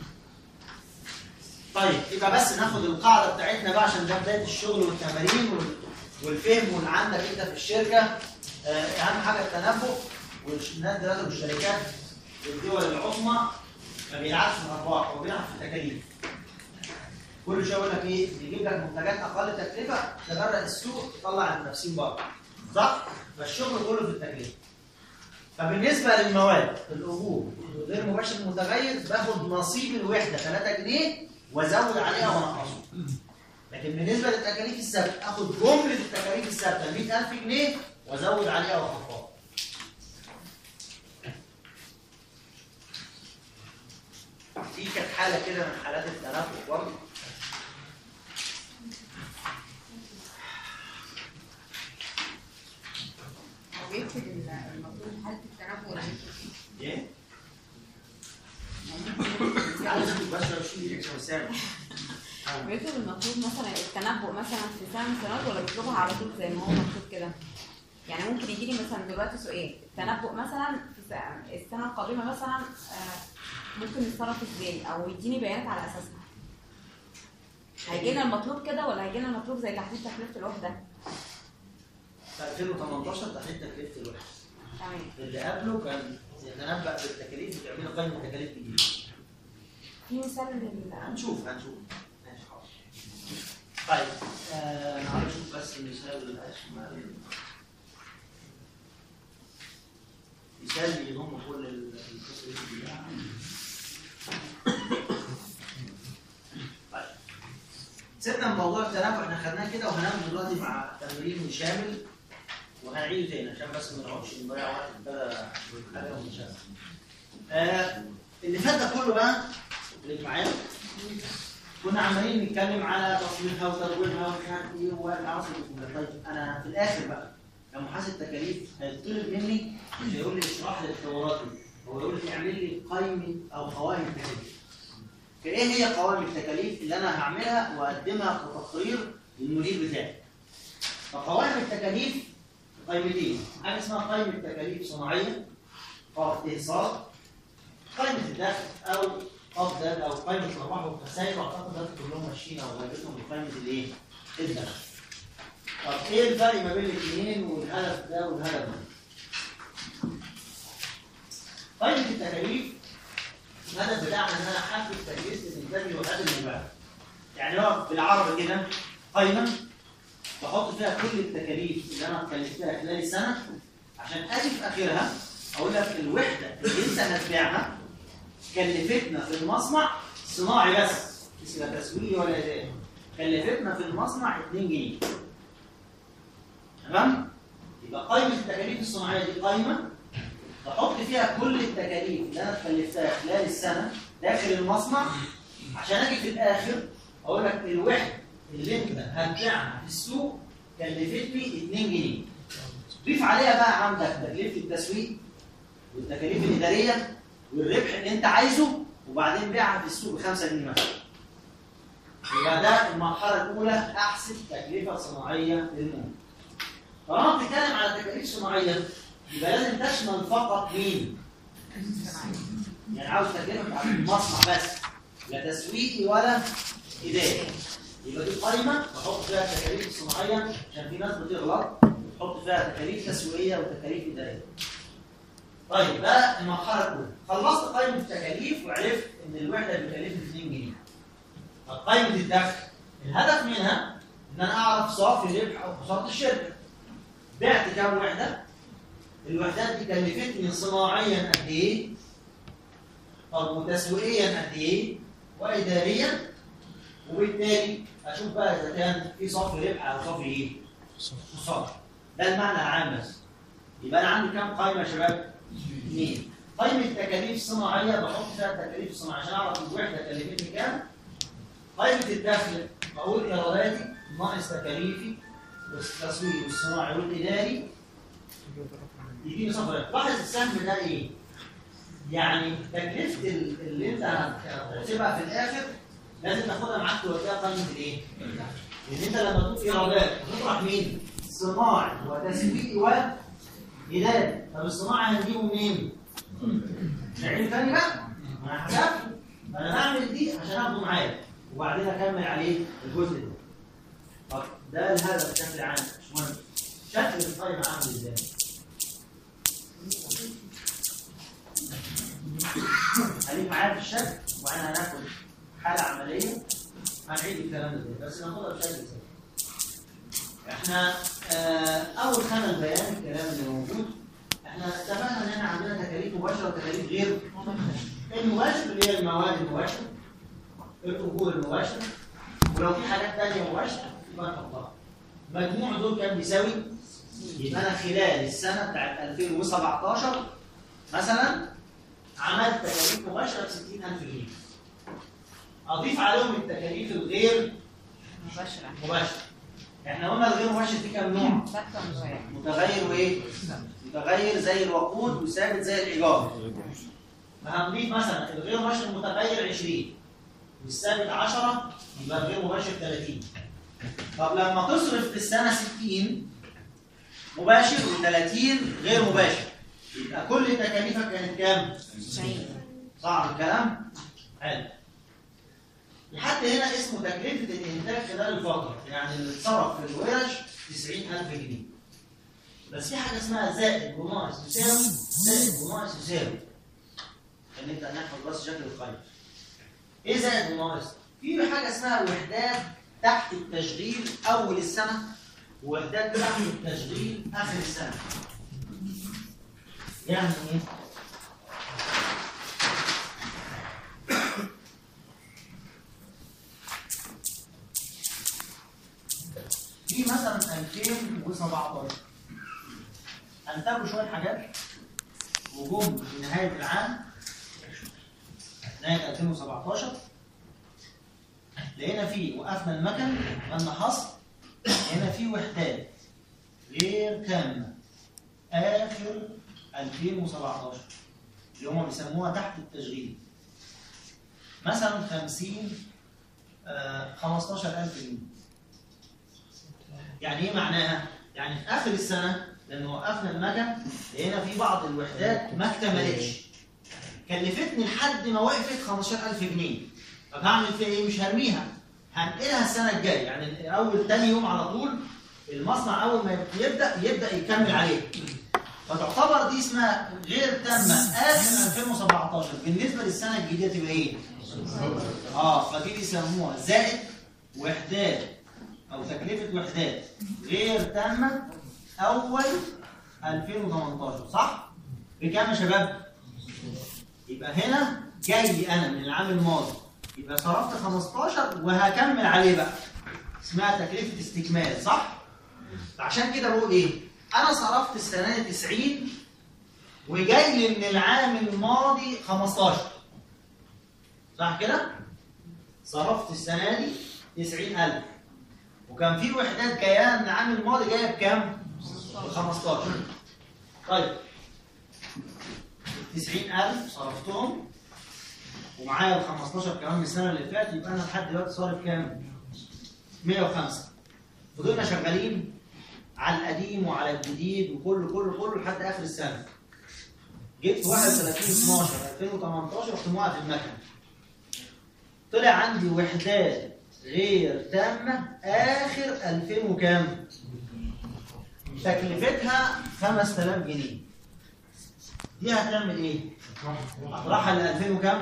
طيب يبقى بس ناخد القاعده بتاعتنا بقى عشان ده بدايه الشغل والتمارين وال- والفهم واللي عندك انت في الشركه آه، اهم حاجه التنبؤ والناس دلوقتي والشركات والدول العظمى ما بيلعبش في الارباح هو بيلعب في التكاليف كل شويه يقول لك ايه بيجيب لك منتجات اقل تكلفه تغرق السوق تطلع المنافسين بره صح؟ فالشغل كله في التكلفه فبالنسبه للمواد الاجور غير مباشر المتغير باخد نصيب الوحده 3 جنيه وازود عليها وانقصه لكن بالنسبه للتكاليف الثابته اخد جمله التكاليف الثابته 100000 جنيه وازود عليها واخفضها دي كانت حاله كده من حالات التنبؤ برضه هو بيكتب ال- المفروض حاله التنبؤ ولا بيكتب إيه؟ ايه؟ يعني بس شيء وسام بيكتب المفروض مثلا التنبؤ مثلا في سنه من السنوات ولا بيطلبها على طول زي ما هو مكتوب كده يعني ممكن يجي لي مثلا دلوقتي سؤال التنبؤ مثلا في س- السنه القادمه مثلا آه، ممكن يتصرف ازاي او يديني بيانات على اساسها هيجي لنا المطلوب كده ولا هيجي لنا المطلوب زي تحديد تكلفه الوحده في 2018 تحديد تكلفه الوحده تمام اللي قبله كان يتنبأ بالتكاليف وتعمل قائمه تكاليف جديده في مثال لل هنشوف هنشوف ماشي حاضر طيب آه انا عايز اشوف بس المثال الاشمل مثال يضم كل ال- القصه دي كلها طيب سيبنا من موضوع التنبؤ احنا خدناه كده وهنعمل دلوقتي مع تمرين شامل وهنعيده تاني عشان بس ما نقعدش نضيع وقت في كده حاجه متشابهه. آه اللي فات ده كله بقى اللي معايا كنا عمالين نتكلم على تصويرها وتدويرها ومش عارف ايه والعناصر الجمله طيب انا في الاخر بقى كمحاسب تكاليف هيطلب مني مش هيقول لي اشرح لي الحوارات دي هو يقول لي اعمل لي قائمه او قوائم التكاليف فايه هي قوائم التكاليف اللي انا هعملها واقدمها كتقرير للمدير بتاعي فقوائم التكاليف قائمتين حاجه اسمها قائمه تكاليف صناعيه قائمه اقساط قائمه الدخل او قبض او قائمه الارباح والخسائر واعتقد ده كلهم ماشيين او غالبيتهم بقائمه الايه؟ الدخل. طب ايه الفرق ما بين الاثنين والهدف ده والهدف ده؟ قائمه التكاليف الهدف بتاعنا ان انا احدد تكلفه الانتاج الوحدات المباعه يعني هو بالعربي كده قايمه بحط فيها كل التكاليف اللي انا كلفتها خلال السنه عشان اجي في اخرها اقول لك الوحده اللي انت هتبيعها كلفتنا في المصنع صناعي بس مش لا تسويقي ولا اداري كلفتنا في المصنع 2 جنيه تمام يبقى قائمه التكاليف الصناعيه دي قائمه بحط فيها كل التكاليف اللي انا اتكلفتها خلال السنه داخل المصنع عشان اجي في الاخر اقول لك الوحده اللي انت هتبيعها في السوق كلفتني 2 جنيه ضيف عليها بقى عندك تكلفه التسويق والتكاليف الاداريه والربح اللي انت عايزه وبعدين بيعها في السوق ب 5 جنيه مثلا يبقى ده المرحله الاولى احسب تكلفه صناعيه للمنتج طالما بتتكلم على تكاليف صناعيه يبقى لازم تشمل فقط مين؟ يعني عاوز تكلفه على المصنع بس لا تسويقي ولا اداري يبقى دي قائمه بحط فيها التكاليف الصناعيه عشان في ناس بتغلط بتحط فيها تكاليف تسويقيه وتكاليف اداريه. طيب ده المرحله الاولى خلصت قائمه التكاليف وعرفت ان الوحده بتكلفني 2 جنيه. طب قائمه الدخل الهدف منها ان انا اعرف صافي الربح او خساره الشركه. بعت كام وحده؟ الوحدات دي كلفتني صناعيا قد ايه؟ طب وتسويقيا قد ايه؟ واداريا وبالتالي اشوف بقى اذا كان في صافي ربح او صافي ايه؟ خساره. ده المعنى العام بس. يبقى انا عندي كام قائمه يا شباب؟ اثنين. قائمه تكاليف صناعيه بحط فيها التكاليف الصناعيه عشان اعرف الوحده كلفتني كام. قائمه الدخل بقول ايراداتي ناقص تكاليفي والتسويق والصناعي والاداري يديني صفر لاحظ السهم ده ايه؟ يعني تكلفه ال- اللي انت هتحسبها في الاخر لازم تاخدها معاك توديها قائمه الايه؟ لان انت لما تقول ايرادات هتطرح مين؟ صناعي وتسويقي واداري طب الصناعي هنجيبه منين؟ شايفين تاني بقى؟ ما انا حسبته انا بعمل دي عشان اخده معايا وبعدين اكمل عليه الجزء ده طب ده الهدف بشكل عام مش مهم شكل القائمه عامل ازاي؟ خليك معايا في الشكل وبعدين هناخد حاله عمليه هنعيد الكلام ده بس ناخدها بشكل سريع. احنا آه اول خانه البيان الكلام اللي موجود احنا اتفقنا ان احنا عندنا تكاليف مباشره وتكاليف غير المباشر اللي هي المواد المباشره الاجور المباشره ولو في حاجات ثانيه مباشره يبقى نحطها مجموع دول كام بيساوي؟ يبقى انا خلال السنه بتاعت 2017 مثلا عملت تكاليف مباشره ب 60000 جنيه اضيف عليهم التكاليف الغير مباشرة مباشره احنا قلنا الغير مباشر في كام نوع؟ ثابتة متغيرة متغير وايه؟ متغير زي الوقود وثابت زي الايجار فهنضيف مثلا الغير مباشر متغير 20 والثابت 10 يبقى الغير مباشر 30 طب لما تصرف في السنه 60 مباشر و30 غير مباشر يبقى كل تكاليفك كانت كام؟ 90 صعب الكلام؟ حلو لحد هنا اسمه تكلفة الإنتاج خلال الفترة يعني اللي اتصرف في الورش 90000 جنيه بس في حاجة اسمها زائد وناقص يساوي زائد وناقص يساوي عشان نبدأ نحفظ بس شكل القيم إيه زائد وناقص؟ في حاجة اسمها وحدات تحت التشغيل أول السنة ووحدات تحت التشغيل آخر السنة يعني إيه؟ في مثلا 2017 انتجوا شويه حاجات وجم في نهايه العام نهايه 2017 لقينا فيه وقفنا المكن عملنا حصر لقينا فيه وحدات غير تامه اخر 2017 اللي هم بيسموها تحت التشغيل مثلا 50 آه 15000 جنيه يعني ايه معناها؟ يعني في اخر السنه لما وقفنا المكن لقينا في بعض الوحدات ما اكتملتش. كلفتني لحد ما وقفت 15000 جنيه. طب هعمل فيها ايه؟ مش هرميها. هنقلها السنه الجايه يعني اول تاني يوم على طول المصنع اول ما يبدا يبدا يكمل عليه. فتعتبر دي اسمها غير تامه اخر 2017 بالنسبه للسنه الجديده تبقى ايه؟ اه فدي بيسموها زائد وحدات او تكلفه وحدات غير تامه اول 2018 صح؟ بكام يا شباب؟ يبقى هنا جاي انا من العام الماضي يبقى صرفت 15 وهكمل عليه بقى اسمها تكلفه استكمال صح؟ عشان كده بقول ايه؟ انا صرفت السنه دي 90 وجاي لي من العام الماضي 15 صح كده؟ صرفت السنه دي 90000 وكان في وحدات جايه من العام الماضي جايه بكام؟ ب 15 طيب ال 90000 صرفتهم ومعايا ال 15 كمان من السنه اللي فاتت يبقى انا لحد دلوقتي صارف كام؟ 105 فضلنا شغالين على القديم وعلى الجديد وكله كله كله لحد اخر السنه جيت في 31 12 2018 رحت موقف المكنه طلع عندي وحدات غير تامه اخر 2000 وكام؟ تكلفتها 5000 جنيه دي هتعمل ايه؟ هتروحها ل 2000 وكام؟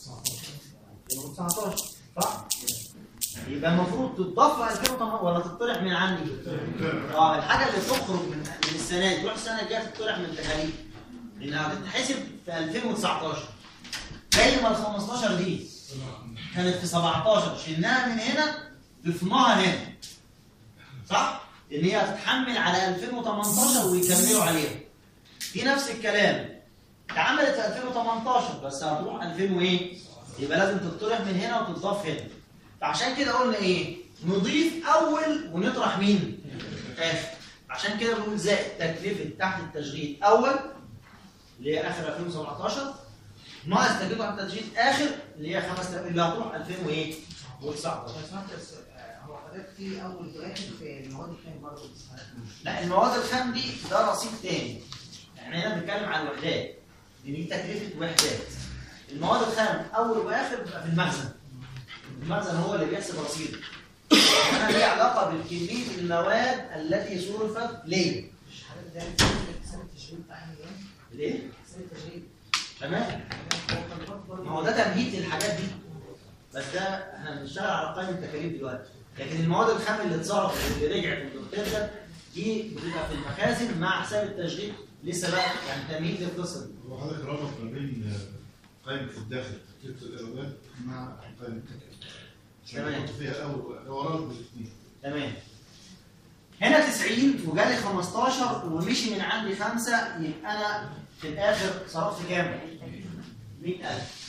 2019 صح؟ يبقى المفروض تضاف ل 2018 ولا تطرح من عندي؟ اه الحاجه اللي تخرج من من السنه دي تروح السنه الجايه تطرح من التكاليف لانها هتتحسب في 2019 زي ما ال 15 دي كانت في 17 شلناها من هنا ضفناها هنا صح؟ ان هي هتتحمل على 2018 ويكملوا عليها دي نفس الكلام اتعملت في 2018 بس هتروح 2000 وايه؟ يبقى لازم تطرح من هنا وتضاف هنا فعشان كده قلنا ايه؟ نضيف اول ونطرح مين؟ اخر عشان كده بنقول زائد تكلفه تحت التشغيل اول اللي هي اخر 2017 ناقص تكلفه تحت التشغيل اخر اللي هي 5000 اللي هتروح 2000 وايه؟ و19 هو حضرتك في اول واحد في المواد الخام برضه لا المواد الخام دي ده رصيد تاني احنا هنا بنتكلم عن الوحدات دي دي تكلفه وحدات المواد الخام اول واخر بيبقى في المخزن المخزن هو اللي بيحسب رصيده انا ليه علاقه بالكميه المواد التي صرفت ليه مش حضرتك ده سنه التشغيل بتاع ايه؟ ليه سنه التشغيل تمام هو كان برضه برضه ما هو ده تمهيد للحاجات دي بس ده احنا بنشتغل على قائمه التكاليف دلوقتي لكن المواد الخام اللي اتصرفت واللي رجعت واللي بترجع دي بتبقى في المخازن مع حساب التشغيل لسه بقى يعني تمهيد للقصه دي هو حضرتك ربط ما بين آه، قائمة الداخل تكلفة الإيرادات مع قائمة التكلفة. عشان تمام. يحط فيها أول وراء الاثنين. تمام هنا 90 وجالي 15 ومشي من عندي خمسة يبقى انا في الاخر صرفت كام؟ 100000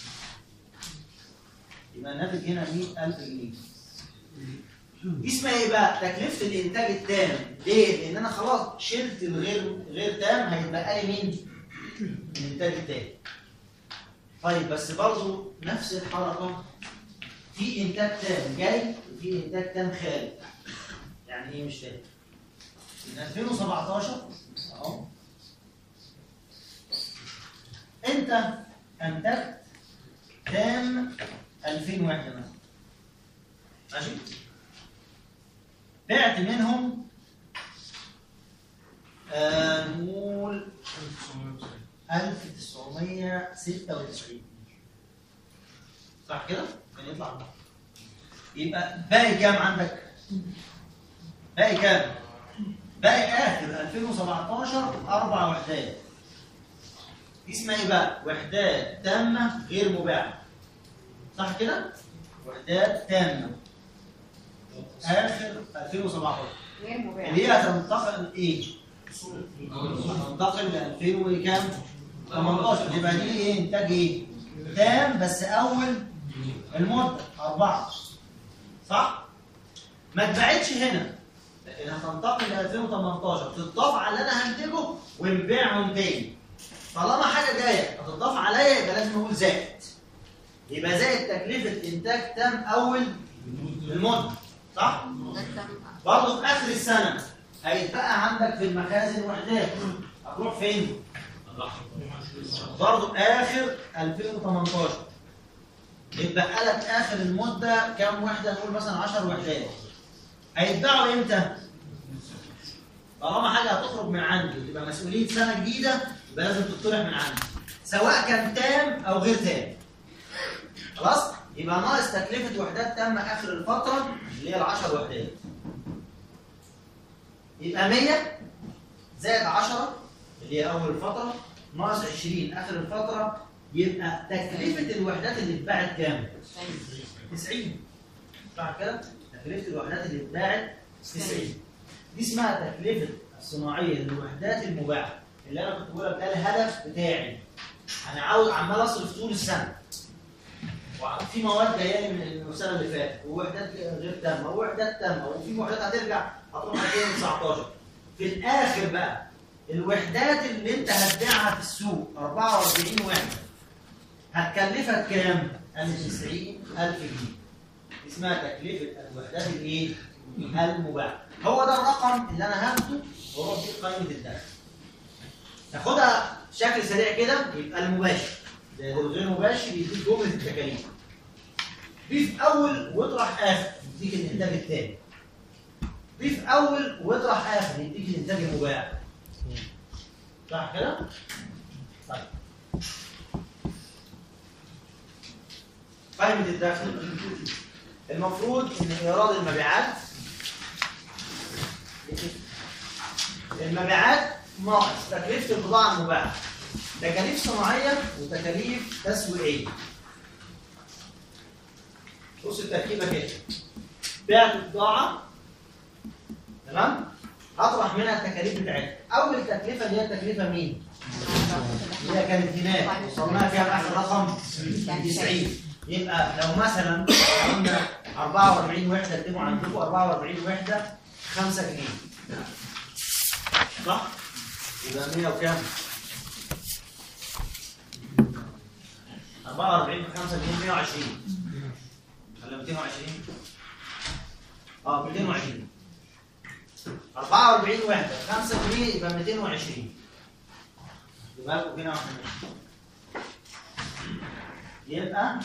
يبقى الناتج هنا 100000 جنيه دي اسمها ايه بقى؟ تكلفة الانتاج التام ليه؟ لان انا خلاص شلت الغير غير تام هيتبقى لي مين؟ الانتاج التام طيب بس برضه نفس الحركة في انتاج تام جاي وفي انتاج تام خارج يعني ايه مش فاهم من 2017 اهو انت انتجت تام 2000 وحده مثلا ماشي بعت منهم آه نقول 1996 صح كده؟ كان يطلع يبقى باقي كام عندك؟ باقي كام؟ باقي اخر 2017 اربع وحدات دي اسمها ايه بقى؟ وحدات تامه غير مباعه صح كده؟ وحدات تامه اخر 2017 غير مباح اللي هي هتنتقل ايه؟ هتنتقل ل 2000 وكام؟ 18 يبقى دي ايه؟ انتاج ايه؟ تام بس اول المده اربعه صح؟ ما اتباعتش هنا لكن هتنتقل ل 2018 تضاف على اللي انا هنتجه ونبيعهم تاني طالما حاجه جايه هتضاف عليا يبقى لازم نقول زائد يبقى زائد تكلفه انتاج تام اول المده صح؟ برضه في اخر السنه هيتبقى عندك في المخازن وحدات هتروح فين؟ برضه اخر 2018 يتبقى لك اخر المده كام وحده نقول مثلا 10 وحدات هيتباعوا امتى؟ طالما حاجه هتخرج من عندي وتبقى مسؤوليه سنه جديده يبقى لازم تطرح من عندي سواء كان تام او غير تام خلاص يبقى ناقص تكلفه وحدات تامه اخر الفتره اللي هي ال 10 وحدات يبقى 100 زائد 10 اللي هي اول الفتره ناقص 20 اخر الفتره يبقى تكلفه الوحدات اللي اتباعت كام 90 صح كده تكلفه الوحدات اللي اتباعت 90 دي اسمها تكلفه الصناعيه للوحدات المباعه اللي انا كنت بقول لك ده الهدف بتاعي انا عاوز عمال اصرف طول السنه وفي مواد جايه لي من السنه اللي فاتت ووحدات غير تامه ووحدات تامه وفي وحدات هترجع هتروح 2019 في الاخر بقى الوحدات اللي انت هتبيعها في السوق 44 وحده هتكلفك كام؟ قال لي 90000 جنيه اسمها تكلفه الوحدات الايه؟ المباعه هو ده الرقم اللي انا هاخده واروح بيه قائمه الدخل تاخدها بشكل سريع كده يبقى المباشر زائد الغير مباشر يديك جمله التكاليف ضيف اول واطرح اخر يديك الانتاج الثاني ضيف اول واطرح اخر يديك الانتاج المباع صح كده؟ طيب قائمة الدخل المفروض ان ايراد المبيعات المبيعات ناقص تكلفة البضاعة المباعة تكاليف صناعية وتكاليف تسويقية بص التركيبة كده بعت بضاعة تمام هطرح منها التكاليف بتاعتها أول تكلفة اللي هي التكلفة مين؟ اللي هي كانت هناك وصلنا فيها آخر رقم 90 يبقى لو مثلا عندنا 44 وحدة اكتبوا عندكم 44 وحدة 5 جنيه صح؟ يبقى 100 وكام؟ 44 في 5 جنيه 120 ولا 220 اه 220 44 وحده 5 جنيه يبقى 220 يبقى لكم هنا واحد منهم. يبقى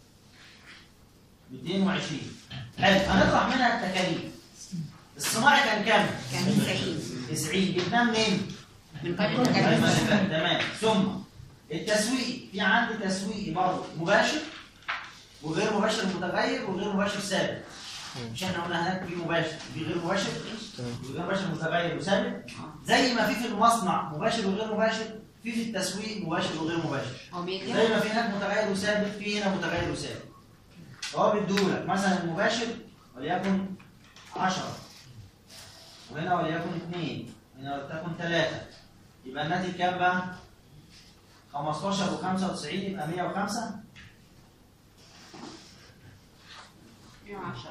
220 حلو هنطرح منها التكاليف الصناعي كان كام؟ كان 90 90 جبناه منين؟ من قائمة القائمة اللي التكاليف فاتت. تمام ثم التسويق في عندي تسويق برضه مباشر وغير مباشر متغير وغير مباشر ثابت مش احنا قلنا هناك في مباشر في غير مباشر وغير مباشر متغير وثابت زي ما في في المصنع مباشر وغير مباشر في في التسويق مباشر وغير مباشر هو بيدي زي ما في هناك متغير وثابت في هنا متغير وثابت هو بيديهولك مثلا المباشر وليكن 10 وهنا وليكن 2 هنا ولتكن 3 يبقى الناتج كام بقى؟ 15 و95 يبقى 105 110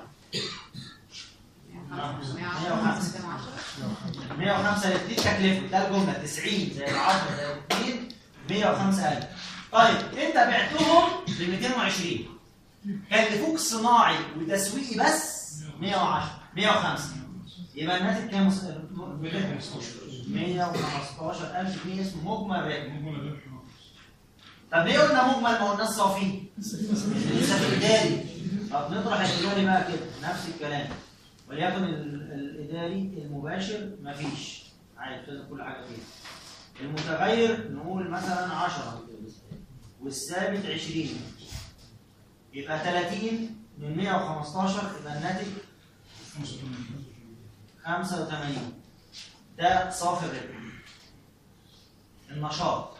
105. 110 105 اللي بتديك تكلفه ده الجمله 90 زائد 10 زائد 2 105000 طيب انت بعتهم ب 220 كلفوك صناعي وتسويقي بس 110 105 يبقى الناتج كام 115000 جنيه اسمه مجمل ربح طب ليه قلنا مجمل ما قلناش صافي؟ لسه في الاداري طب نطرح الاداري بقى كده نفس الكلام وليكن ال- الاداري المباشر مفيش عادي لازم كل حاجه فيه المتغير نقول مثلا 10 والثابت 20 يبقى 30 من 115 يبقى الناتج 85 ده صافي الربح النشاط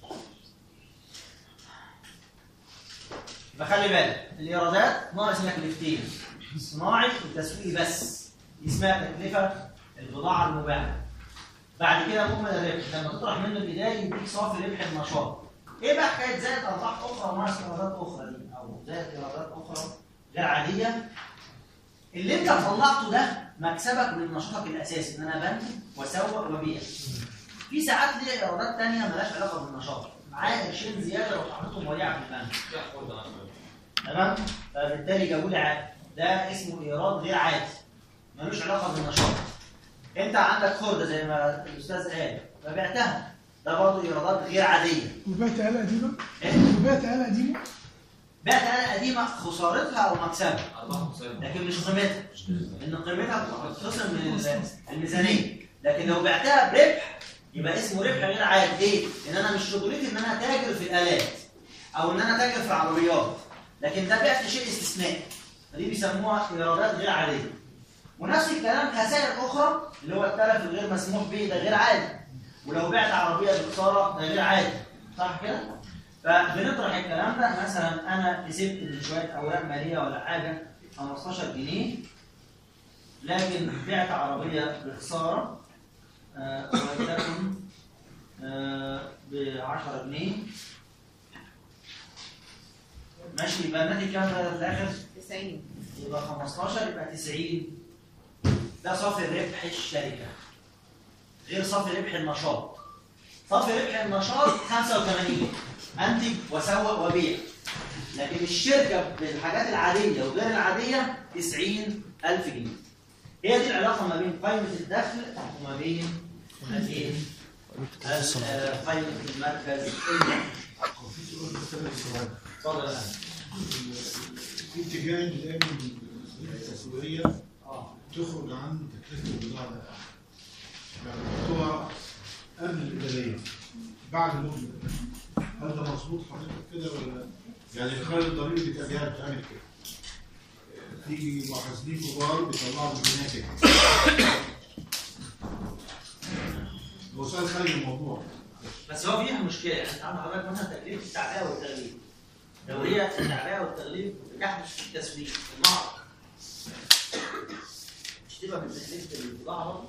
يبقى خلي بالك الايرادات ناقص تكلفتين صناعي وتسويقي بس دي اسمها تكلفه البضاعه المباعه بعد كده مجمل الربح لما تطرح منه البدايه يديك صافي ربح النشاط ايه بقى حكايه زائد ارباح اخرى وناقص ايرادات اخرى دي او زائد ايرادات اخرى غير عاديه اللي انت طلعته ده مكسبك من نشاطك الاساسي ان انا بنتج واسوق وابيع في ساعات ليه ايرادات تانية مالهاش علاقه بالنشاط معايا قرشين زياده لو حطيتهم وديعه في البنك تمام فبالتالي جابوا لي عادي ده اسمه ايراد غير عادي ملوش علاقه بالنشاط انت عندك خرده زي ما الاستاذ قال فبعتها ده برضه ايرادات غير عاديه وبعت آلة قديمة إيه؟ وبعت آلة قديمة بعت آلة قديمه خسارتها او مكسبها أربعة وخمسين. لكن مش قيمتها ان قيمتها بتتخصم من ال- الميزانيه لكن لو بعتها بربح يبقى اسمه ربح غير عادي ليه؟ لان انا مش شغلتي ان انا تاجر في الالات او ان انا تاجر في العربيات لكن ده بعت شيء استثنائي فدي بيسموها ايرادات غير عاديه ونفس الكلام خسائر اخرى اللي هو التلف الغير مسموح به ده غير عادي ولو بعت عربيه بخساره ده غير عادي صح كده؟ فبنطرح الكلام ده مثلا انا كسبت من شويه اوراق ماليه ولا حاجه 15 جنيه لكن بعت عربيه بخساره آه، ولتكن ب 10 جنيه ماشي يبقى الناتج كام في الاخر؟ 90 يبقى 15 يبقى 90 ده صافي ربح الشركه غير صافي ربح النشاط صافي ربح النشاط 85 انتج وسوق وبيع لكن الشركه بالحاجات العاديه وغير العاديه 90000 جنيه هي دي العلاقه ما بين قائمه الدخل وما بين الايه؟ ال- آه، قائمه المركز المالي هو في سؤال بس أنا سؤال. اتفضل يا فندم. في اتجاه ان دايما المصاريف التسويقيه اه تخرج عن تكلفه البضاعه ده يعني بيحطوها قبل الاداريه بعد المبنى هل ده مظبوط حضرتك كده ولا يعني الخارج الضريبي بتبقى جهه بتعمل كده في محاسبين كبار بيطلعوا بالناتج هو سؤال خارج الموضوع بس هو فيها مشكله يعني انت عندك حضرتك مثلا تكلفه التعبئه والتغليف لو هي التعبئه والتغليف بتحدث في التسويق في المعرض مش تبقى من تكلفه البضاعه برضه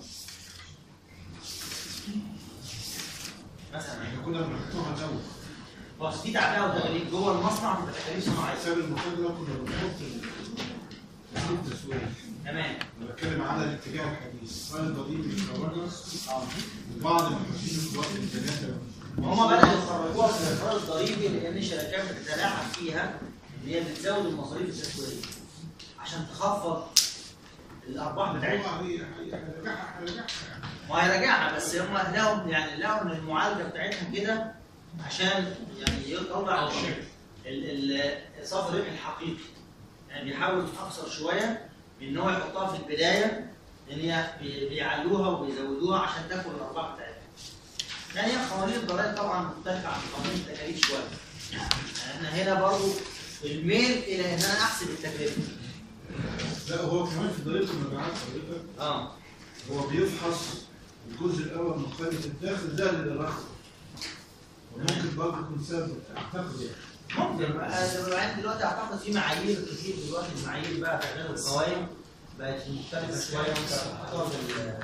مثلا احنا كنا بنحطها الاول بس دي تعبئه وتغليف جوه المصنع بتبقى تكاليف صناعيه حساب المفاضله كنا بنحط التسويق التسويقي تمام انا بتكلم على الاتجاه الحديث قال الضريبي بيخرجها وبعض المحاسبين الكبار في الثلاثه وهم بدأوا يخرجوها في الإخراج الضريبي لأن الشركات بتتلاعب فيها إن هي بتزود المصاريف التسويقية عشان تخفض الأرباح بتاعتها هو هي هيرجعها هيرجعها وهيراجعها بس هم لهم يعني لقوا ان المعالجه بتاعتها كده عشان يعني يطلع ال- ال- صافي الربح الحقيقي يعني بيحاول يتأثر شويه ان هو يحطها في البدايه لان هي بي- بيعلوها وبيزودوها عشان تاكل الارباح بتاعتها. يعني هي قوانين الضرائب طبعا مختلفه عن قوانين التكاليف شويه. يعني احنا هنا برضو الميل الى ان انا احسب التكلفه. لا هو كمان في ضريبه المبيعات حضرتك اه هو بيفحص الجزء الاول من قائمه الدخل ده للرخص وممكن برضه يكون سبب اعتقد يعني ممكن بقى دلوقتي دلوقتي اعتقد في معايير كتير دلوقتي المعايير بقى في غير القوائم بقت مختلفه شويه وانت بتحطها بال-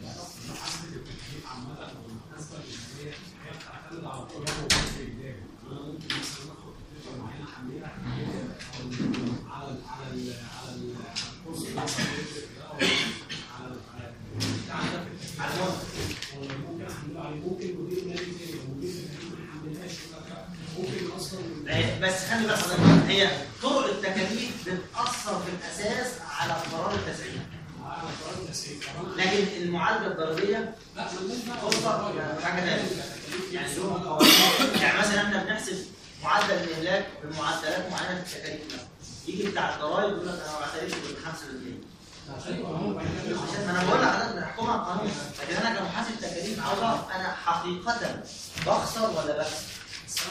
على المنتج. آه، بس خلي بالك حضرتك هي طرق التكاليف بتاثر في الاساس على قرار التسعير لكن المعالجه الضريبيه فرصه حاجه ثانيه يعني لهم قوانين يعني مثلا احنا بنحسب معدل الاهلاك بمعدلات معينه في التكاليف مثلا يجي بتاع الضرايب يقول لك انا ما بعترفش بال 5% عشان ما انا بقول لحضرتك بنحكمها قانون لكن انا كمحاسب تكاليف عاوز اعرف انا حقيقه بخسر ولا بكسب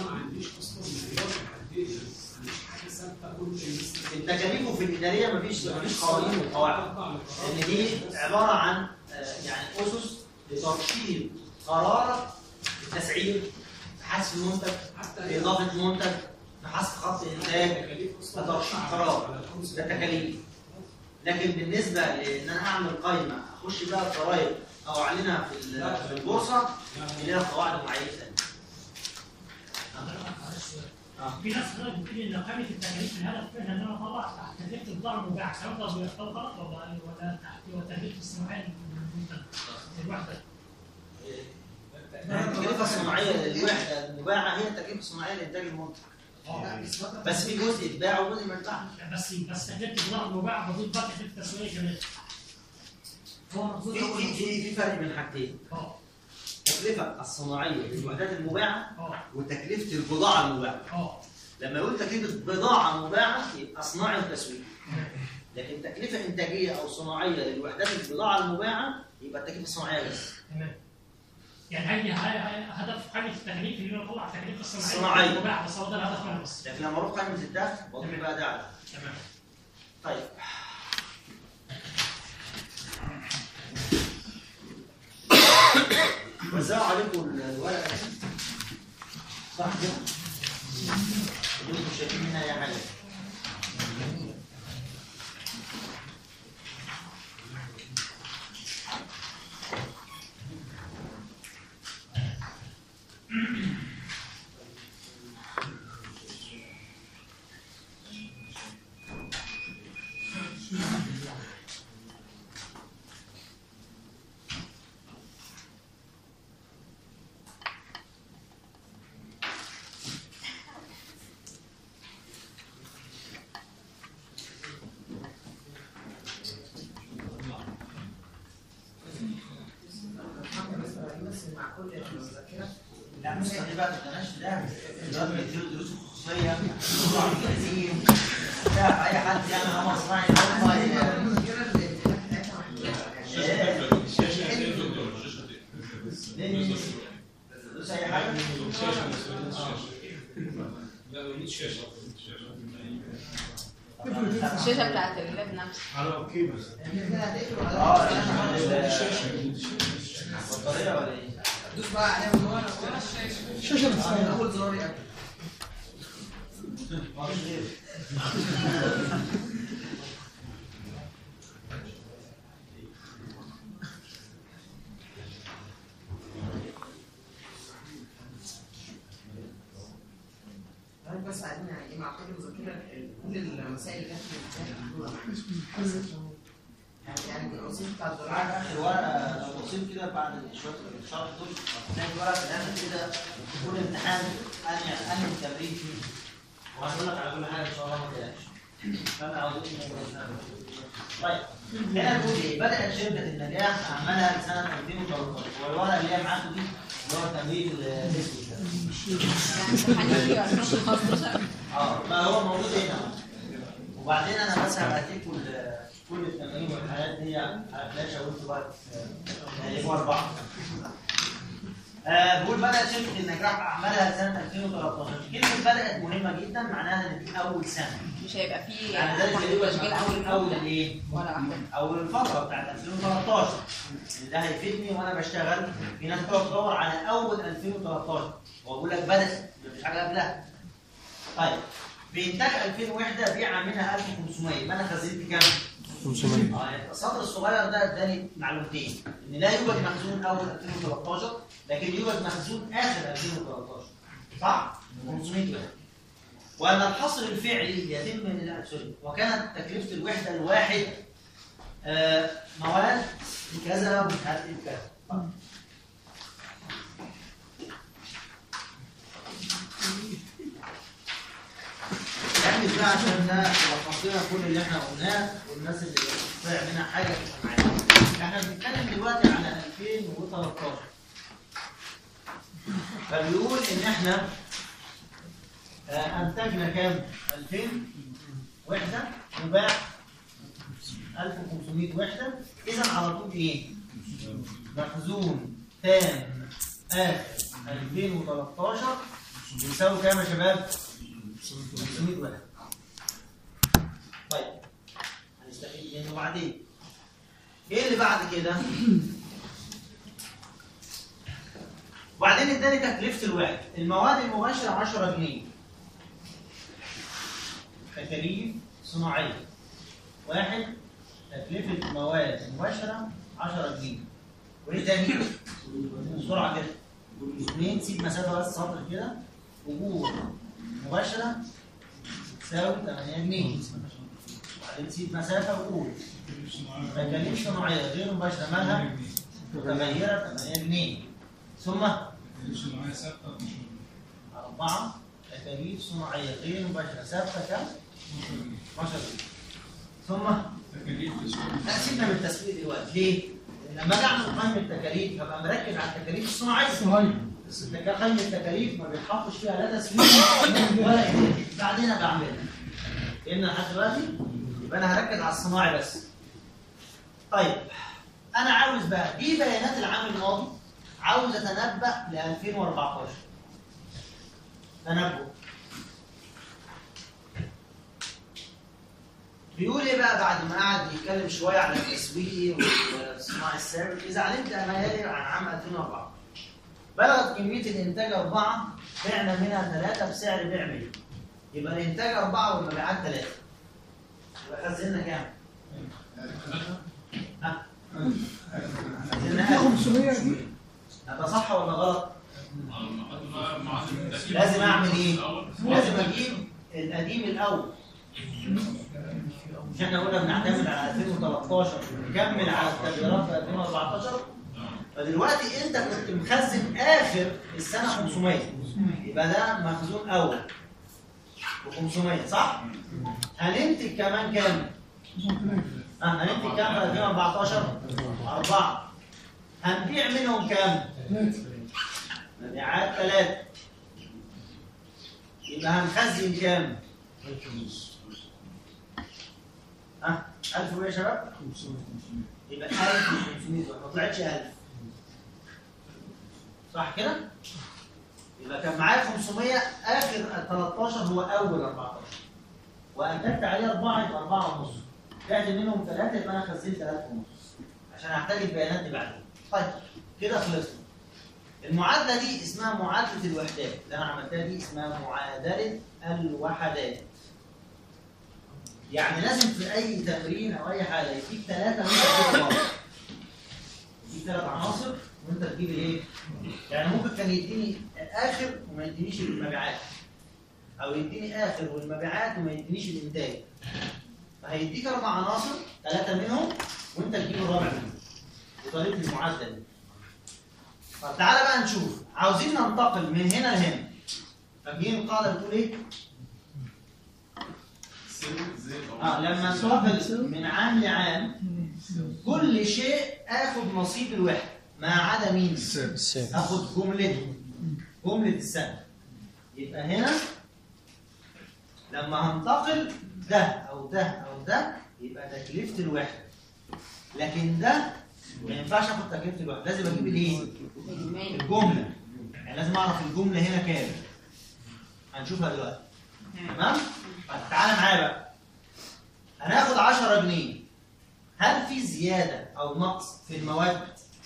في التكاليف وفي الاداريه مفيش مفيش قوانين وقواعد لان دي عباره عن آه، يعني اسس لترشيد قرارك التسعير حذف منتج اضافه منتج حذف خط انتاج ده ترشيد قرار ده تكاليف لكن بالنسبه لان انا اعمل قائمه اخش بقى الضرايب او اعلنها في ال- في البورصه ليها قواعد ومعايير ثانيه في ناس حضرتك بتقول ان قائمه التكاليف الهدف منها ان انا اطلع تحت تكلفه البضاعه المباعه سواء ده بيختار غلط ولا ولا تحت تكلفه الصناعيه للمنتج الوحده التكلفه الصناعيه للوحده المباعه هي التكلفه الصناعيه لانتاج المنتج بس في جزء يتباع وجزء ما يتباعش بس بس تكلفه البضاعه المباعه بضيف بقى تكلفه تسويقيه كمان هو المفروض في هو في المفروض في في فرق بين حاجتين اه التكلفه الصناعيه للوحدات المباعه اه وتكلفه البضاعه المباعه اه لما يقول تكلفه بضاعه مباعه يبقى صناعي وتسويق لكن تكلفه انتاجيه او صناعيه للوحدات البضاعه المباعه يبقى التكاليف الصناعيه بس تمام يعني هي هي- هدف قائمه التكاليف اللي هو اطلع التكاليف الصناعيه الصناعية. المباح بس هو ده الهدف منها بس لكن لما اروح قائمه الدخل بضيف بقى ده على ده. تمام طيب وزعوا عليكم الورقه دي صح كده؟ انتوا مش شايفين منها اي حاجه بس مع كل المذاكره لا مش دي بقى تتناش ده دلوقتي بيديله دروس خصوصيه تنظيم بتاع اي حد يعمل عمل صناعي هم ي- المذاكره الامتحانات بتاعتها محدوده إيه؟ الشاشه هتقفل دكتور الشاشه هتقفل ليه؟ دروس اي حاجه لا ما لقيتش شاشه الشاشه بتاعت اللاب نفسه على اوكي بس انت كده هتقفل ولا اه لا؟ البطاريه ولا ايه؟ دوس بقى عليها من ورا الشاشه من نفسها اول زرار يقفل ما فيش غيره طيب بس عايزين يعني ايه مع كل مذاكره كل المسائل اللي كانت محدوده يعني يعني الرصيد بتاع بعد الدراسه اخر ورقه لو بصيت كده بعد شويه الشرح دول هتلاقي ورقه في الاخر كده كل امتحان انهي انهي تمرين فيه وهقول لك على كل حاجه ان شاء الله ما تقلقش فانا عاوز طيب هنا بيقول ايه بدات شركه النجاح اعمالها سنه 2013 والورقه اللي هي معاكم دي اللي هو تمرين الاسود ده يعني امتحان يجي 2015 اه ما هو موجود هنا وبعدين انا بس هبعتلكوا ال- كل التمارين والحاجات دي على فلاشه وانتوا بقى تقلبوها لبعض. آه بقول بدات شركه النجاح اعمالها سنه 2013 كلمه بدات مهمه جدا معناها ان دي اول سنه مش هيبقى فيه يعني ده تسجيل تسجيل اول اول مدة الايه؟ ولا واحده اول الفتره بتاعت 2013 ان ده هيفيدني وانا بشتغل في ناس بتقعد تدور على اول 2013 واقول لك بدات مفيش حاجه قبلها طيب بانتاج 2000 وحده بيع منها 1500 يبقى انا خزنت كام؟ 500 اه يعني السطر الصغير ده اداني معلومتين ان لا يوجد مخزون اول 2013 لكن يوجد مخزون اخر 2013 صح؟ 500 وحده وان الحصر الفعلي يتم من لا سوري وكانت تكلفه الوحده الواحد آه، مواد بكذا ومش عارف ايه بكذا طيب. يعني بقى عشان ده لخص لنا كل اللي احنا قلناه والناس اللي طلع منها حاجه تبقى معانا احنا بنتكلم دلوقتي على 2013 فبيقول ان احنا آه، انتجنا كام؟ 2000 وحده وباع 1500 وحده اذا على طول ايه؟ مخزون تام اخر 2013 بيساوي كام يا شباب؟ 500 وحده. طيب هنستفيد منه بعدين. ايه اللي بعد كده؟ وبعدين اداني تكلفه الوحده، المواد المباشره 10 جنيه. تكاليف صناعيه. واحد تكلفه مواد مباشره 10 جنيه. وايه تاني؟ بسرعه كده. اثنين سيب مسافه بس سطر كده. اجور مباشره تساوي 8 جنيه. بعدين تسيب مسافه وقول تكاليف صناعيه غير مباشره مالها متغيره 8 جنيه. ثم أربعة تكاليف صناعية غير مباشرة ثابتة كم؟ 12 جنيه. ثم لا سيبنا من التسويق دلوقتي ليه؟ لما اجي اعمل قائمة التكاليف هبقى مركز على التكاليف الصناعية صحيح بس التكا- قائمة التكاليف ما بيتحطش فيها لا تسويق ولا إنتاج بعدين ابقى اعملها فهمنا لحد دلوقتي؟ يبقى انا هركز على الصناعي بس طيب انا عاوز بقى دي بيانات العام الماضي عاوز اتنبأ ل 2014 تنبؤ بيقول ايه بقى بعد ما قعد يتكلم شويه عن التسويق والصناعه الثابت اذا علمت ما يلي عن عام 2004 بلغت كميه الانتاج اربعه بعنا منها ثلاثه بسعر بيع 100 يبقى الانتاج اربعه والمبيعات ثلاثه يبقى خزنا كام؟ ها؟ خزنا في ألف. 500 دي ده صح ولا غلط؟ لازم اعمل ايه؟ لازم اجيب القديم الاول مش احنا قلنا بنعتمد على 2013 ونكمل على التغييرات في 2014 فدلوقتي انت كنت مخزن اخر السنه 500 يبقى ده مخزون اول ب 500 صح؟ هننتج كمان كام؟ اه هننتج كام في 2014؟ أربعة هنبيع منهم كام؟ مبيعات ثلاثة يبقى هنخزن كام؟ ها 1000 يا شباب؟ يبقى 1500 ما طلعتش 1000 صح كده؟ يبقى كان معايا 500 اخر 13 هو اول 14 وانتجت عليه 4 يبقى 4 ونص بعت منهم 3 يبقى انا خزنت 1000 ونص عشان هحتاج البيانات دي بعدين طيب كده خلصنا المعادله دي اسمها معادله الوحدات اللي انا عملتها دي اسمها معادله الوحدات يعني لازم في اي تمرين او اي حاجه يديك ثلاثه وانت تجيب عناصر يديك ثلاث عناصر وانت تجيب الايه؟ يعني ممكن كان يديني الاخر وما يدينيش المبيعات او يديني اخر والمبيعات وما يدينيش الانتاج فهيديك اربع عناصر ثلاثه منهم وانت تجيب الرابع منهم بطريقه المعادله دي طب تعالى بقى نشوف عاوزين ننتقل من هنا لهنا فاكرين القاعده بتقول ايه؟ اه لما انتقل من عام لعام كل شيء اخد نصيب الوحده ما عدا مين؟ اخد جملته جمله السنه يبقى هنا لما هنتقل ده او ده او ده يبقى تكلفه الوحده لكن ده ما ينفعش اخد تكلفه الوحده لازم اجيب الايه؟ اجمالي الجمله يعني لازم اعرف الجمله هنا كام هنشوفها دلوقتي تمام طيب تعالى معايا بقى هناخد 10 جنيه هل في زياده او نقص في المواد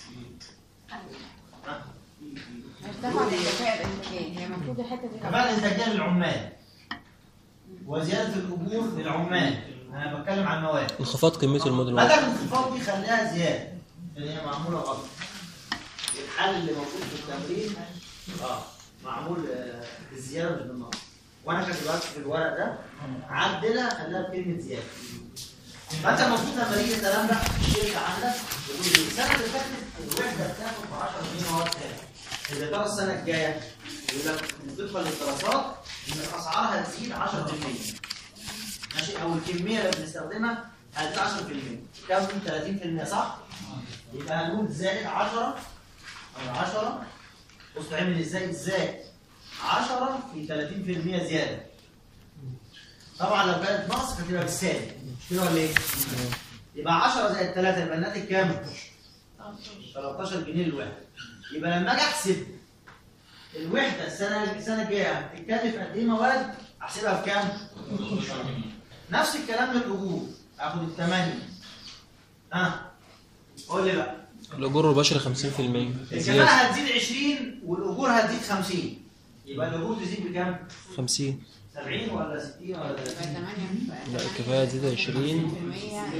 ها؟ ارتفع الكفاءة الانتاجية هي المفروض الحتة دي كفاءه الانتاجيه للعمال وزياده الاجور للعمال انا بتكلم عن المواد انخفاض قيمة الموديل بدل الانخفاض دي خليها زياده اللي هي معموله غلط الحل اللي موجود في التمرين اه معمول آه، بالزياده مش بالنقص وانا كاتب دلوقتي في الورق ده عدلها خليها بكلمه زياده فانت المفروض لما تيجي تتنبأ في الشركه عندك تقول لي السنه اللي فاتت الوحده بتاخد ب 10 جنيه مواد كام؟ اذا ترى السنه الجايه يقول لك طبقا للدراسات ان الاسعار هتزيد 10% ماشي او الكميه اللي بنستخدمها هتزيد 10% كام 30% صح؟ يبقى هنقول زائد 10 او 10 بص تعمل ازاي ازاي 10 في 30% زياده طبعا لو كانت ناقص هتبقى بالسالب مش كده ولا ايه؟ يبقى 10 زائد 3 يبقى الناتج كام؟ 13 جنيه للوحده يبقى لما اجي احسب الوحده السنه السنه الجايه هتتكلف قد ايه مواد احسبها بكام؟ نفس الكلام للاجور اخد الثمانيه ها قول لي بقى الأجور المباشرة 50% الكفاءه زيادة هتزيد 20 والاجور هتزيد 50 يبقى الاجور تزيد بكام؟ 50 70 ولا 60 ولا 30 لا الكفاءة تزيد 20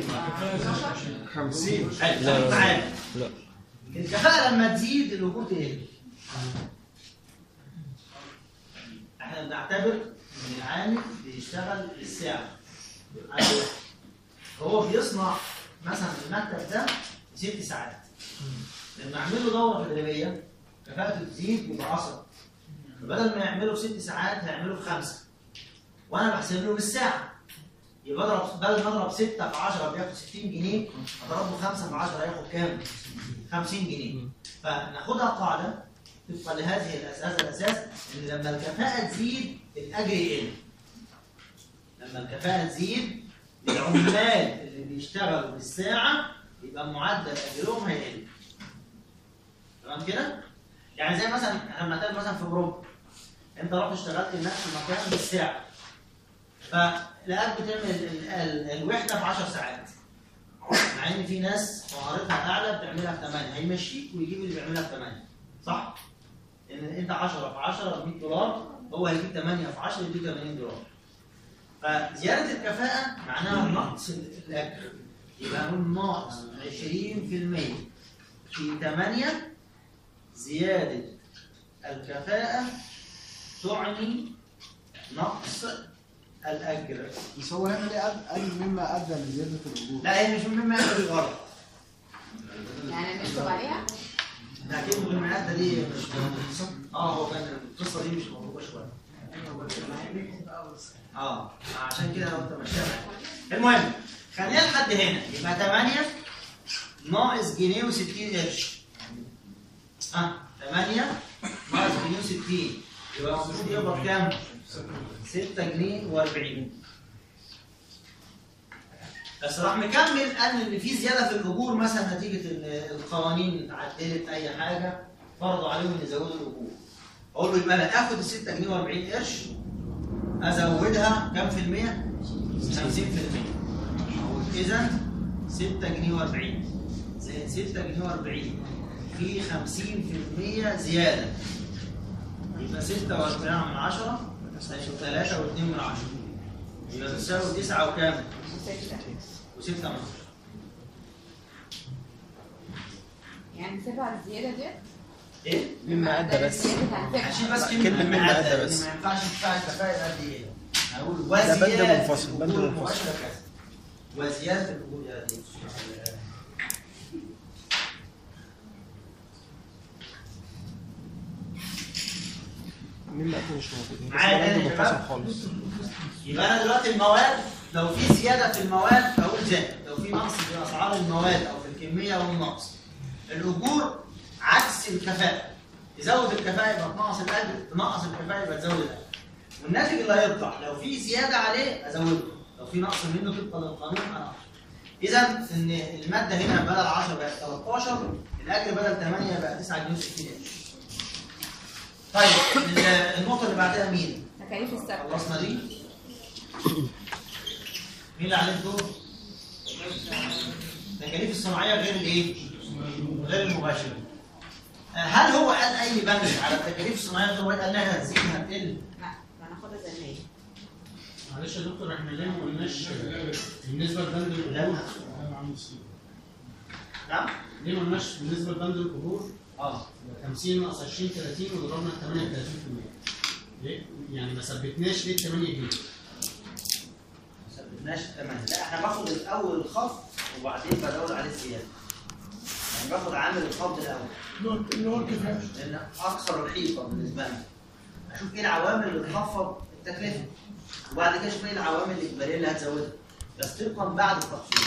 50 حلو لا، لا، لا. معايا لا الكفاءة لما تزيد الوجود تقل. احنا بنعتبر ان العامل بيشتغل بالساعة. عايز- هو بيصنع مثلا المكتب ده ست ساعات. لما اعمل له دورة تدريبية كفاءته تزيد يبقى 10. فبدل ما يعمله في ست ساعات هيعمله في خمسة. وانا بحسب له بالساعة. يبقى اضرب بدل ما اضرب 6 في 10 بياخد 60 جنيه اضرب له 5 في 10 هياخد كام؟ 50 جنيه فناخدها قاعده طبقا لهذه الاساس هذا الاساس ان لما الكفاءه تزيد الاجر يقل لما الكفاءه تزيد العمال اللي بيشتغلوا بالساعه يبقى معدل اجرهم هيقل تمام كده؟ يعني زي مثلا احنا بنعتبر مثلا في اوروبا انت رحت اشتغلت لنفس المكان بالساعه فلقاك بتعمل ال- ال- الوحده في 10 ساعات مع ان في ناس مهارتها اعلى بتعملها في 8 هيمشيك ويجيب اللي بيعملها في 8 صح؟ ان انت 10 في 10 ب 100 دولار هو هيجيب 8 في 10 يديك 80 دولار فزياده الكفاءه معناها نقص الاجر يبقى نقول ناقص 20% في 8 زياده الكفاءه تعني نقص الاجر بس هو هنا ليه قال قال مما ادى لزياده الاجور لا هي مش مهمه يعمل غلط يعني نكتب عليها ده اكيد المهمات ده دي مش اه هو كان القصه دي مش مطلوبه شويه اه عشان كده لو انت ماشيها المهم خلينا لحد هنا يبقى 8 ناقص جنيه و60 قرش اه 8 ناقص جنيه و60 يبقى المفروض يقبض كام؟ 6 جنيه و40 بس راح مكمل قال ان في زياده في الاجور مثلا نتيجه ال- القوانين اتعدلت اي حاجه فرضوا عليهم ان يزودوا الاجور اقول له يبقى انا اخد ال 6 جنيه و40 قرش ازودها كام في المية؟ 50% اقول اذا 6 جنيه و40 زائد 6 جنيه و40 في 50% زياده يبقى 46 من 10 3 و2 من 10 يبقى تساوي 9 وكام؟ ستة وستة من عشرة يعني نسيبها الزيادة ديت ايه؟ مما ادى بس عشان بس كلمة كلمة مما مما أدى أدى بس. ما ينفعش تدفع الكفاءة قد ايه؟ هقول ده بند وزيادة منفصل، بند الأجور منفصل. المباشرة كذا وزيادة الأجور قد ايه؟ مما ادى مش موجود بس معايا ده تاني بند يا شباب؟ منفصل خالص يبقى انا دلوقتي المواد لو في زياده في المواد اقول زائد لو في نقص في اسعار المواد او في الكميه اقول نقص الاجور عكس الكفاءه تزود الكفاءه يبقى تنقص الاجر تنقص الكفاءه يبقى تزود الاجر والناتج اللي هيطلع لو في زياده عليه ازوده لو في نقص منه طبقا للقانون انا اذا ان الماده هنا بدل 10 بقت 13 الاجر بدل 8 بقى 9 جنيه و60 قرش طيب ال- النقطه اللي بعدها مين؟ تكاليف السكن خلصنا دي مين اللي عليه الدور؟ التكاليف الصناعيه غير الايه؟ غير المباشره. آه، هل هو قال اي بند على التكاليف الصناعيه غير قال انها هتزيد هتقل؟ لا هناخدها زي ما هي معلش يا دكتور احنا ليه ما قلناش بالنسبه لبند الاجور نعم؟ ليه ما قلناش بالنسبه لبند الاجور اه 50 ناقص 20 30 وضربنا 38% ليه؟ يعني ما ثبتناش ليه 8 جنيه ما ثبتناش تمام لا احنا باخد الاول الخفض وبعدين بدور عليه الزياده. يعني باخد عامل الخفض الاول. اللي هو- اللي هو الكفاءة لان اكثر رحيقا بالنسبه لنا اشوف ايه العوامل اللي تخفض التكلفه وبعد كده اشوف ايه العوامل الاجباريه اللي هتزودها بس طبقا بعد التخفيض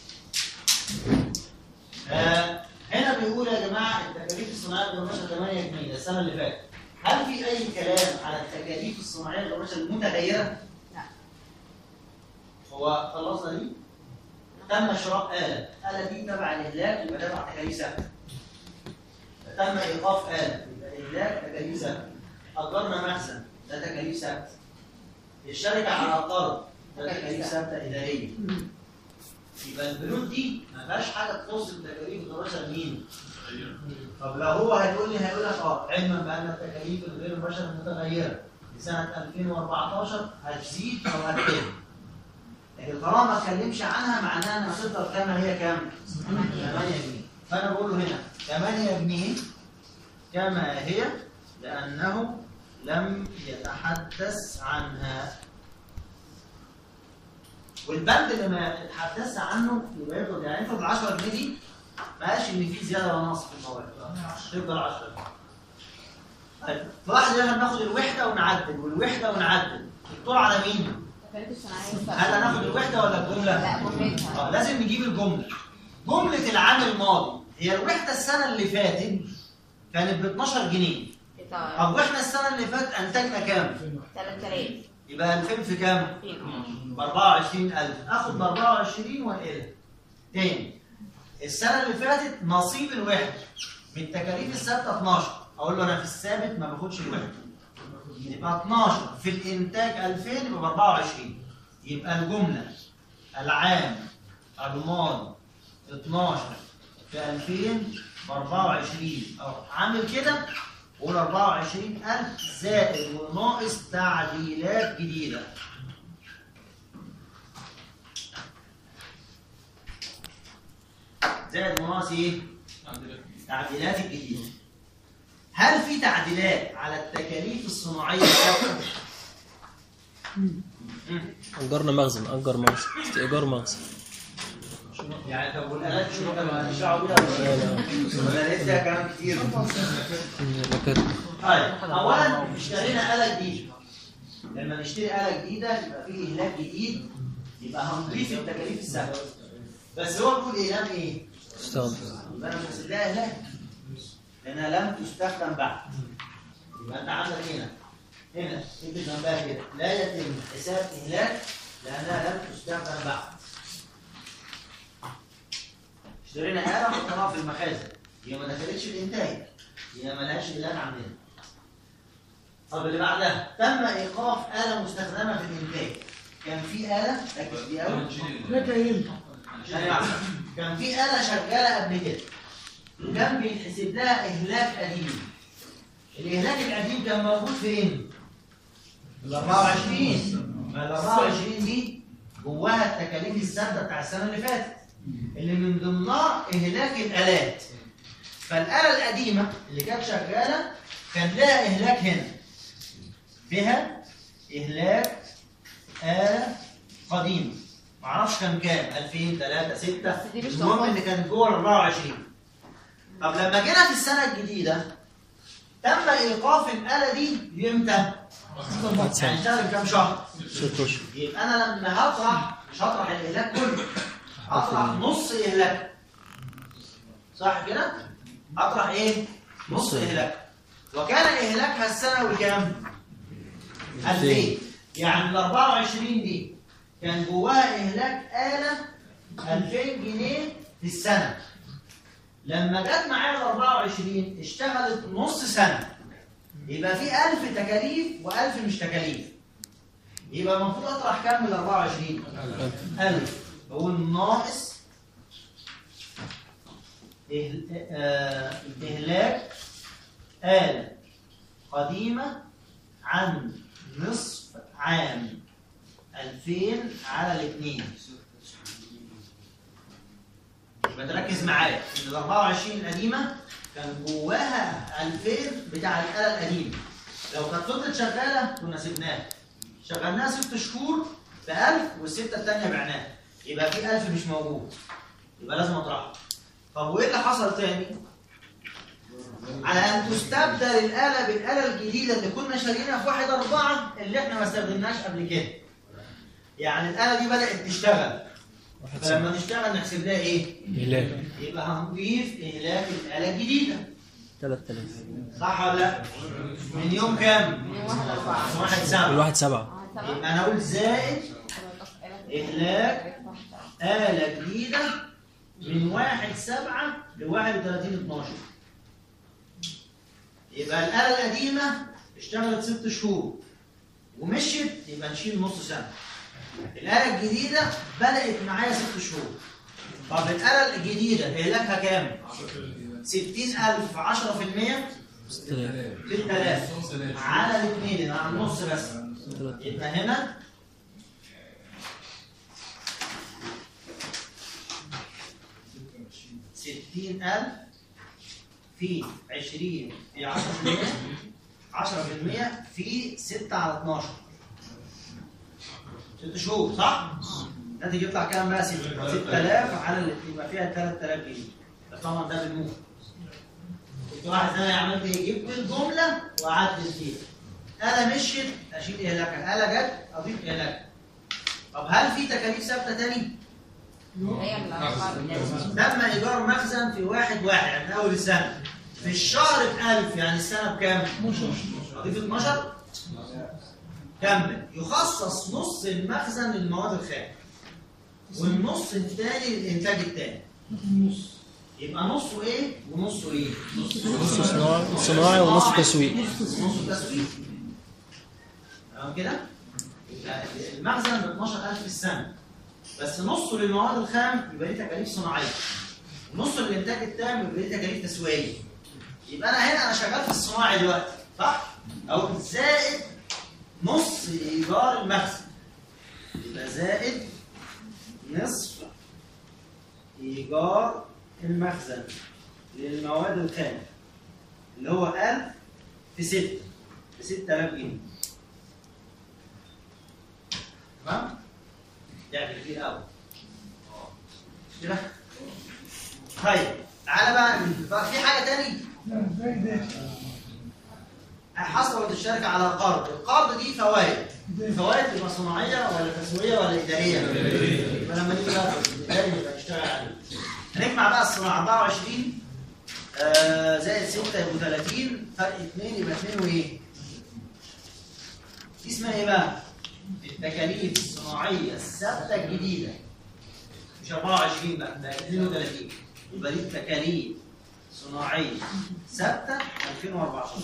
آه هنا بيقول يا جماعه التكاليف الصناعيه بالقماشه 8 جنيه ده السنه اللي فاتت هل في اي كلام على التكاليف الصناعيه بالقماشه المتغيره؟ لا. هو خلصنا دي؟ تم شراء آلة، آلة دي تبع الإهلاك يبقى تبع تكاليف ثابتة. تم ايقاف آلة يبقى إهلاك تكاليف ثابتة أجرنا مخزن ده تكاليف ثابتة الشركة على قرض ده تكاليف ثابتة إدارية يبقى البنود دي ما فيهاش حاجة تخص التكاليف المباشرة لمين؟ طب لو هو هيقول لي هيقول لك اه علما بأن التكاليف الغير مباشرة متغيرة لسنة 2014 هتزيد أو هتقل لكن طالما ما اتكلمش عنها معناها انها تفضل كما هي كام؟ 8 جنيه فانا بقول له هنا 8 جنيه كما هي لانه لم يتحدث عنها والبند اللي ما اتحدث عنه يبقى يفضل يعني يفضل 10 جنيه دي ما قالش ان في زياده ولا نقص في المواد تفضل 10 جنيه طيب تلاحظ ان احنا بناخد الوحده ونعدل والوحده ونعدل الدور على مين؟ التكاليف الصناعية هل هناخد الوحده ولا الجمله؟ لا جملتها اه لازم نجيب الجمله جمله العام الماضي هي الوحده السنه اللي فاتت كانت ب 12 جنيه طب واحنا السنه اللي فاتت انتجنا كام 3000 يبقى 2000 في كام ب 24000 اخد ب 24 وانقلها تاني السنه اللي فاتت نصيب الوحده من التكاليف الثابته 12 اقول له انا في الثابت ما باخدش الوحده يبقى 12 في الانتاج 2000 يبقى ب 24 يبقى الجمله العام الماضي 12 في 2000 ب 24 او عامل كده قول 24000 زائد وناقص تعديلات جديده زائد وناقص ايه؟ تعديلات الجديده هل في تعديلات على التكاليف الصناعيه الثابته؟ أجرنا مخزن أجر مخزن استئجار مخزن يعني طب والالات شو كانوا ماليش دعوه بيها ولا لقيت فيها كلام كتير؟ لكن طيب اولا اشترينا اله جديده لما نشتري اله جديده يبقى فيه اهلاك جديد يبقى هنضيف التكاليف الثابته بس هو بيقول اعلان ايه؟ استخدم يبقى انا مش هسيبها اهلاك لانها لم تستخدم بعد يبقى انت عندك هنا هنا اكتب جنبها كده لا يتم حساب اهلاك لانها لم تستخدم بعد اشترينا آلة حطيناها في المخازن هي ما دخلتش الإنتاج هي ملهاش إعلان عندنا طب اللي بعدها تم إيقاف آلة مستخدمة في الإنتاج كان في آلة ركز فيها أوي لك ايه عشان يعرف كان في آلة شغالة قبل كده وكان بيتحسب لها إهلاك قديم الإهلاك القديم كان موجود فين؟ ال 24 ما ال 24 دي جواها التكاليف الثابته بتاع السنه اللي فاتت اللي من ضمنها إهلاك الآلات فالآلة القديمة اللي كانت شغالة كان لها إهلاك هنا بها إهلاك آلة قديمة معرفش كان كام 2000 3 6 بس دي مش المهم موجودة. اللي كانت جوه ال 24 طب لما جينا في السنة الجديدة تم إيقاف الآلة دي لإمتى؟ يعني اشتغل كام شهر؟ ست أشهر يبقى انا لما هطرح مش هطرح الاهلاك كله هطرح نص اهلاك صح كده هطرح ايه نص اهلاك وكان اهلاكها السنوي كام 2000 يعني ال 24 دي كان جواها اهلاك آلة 2000 جنيه في السنة لما جت معايا ال 24 اشتغلت نص سنة يبقى في 1000 تكاليف و1000 مش تكاليف يبقى المفروض اطرح كام من 24 1000 هو الناقص إهل- آه، إهلاك آلة قديمة عن نصف عام 2000 على الاثنين يبقى تركز معايا ان ال 24 القديمه كان جواها 2000 بتاع الاله القديمه لو كانت فضلت شغاله كنا سيبناها شغلناها ست شهور ب 1000 والسته الثانيه بعناها يبقى في 1000 مش موجود يبقى لازم اطرحها طب وايه اللي حصل تاني؟ على ان تستبدل الاله بالاله الجديده اللي كنا شاريينها في 1 4 اللي احنا ما استخدمناش قبل كده. يعني الاله دي بدات تشتغل واحد سنة فلما نشتغل نحسب لها ايه؟ إهلاك يبقى هنضيف اهلاك الاله الجديده 3000 صح ولا لا؟ من يوم كام؟ من واحد أربعة. من واحد سبعة الواحد سبعة آه، سبعة. يبقى انا اقول زائد إهلاك آلة جديدة من 1 7 ل 31 12 يبقى الآلة القديمة اشتغلت ست شهور ومشيت يبقى نشيل نص سنة الآلة الجديدة بدأت معايا ست شهور طب الآلة الجديدة إهلاكها كام؟ 60000 10% 6000 6000 على الاثنين على النص بس يبقى هنا ستين ألف في عشرين في عشرة في المية عشرة في المية في ستة على اتناشر ست شهور صح؟ الناتج يطلع كام بقى؟ ستة ستة آلاف على اللي يبقى فيها تلات آلاف جنيه بس طبعا ده بالموت كنت واحد انا عملت ايه؟ جبت الجملة وقعدت فيها انا مشيت اشيل اهلاكها انا جت اضيف اهلاكها طب هل في تكاليف ثابته تاني؟ هي الأربعة بالنسبة. تم ايجار مخزن في واحد واحد يعني من اول السنه في الشهر ب 1000 يعني السنه بكام؟ 12 اضيف 12 كمل يخصص نص المخزن للمواد الخام والنص الثاني للانتاج الثاني يبقى نصه ايه ونصه ايه؟ نص صناعي صناعي ونص تسويق نص تسويق تمام كده؟ يبقى المخزن ب 12000 في السنه بس نصه للمواد الخام يبقى ليه تكاليف صناعيه ونصه للانتاج التام يبقى ليه تكاليف تسويقيه يبقى انا هنا انا شغال في الصناعي دلوقتي صح؟ او زائد نص ايجار المخزن يبقى زائد نصف ايجار المخزن للمواد الخام اللي هو 1000 في 6 ب 6000 جنيه تمام؟ يعني كتير قوي كده طيب تعالى بقى طب في حاجه تاني لا ازاي ده حصلت الشركه على قرض القرض دي فوائد فوائد تبقى صناعيه ولا تسويقيه ولا اداريه؟ يبقى لما نيجي بقى في الاداري نبقى نشتغل عليه هنجمع بقى الصناعه 24 آه زائد 6 يبقوا 30 فرق 2 يبقى 2 وايه؟ دي اسمها ايه بقى؟ التكاليف الصناعيه الثابته الجديده مش 24 بقى ده 32 يبقى دي التكاليف صناعيه ثابته 2014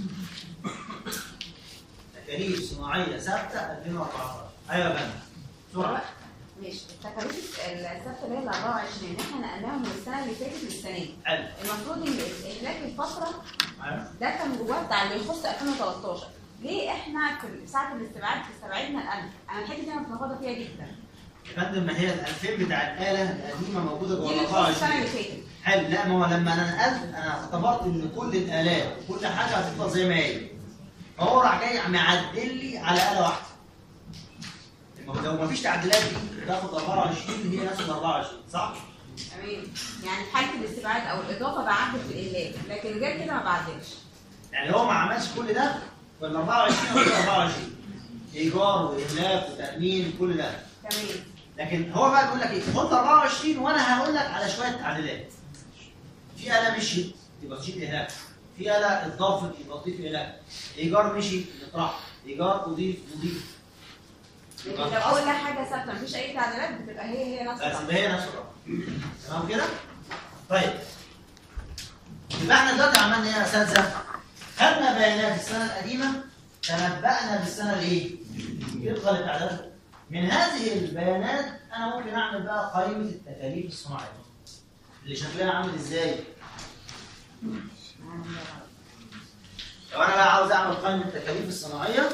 تكاليف صناعيه ثابته 2014 ايوه يا فندم بسرعه ماشي التكاليف الثابته اللي هي ال 24 احنا نقلناهم من السنه اللي فاتت للسنه دي حلو المفروض ان اهلاك الفتره أيوة. ده كان جواه بتاع اللي يخص 2013 ليه احنا في ساعه الاستبعاد استبعدنا الالف انا الحته دي انا متلخبطه فيها جدا يا فندم ما هي ال 2000 بتاع الاله القديمه موجوده دي جوه اللي ال تخص السنه 24 اللي فاتت حلو لا ما هو لما انا نقلت انا اعتبرت ان كل الالات وكل حاجه هتفضل زي ما هي فهو راح جاي معدل لي على اله واحده لو ما فيش تعديلات دي تاخد 24 هي نفس ال 24 صح؟ تمام يعني في حاله الاستبعاد او الاضافه بعدل في الاهلاك لكن غير كده ما بعدلش يعني هو ما عملش كل ده في ال 24 ولا 24 ايجار واهلاك وتامين كل ده تمام لكن هو بقى بيقول لك ايه خد 24 وانا هقول لك على شويه تعديلات في آلة مشيت يبقى تشيل إهلاك في آلة اتضافت يبقى تضيف إهلاك إيجار مشي نطرح إيجار أضيف نضيف لكن لو كل حاجه ثابته مفيش اي تعديلات بتبقى هي هي نفس بس الرقم. يبقى هي نفس الرقم تمام كده؟ طيب يبقى احنا دلوقتي عملنا ايه يا اساتذه؟ خدنا بيانات السنه القديمه تنبأنا بالسنه الايه؟ طبقا للتعديلات من هذه البيانات انا ممكن اعمل بقى قائمه التكاليف الصناعيه اللي شكلها عامل ازاي؟ لو انا بقى عاوز اعمل قائمه التكاليف الصناعيه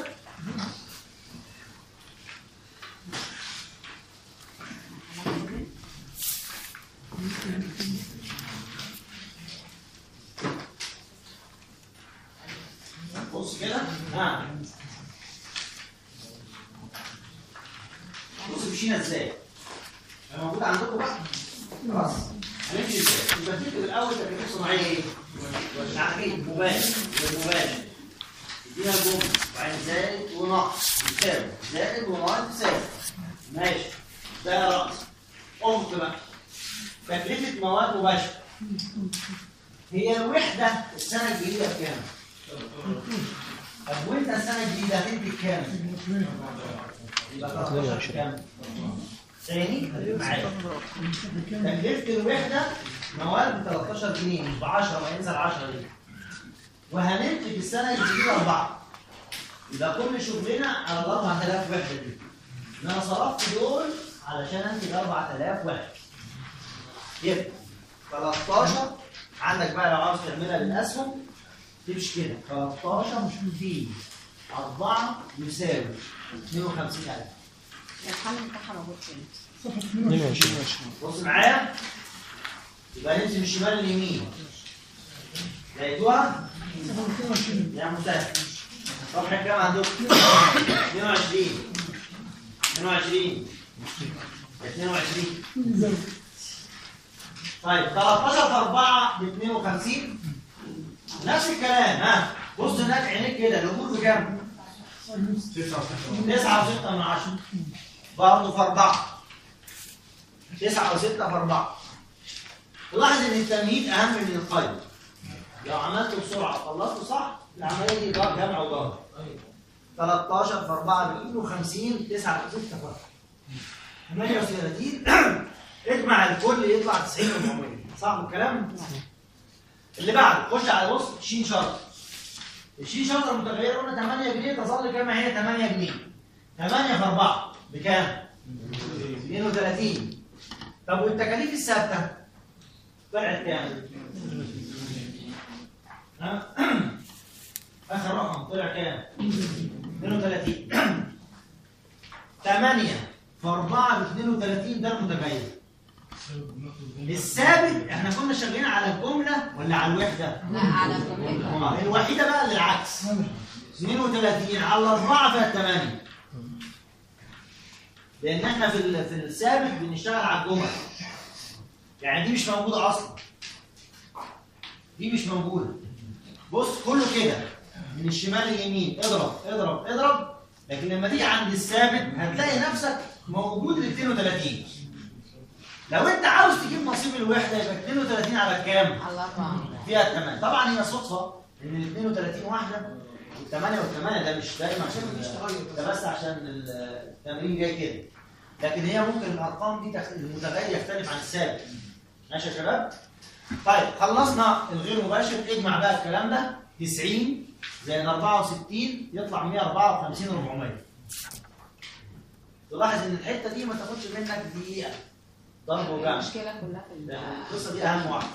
بص كده ها بص مشينا ازاي انا موجود عندكم بقى خلاص هنمشي ازاي يبقى تكتب الاول تكاليف صناعيه ايه تعريف مباشر مباشر ادينا الجمله وبعدين زائد ونقص يساوي زائد وناقص يساوي ماشي ده رأس قمت بقى تكلفه مواد مباشره هي الوحده السنه الجديده بكام؟ طب وانت السنه الجديده هتنتج كام؟ يبقى 13 كام؟ تاني خليك معايا تكلفه الوحده مواد ب 13 جنيه مش ب 10 ما ينزل 10 دي وهننتج السنه الجديده اربعه يبقى كل شغلنا على ال 4000 وحده دي ان انا صرفت دول علشان انتج 4000 وحده يبقى 13 عندك بقى لو عاوز تعملها بالاسهم تمشي كده 13 في 4 يساوي 52000 الحل بتاعها موجود فين؟ 22 بص معايا يبقى نمشي من الشمال لليمين لقيتوها؟ يا مسهل صفحة كام عندكم؟ 22 22 22 طيب 13 في 4 ب 52 نفس الكلام ها بص هناك عينيك كده الامور بكام؟ 9 و6 من 10 برضه في 4 9 و6 في 4 تلاحظ ان التمهيد اهم من القيد لو عملته بسرعه وخلصته صح العمليه دي جمع جمع وضرب 13 في 4 ب 52 9 و6 في 4 38 اجمع الكل يطلع 90 400 صح الكلام؟ اللي بعده خش على بص شين شرط الشين شرط المتغيره قلنا 8 جنيه تظل كما هي 8 جنيه 8 في 4 بكام؟ 32 طب والتكاليف الثابته طلعت كام؟ ها؟ اخر رقم طلع كام؟ 32 8 في 4 ب 32 ده المتغير الثابت احنا كنا شغالين على الجمله ولا على الوحده؟ لا على الجملة آه، الوحيده بقى اللي العكس 32 على 4 فيها 8 لان احنا في ال- في الثابت بنشتغل على الجمل يعني دي مش موجوده اصلا دي مش موجوده بص كله كده من الشمال لليمين اضرب اضرب اضرب لكن لما تيجي عند الثابت هتلاقي نفسك موجود ال 32 لو انت عاوز تجيب نصيب الوحده يبقى 32 على كام؟ على أربعة فيها الثمان طبعا هي صدفه ان ال 32 واحده والثمانيه والثمانيه ده مش دايما عشان ده بس عشان التمرين جاي كده لكن هي ممكن الارقام دي تخ- المتغير يختلف عن الثابت ماشي يا شباب؟ طيب خلصنا الغير مباشر اجمع بقى الكلام ده 90 زائد 64 يطلع 154 400 تلاحظ ان الحته دي ما تاخدش منك دقيقه ضرب وجمع المشكلة كلها في ال- القصه دي اهم واحده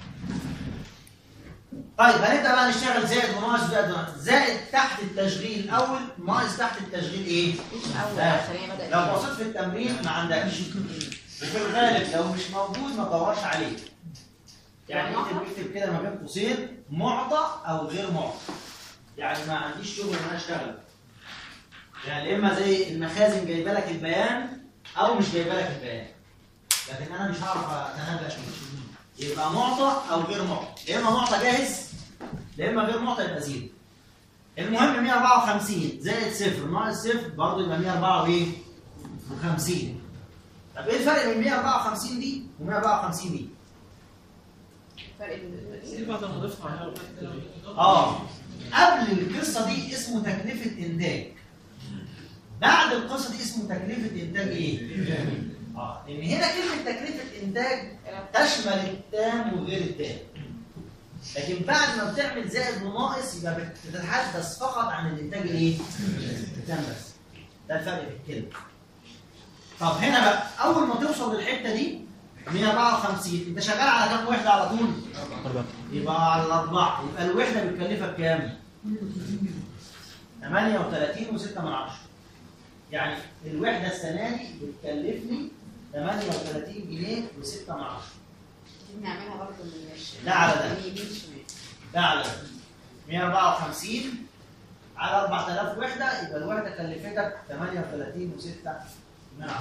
طيب هنبدا بقى نشتغل زائد وناقص زائد وناقص زائد تحت التشغيل الاول ناقص تحت التشغيل ايه؟ مش أول لا. عشان هي بدأت لو بصيت في التمرين ما عندكش وفي الغالب لو مش موجود ما تدورش عليه يعني اكتب اكتب كده ما بين قوسين معطى او غير معطى يعني ما عنديش شغل ان انا اشتغل يعني اما زي المخازن جايبه لك البيان او مش جايبه لك البيان لكن انا مش هعرف اتنبأ فيه يبقى معطى او غير معطى يا اما معطى جاهز يا اما غير معطى يبقى زيرو المهم 154 زائد صفر ناقص صفر برضه يبقى 104 وايه؟ و50 طب ايه الفرق بين 154 دي و 154 دي؟ فرق بين ايه بعد ما ضفت عليها اه قبل القصه دي اسمه تكلفه انتاج بعد القصه دي اسمه تكلفه انتاج ايه؟ اه ان هنا كلمه تكلفه انتاج تشمل التام وغير التام لكن بعد ما بتعمل زائد وناقص يبقى بتتحدث فقط عن الانتاج الايه؟ التام بس ده الفرق في الكلمه طب هنا بقى اول ما توصل للحته دي 154 انت شغال على كام وحده على طول؟ أربعة يبقى على الأربعة يبقى الوحدة بتكلفك كام؟ 38 و6 من عشرة يعني الوحدة السنة دي بتكلفني 38 جنيه و6 من عشرة دي بنعملها برضه من الش- ده على ده. من اليمين شمال ده على 154 على 4000 وحدة يبقى الوحدة كلفتك 38 و6 من عشرة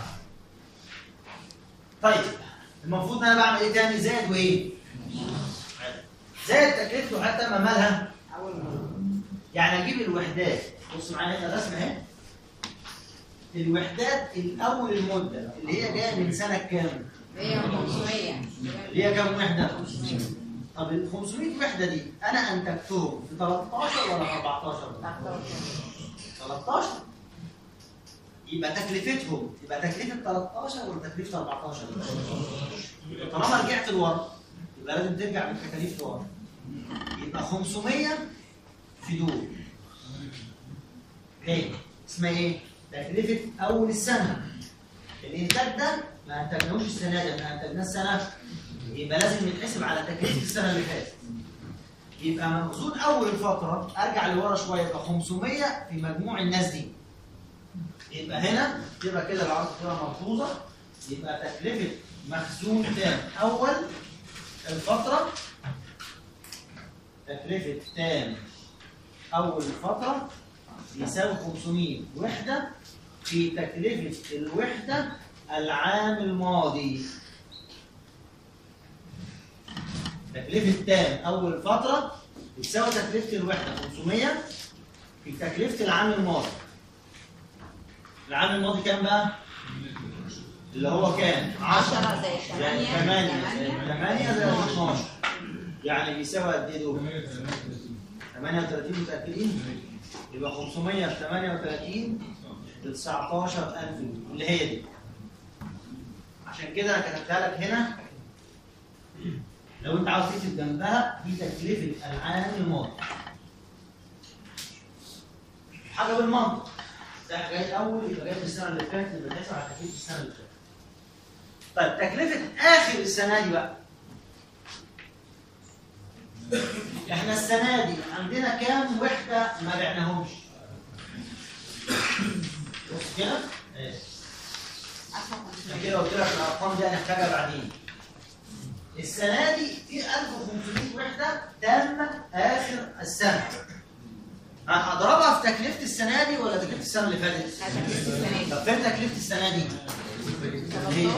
طيب المفروض ان انا بعمل ايه تاني زائد وايه؟ زائد تكلفته حتى ما مالها أول مرة يعني اجيب الوحدات بص معايا هنا الرسمه اهي الوحدات الاول المده اللي هي جايه من سنه كام؟ هي 500 اللي هي كام وحده؟ طب ال 500 وحده دي انا انتجتهم في 13 ولا في 14؟ 13 يبقى تكلفتهم يبقى تكلفه 13 ولا تكلفه 14 طالما رجعت لورا يبقى لازم ترجع بالتكاليف لورا يبقى 500 في دول تاني اسمها ايه؟ تكلفه اول السنه الانتاج ده ما انتجناهوش السنه دي احنا انتجناه السنه يبقى لازم يتحسب على تكاليف السنه اللي فاتت يبقى مخزون اول الفتره ارجع لورا شويه يبقى 500 في مجموع الناس دي يبقى هنا تبقى كده العرض تبقى ملحوظه يبقى تكلفه مخزون تام اول الفتره تكلفه تام اول الفتره يساوي 500 وحده في تكلفه الوحده العام الماضي تكلفه تام اول فتره يساوي تكلفه الوحده 500 في تكلفه العام الماضي العام الماضي كام بقى؟ اللي هو كام؟ 10 زائد 8 8 8 زائد 12 يعني بيساوي قد ايه دول؟ 38 متأكدين؟ يبقى 500 في 38 ب 19000 اللي هي دي عشان كده انا كتبتها لك هنا لو انت عاوز تكتب جنبها دي تكلفه العام الماضي حاجه بالمنطق ده جاي الاول يبقى جاي من السنه اللي فاتت يبقى تحسب على تكلفه السنه اللي فاتت طيب تكلفه اخر السنه دي بقى احنا السنه دي عندنا كام وحده ما بعناهمش بص كده ايه عشان كده قلت لك الارقام دي هنحتاجها بعدين السنه دي في 1500 وحده تم اخر السنه هضربها في تكلفه السنه دي ولا تكلفه السنه اللي فاتت؟ السنة دي. طب فين تكلفه السنه دي؟ ليه؟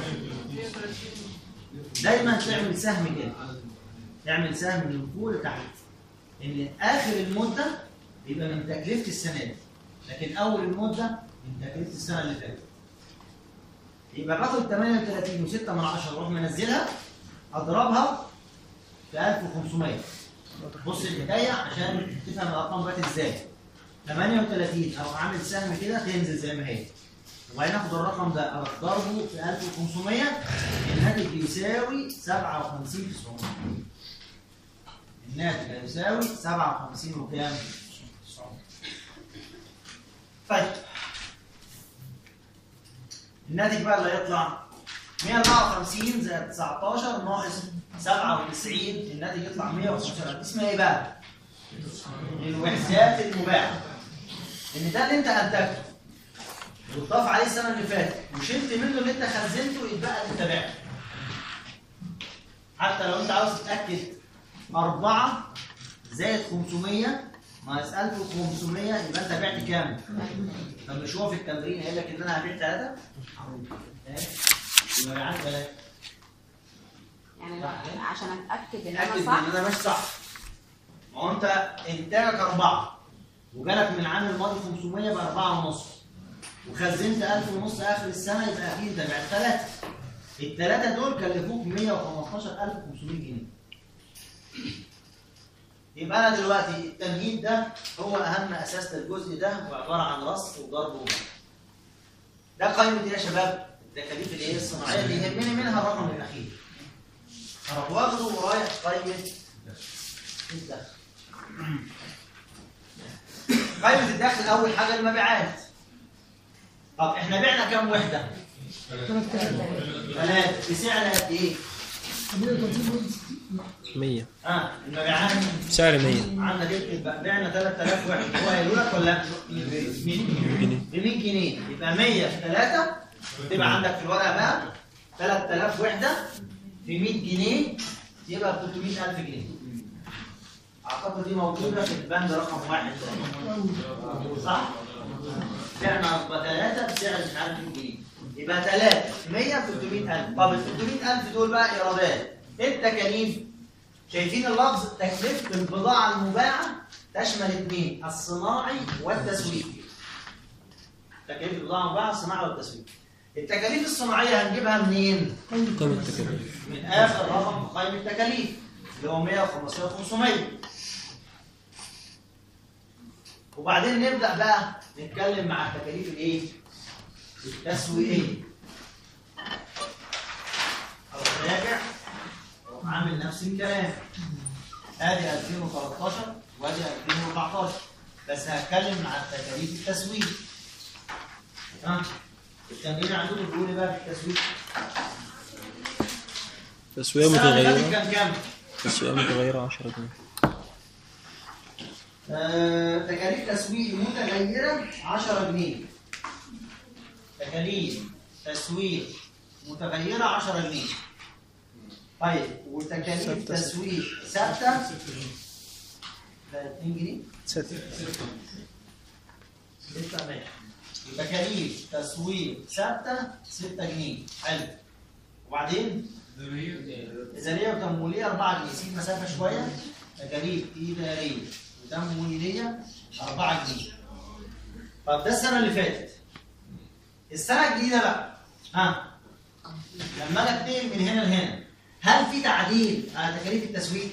دايما تعمل سهم كده تعمل سهم من فوق لتحت ان اخر المده يبقى من تكلفه السنه دي لكن اول المده من تكلفه السنه اللي فاتت يبقى باخد 38 و6 من 10 اروح منزلها اضربها في 1500 بص البدايه عشان تفهم الارقام بقت ازاي 38 او عامل سهم كده تنزل زي ما هي وبعدين اخد الرقم ده اروح ضربه في 1500 الناتج يساوي 57 900 الناتج هيساوي 57 وكام؟ 900 طيب الناتج بقى اللي هيطلع 154 زائد 19 ناقص 97 الناتج يطلع 115 اسمها ايه بقى؟ الوحدات المباعة ان ده اللي انت انتجته واتضاف عليه السنه اللي فاتت وشلت منه اللي انت خزنته يتبقى اللي انت بعته حتى لو انت عاوز تتاكد 4 زائد 500 ناقص 1500 يبقى انت بعت كام؟ طب مش هو في التمرين قايل لك ان انا هبيع 3 يبقى بعت 3 يعني لو- عشان اتاكد ان اتاكد انا ان صح انا ماشي صح ما هو انت انتاجك 4 وجالك من العام الماضي 500 يبقى 4 ونص وخزنت 1000 ونص اخر السنه يبقى اكيد انت بعت 3 الثلاثه دول كلفوك 115500 جنيه يبقى انا دلوقتي التمهيد ده هو اهم اساس للجزء ده وعباره عن رص وضرب وضرب. ده قائمه ايه يا شباب؟ التكاليف الايه الصناعيه اللي يهمني منها الرقم الاخير. اروح واخده ورايح قائمه الدخل. قائمه الدخل اول حاجه المبيعات. طب احنا بعنا كام وحده؟ ثلاث بسعر قد ايه؟ 100 اه المبيعات سعر 100 عندك اكتب بقى بعنا 3000 واحد هو هيقول لك ولا ب 100 جنيه يبقى 100 في 3 تبقى عندك في الورقه بقى 3000 وحده في 100 جنيه يبقى ب 300000 جنيه اعتقد دي موجوده في البند رقم واحد صح؟ بعنا ثلاثة بسعر مش عارف 100 جنيه يبقى 3 100 300000 طب ال 300000 دول بقى ايرادات التكاليف شايفين اللفظ تكلفة البضاعة المباعة تشمل اثنين الصناعي والتسويق تكاليف البضاعة المباعة الصناعي والتسويق التكاليف الصناعية هنجيبها منين؟ قيمة التكاليف من آخر رقم في قائمة التكاليف اللي هو 115 500 وبعدين نبدأ بقى نتكلم مع التكاليف الايه؟ التسويقية أروح راجع أروح عامل نفس الكلام ادي 2013 وادي 2014 بس هتكلم مع التكاليف التسويق ها التمرين عندكم بيقول ايه بقى في التسويق؟ تسوية السنة اللي فاتت متغيرة كان كام؟ تسوية متغيرة 10 جنيه آه، تكاليف تسويق متغيرة 10 جنيه تكاليف تسويق متغيرة 10 جنيه طيب وتكاليف ستة. تسويق ثابتة 30 جنيه ستة 6 ماشي تكاليف تسويق ثابتة 6 جنيه حلو وبعدين إدارية وتمويلية 4 جنيه سيب مسافة شوية تكاليف إدارية وتمويلية 4 جنيه طب ده السنة اللي فاتت السنة الجديدة بقى ها لما أنا أتنقل من هنا لهنا هل في تعديل على تكاليف التسويق؟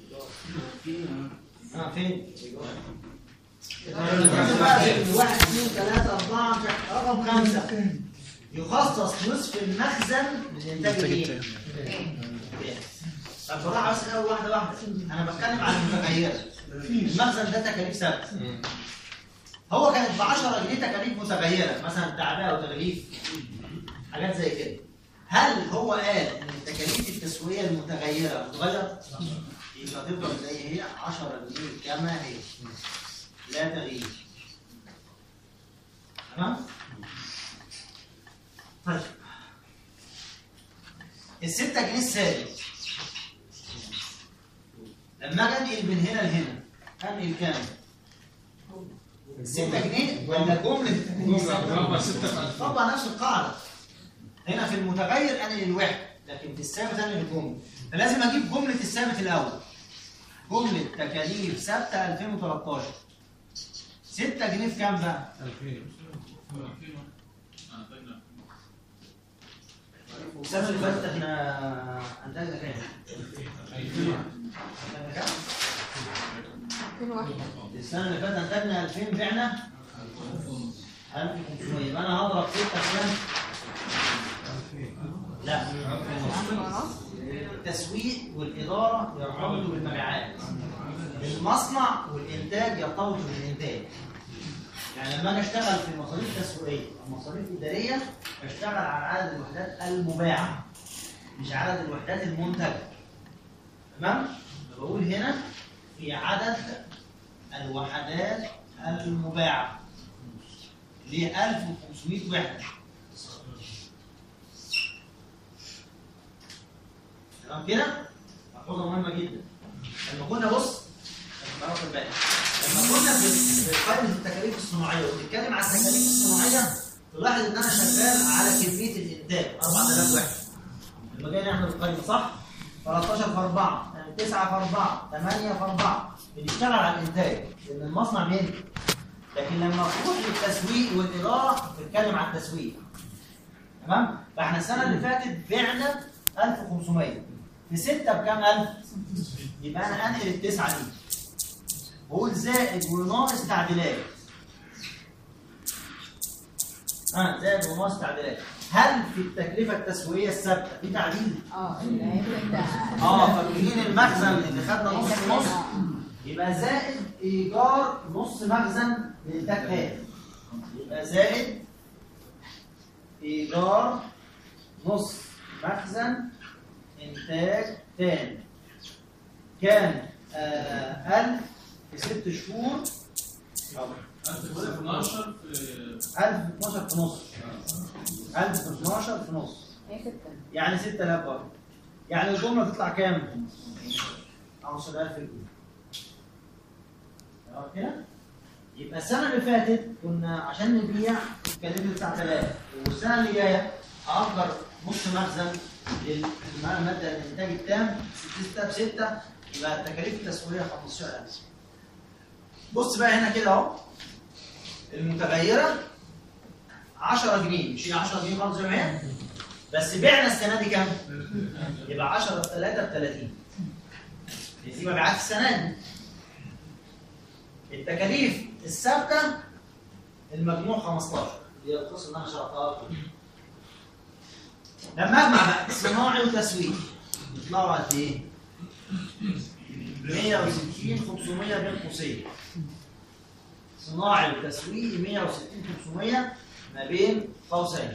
اه فين؟ واحد اثنين ثلاثة أربعة رقم خمسة يخصص نصف المخزن للانتاج الانتاج الايه؟ التاني طب بروح بس الاول واحده واحده انا بتكلم عن المتغيره المخزن ده تكاليف ثابته هو كانت ب 10 جنيه تكاليف متغيره مثلا تعبئه وتغليف حاجات زي كده هل هو قال ان تكاليف التسويه المتغيره بتتغير؟ يبقى تفضل زي هي 10 جنيه كما هي لا تغيير تمام؟ طيب الستة جنيه الثابت لما اجي انقل من هنا لهنا انقل كام؟ 6 جنيه ولا جملة التكاليف الثابتة؟ طبعا نفس القاعدة هنا في المتغير انقل الواحد لكن في الثابت انقل الجملة فلازم اجيب جملة الثابت الاول جملة تكاليف ثابتة 2013 6 جنيه في كام بقى؟ السنة اللي فاتت احنا انتجنا كام؟ انتجنا كام؟ 2001 السنة اللي فاتت انتجنا 2000 بعنا 1500 يبقى انا هضرب 6 في كام؟ لا خلاص التسويق والإدارة يرتبطوا بالمبيعات المصنع والإنتاج يرتبطوا بالإنتاج يعني لما أنا أشتغل في مصاريف تسويقية أو مصاريف إدارية بشتغل على عدد الوحدات المباعة مش عدد الوحدات المنتجة تمام؟ بقول هنا في عدد الوحدات المباعة ل 1500 وحدة تمام كده؟ ملحوظة مهمة جدا لما كنا بص لما واخد بالك لما كنا في في قائمة التكاليف الصناعية وبنتكلم على التكاليف الصناعية تلاحظ ان انا شغال على كمية الانتاج 4000 وحدة لما جاي نعمل القائمة صح؟ 13 في 4 يعني 9 في 4 8 في 4 بنشتغل على الانتاج لان المصنع بينتج لكن لما تروح للتسويق والاداره بنتكلم على التسويق تمام فاحنا السنه اللي فاتت بعنا 1500 في 6 بكام 1000 يبقى انا انقل التسعه دي بقول زائد وناقص تعديلات اه زائد وناقص تعديلات هل في التكلفه التسويقيه الثابته في تعديل؟ اه اللي هي بتبدا اه فاكرين المخزن اللي خدنا نص نص يبقى زائد ايجار نص مخزن لانتاج تاني يبقى زائد ايجار نص مخزن انتاج تاني كان آه 1000 في ست شهور 1012 في 1012 في نص 1012 في نص هي ستة يعني 6000 برضه يعني الجمله تطلع كام؟ 15000 جنيه تمام كده؟ يبقى السنه اللي فاتت كنا عشان نبيع اتكلمنا بتاع 3 والسنه اللي جايه هاجر نص مخزن للماده الانتاج التام 6 ب 6 يبقى التكاليف التسويقيه 15000 بص بقى هنا كده اهو المتغيره 10 جنيه مش هي 10 جنيه برضه زي ما هي بس بعنا السنه دي كام؟ يبقى 10 في 3 ب 30 دي مبيعات السنه دي التكاليف الثابته المجموع 15 دي القصه اللي انا شرحتها لكم لما اجمع بقى صناعي وتسويق يطلعوا قد ايه؟ 160 500 بين قوسين صناعي وتسويقي 160 500 ما بين قوسين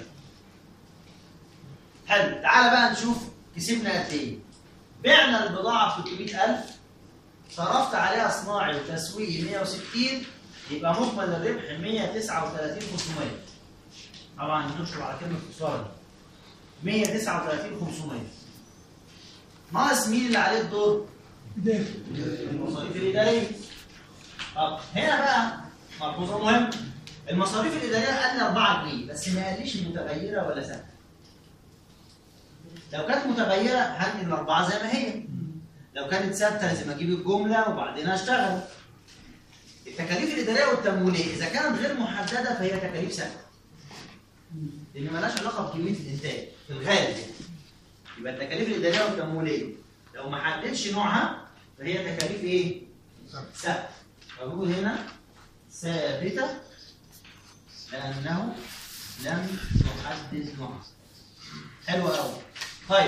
حلو تعالى بقى نشوف كسبنا قد ايه بعنا البضاعه ب 300000 صرفت عليها صناعي وتسويقي 160 يبقى مجمل الربح 139 500 طبعا نشرب على كلمه خساره دي 139 500 ناقص مين اللي عليه الدور؟ المصاريف الاداريه طب هنا بقى ملحوظه مهمه المصاريف الاداريه قال لي 4 جنيه بس ما قاليش متغيره ولا ثابته لو كانت متغيره هنقل الاربعه زي ما هي لو كانت ثابته لازم اجيب الجمله وبعدين اشتغل التكاليف الاداريه والتمويليه اذا كانت غير محدده فهي تكاليف ثابته لان مالهاش علاقه بكميه الانتاج في الغالب يعني يبقى التكاليف الاداريه والتمويليه لو ما حددش نوعها فهي تكاليف ايه؟ ثابته فبقول هنا ثابته لانه لم نحدد نوع حلو قوي طيب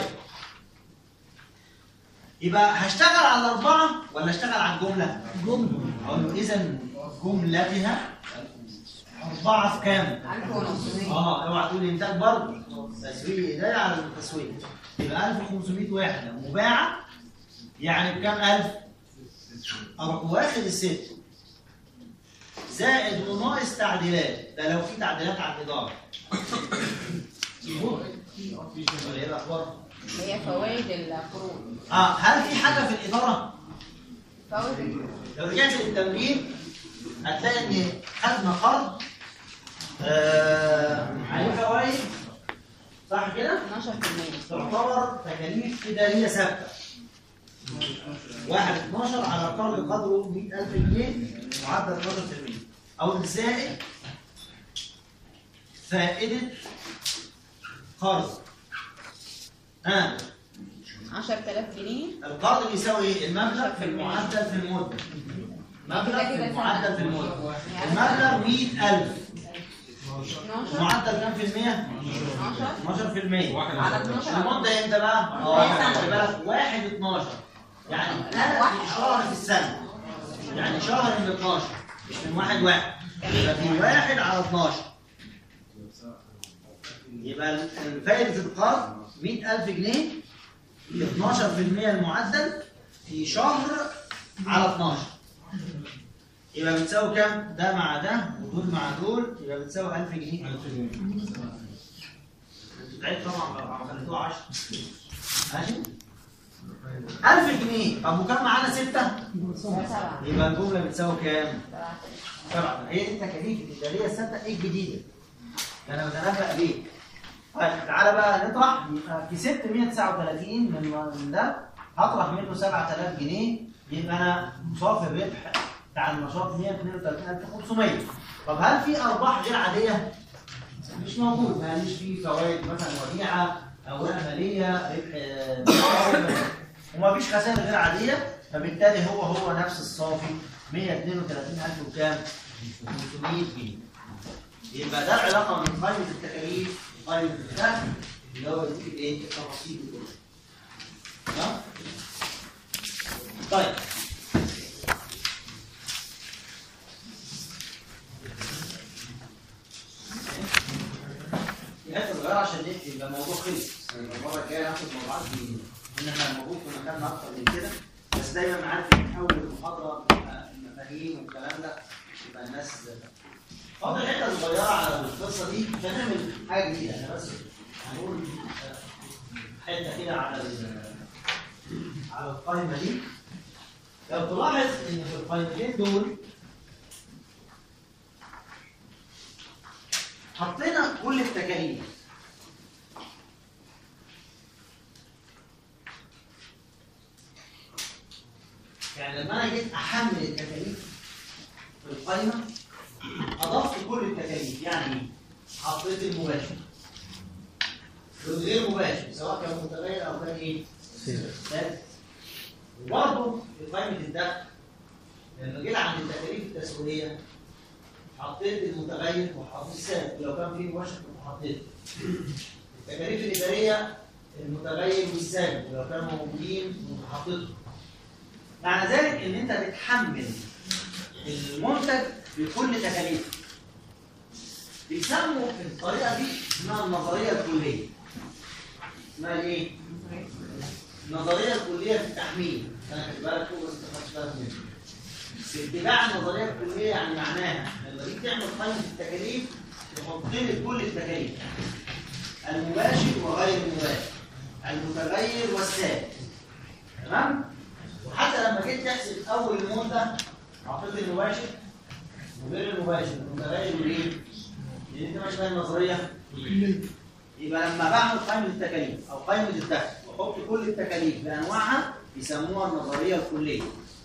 يبقى هشتغل على الأربعة ولا اشتغل على الجملة؟ جملة أقول له إذا جملتها أربعة في كام؟ 1500 اه اوعى تقول انتاج برضه تسويق ايديا على التسويق يبقى 1500 وحده مباعه يعني بكام 1000 اروح واخد الست زائد وناقص تعديلات ده لو في تعديلات على الاداره ولا ايه الاخبار؟ هي فوائد القروض اه هل في حاجه في الاداره؟ فوائد لو رجعت للتمرين هتلاقي ان خدنا قرض آه عليه فوائد صح كده؟ 12% تعتبر تكاليف إدارية ثابتة. واحد 12 على قرض قدره 100000 جنيه معدل 12% أو زائد فائدة قرض. ها 10000 جنيه القرض بيساوي ايه؟ المبلغ في المعدل في المدة. مبلغ في المعدل في المدة. المبلغ 100000 12 معدل كام في المية؟ 12 12% على 12 المدة امتى بقى؟ اه خلي بالك 1 12 يعني ثلاث شهر في السنة يعني شهر من 12 مش من واحد واحد يبقى في واحد على 12 يبقى فائدة القرض 100000 جنيه ب 12% المعدل في شهر على 12 يبقى بتساوي كام؟ ده مع ده ودول مع دول يبقى بتساوي 1000 جنيه 1000 جنيه انتوا تعبتوا طبعا لو خليتوها 10 ماشي 1000 جنيه طب وكم معانا 6 سبعة يبقى الجمله بتساوي كام؟ سبعة سبعة هي دي التكاليف الاداريه الثابته ايه الجديده؟ ده انا بتنبأ بيه طيب تعالى بقى نطرح يبقى في 639 من من ده هطرح منه 7000 جنيه يبقى انا صافي الربح بتاع النشاط 132500 طب هل في ارباح غير عاديه؟ مش موجود ما قاليش في فوائد مثلا وديعه اوراق ماليه ربح آه، وما فيش خسائر غير عاديه فبالتالي هو هو نفس الصافي 132000 وكام؟ 500 جنيه يبقى ده العلاقه بين قائمه التكاليف وقائمه الدخل اللي هو يديك الايه؟ التفاصيل دي كلها. تمام؟ طيب في حته صغيره عشان نقفل يبقى الموضوع خلص يبقى المره الجايه هاخد موضوعات جديده ان احنا المفروض كنا خدنا اكتر من كده بس دايما عارف ان اول المحاضره بتبقى المفاهيم والكلام ده يبقى الناس فاضل حته صغيره على القصه دي مش هنعمل حاجه جديده احنا بس هنقول آه، حته كده على ال- على القائمه دي لو تلاحظ ان في القائمتين دول حطينا كل التكاليف يعني لما انا جيت احمل التكاليف في القائمه اضفت كل التكاليف يعني ايه؟ حطيت المباشر والغير مباشر سواء كان متغير او كان ايه؟ ثابت وبرضه في قائمه الدخل لما جيت عند التكاليف التسويقيه حطيت المتغير وحطيت الثابت ولو كان فيه مباشر كنت حطيته التكاليف الاداريه المتغير والثابت ولو كانوا موجودين كنت حطيتهم معنى ذلك ان انت بتحمل المنتج بكل تكاليفه بيسموا الطريقه دي اسمها النظريه الكليه اسمها ايه؟ النظريه الكليه في التحميل انا خلي بالك فوق بس ما خدتش بالك منها في اتباع النظريه الكليه يعني معناها لما تيجي تعمل قائمه التكاليف تحط لي كل التكاليف المباشر وغير المباشر المتغير والثابت تمام وحتى لما جيت تحسب اول المده حطيت المباشر وغير المباشر المتغير والايه؟ لان انت ماشي بقى النظريه يبقى لما بعمل قائمه التكاليف او قائمه الدخل واحط كل التكاليف بانواعها يسموها النظريه الكليه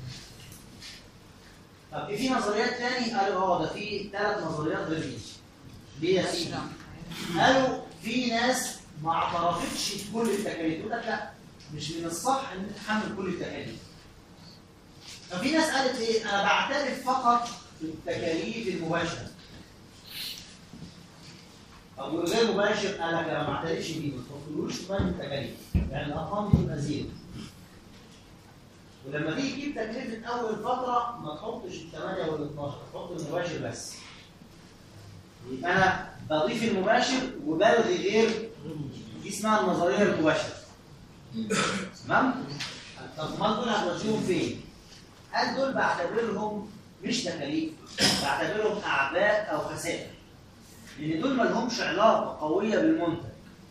طب في نظريات تاني قالوا اه ده في ثلاث نظريات غير دي ليه يا سيدي؟ قالوا في ناس ما اعترفتش بكل التكاليف يقول لك لا مش من الصح ان انت تحمل كل التكاليف ففي ناس قالت ايه انا بعترف فقط بالتكاليف المباشره او غير مباشر قال لك انا ما اعترفش بيه ما تحطلوش في قائمه التكاليف يعني الارقام دي تبقى زيرو ولما تيجي تجيب تكلفه اول فتره ما تحطش ال 8 وال 12 تحط المباشر بس يبقى انا بضيف المباشر وبلغي غير دي اسمها النظريه المباشره تمام طب ما دول هتوديهم فين؟ قال دول بعتبرهم مش تكاليف بعتبرهم اعباء او خسائر لان دول ما لهمش علاقه قويه بالمنتج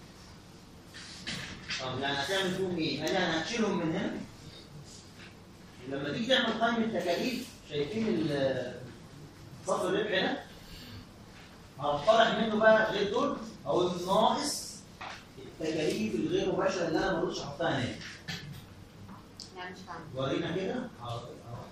طب يعني هتعمل فيهم ايه؟ قال يعني هتشيلهم من هنا لما تيجي تعمل قائمه تكاليف شايفين ال- صف الربح هنا هطرح منه بقى غير دول او الناقص التكاليف الغير مباشره اللي انا ما رضيتش احطها هنا يعني مش فاهمه ورينا كده حاضر أهو.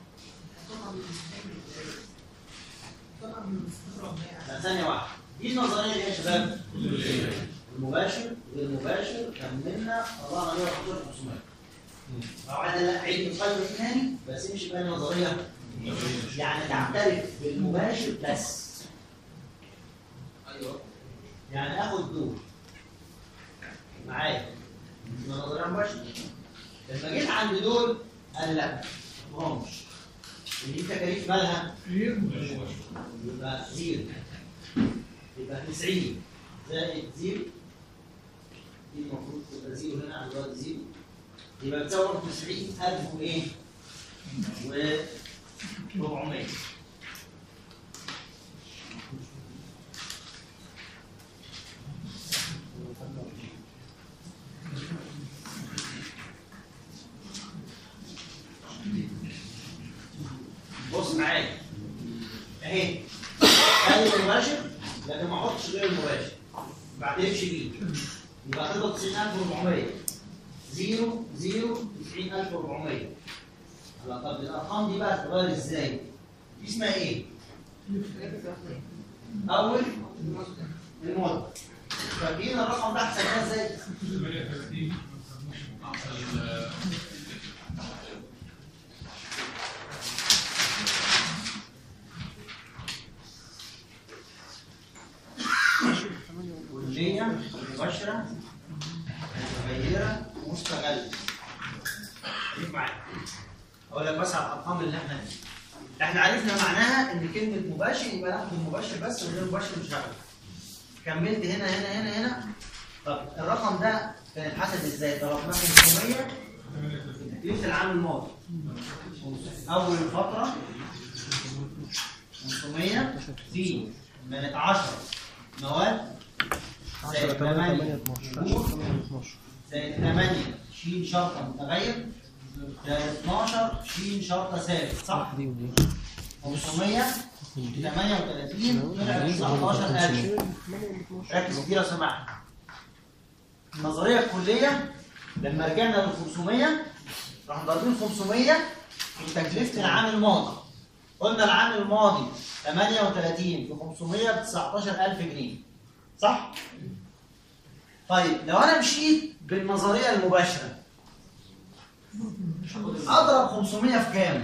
لا، ثانية واحدة دي النظرية دي يا شباب المباشر والمباشر كملنا طلعنا 115 500 بعد لا عيد القيم الثاني بس امشي بقى النظرية يعني تعترف بالمباشر بس ايوه يعني اخد دول معايا دي نظرية مباشرة لما جيت عند دول قال لا ما همش دي تكاليف مالها يبقى زيرو يبقى 90 زائد زيرو دي المفروض تبقى زيرو هنا على الوقت زيرو يبقى بتساوي 90000 وايه؟ و 400 بص معايا اهي ادي المباشر لكن ما احطش غير المباشر ما اعترفش بيه يبقى هتبقى 90400 0 0 90400 هلا طب الارقام دي بقى تتغير ازاي؟ دي اسمها ايه؟ اول المده فاكرين الرقم ده حسبناه ازاي؟ كلية مباشرة متغيرة مستغلة خليك معايا أقول لك بس على الأرقام اللي احنا احنا عرفنا معناها إن كلمة مباشر يبقى ناخد المباشر بس وغير المباشر مش هاخده كملت هنا هنا هنا هنا طب الرقم ده كان اتحسب ازاي؟ ضربناه 500 تكلفة العام الماضي أول فترة 500 في من 10 مواد زائد 8 شهور زائد 8 شين شرطة متغير زائد 12 شين شرطة ثابت صح؟ دي ودي 500 38 طلع 19000 ركز كتير لو سمحت النظرية الكلية لما رجعنا لل 500 راح ضاربين 500 في تكلفة العام الماضي قلنا العام الماضي 38 في 500 ب 19000 جنيه صح؟ طيب لو انا مشيت بالنظريه المباشره اضرب 500 في كام؟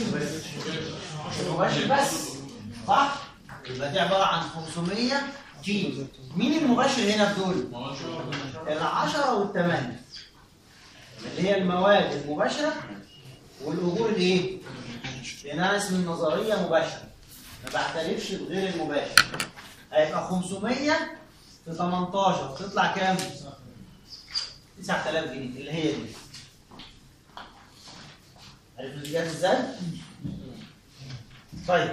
مباشر بس صح؟ يبقى دي عباره عن 500 في مين المباشر هنا في دول؟ العشرة والثمانية اللي هي المواد المباشرة والأجور الإيه؟ لأن أنا اسم النظرية مباشرة ما بعترفش بغير المباشر هيبقى 500 في 18 تطلع كام؟ 9000 جنيه اللي هي دي عرفت دي جت ازاي؟ طيب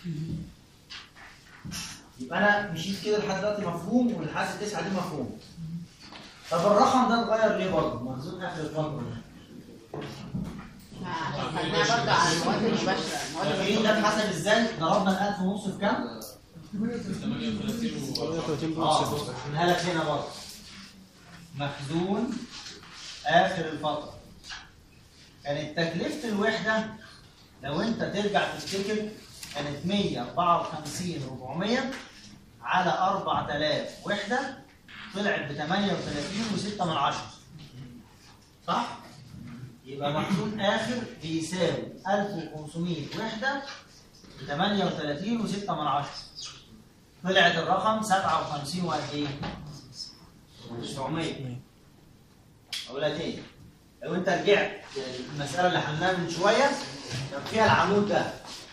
يبقى انا مشيت كده لحد دلوقتي مفهوم ولحد التسعه دي مفهوم طب الرقم ده اتغير ليه برضه؟ مخزون اخر الفتره عشان خدناها برضه على المواد المباشره المواد فاكرين ده اتحسب ازاي؟ ضربنا ال 1000 ونص في كام؟ 38 اه بوكس قلنا لك هنا برضه مخزون اخر الفتره كانت تكلفه الوحده لو انت ترجع تفتكر كانت 154 400 على 4000 وحده طلعت ب 38 و6 من 10 صح؟ يبقى مخزون اخر بيساوي 1500 وحده ب 38 و6 من 10 طلعت الرقم 57 وقد ايه؟ 900 اقولها تاني لو انت رجعت المساله اللي حلناها من شويه كان فيها العمود ده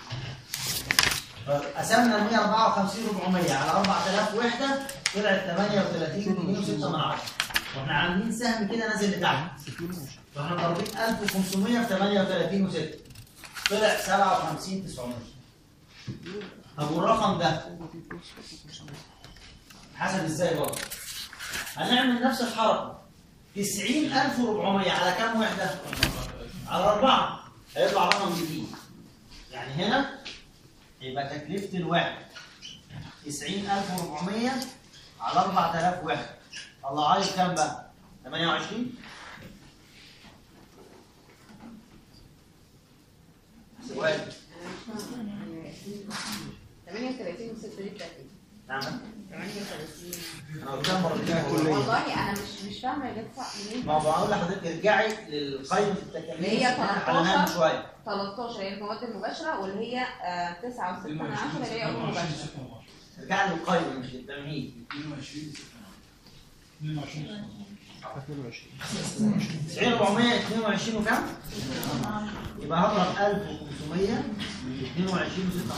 فقسمنا ال 154 400 على 4000 وحده طلعت 38 جنيه و6 من 10 واحنا عاملين سهم كده نازل لتحت فاحنا ضاربين 1500 في 38 و6 طلع 57 900 طب والرقم ده حسب ازاي برضه هنعمل نفس الحركه 90400 على كام وحده؟ على أربعة هيطلع رقم جديد يعني هنا يبقى تكلفة الوحدة 90400 على 4000 وحدة الله عايز كام بقى؟ 28 سؤال 38 و 36 نعم 38 انا قلتها مرتين والله انا مش مش فاهمه يا جدع منين ما بقول لحضرتك ارجعي للقائمة التكاليف اللي هي اللي احنا حلناها من 13 شوية 13 هي المواد المباشره واللي هي 9 و 6 من 10 اللي هي المباشره ارجعي للقائمة مش للتمهيد 90 422 وكم؟ يبقى هضرب 1500 22 و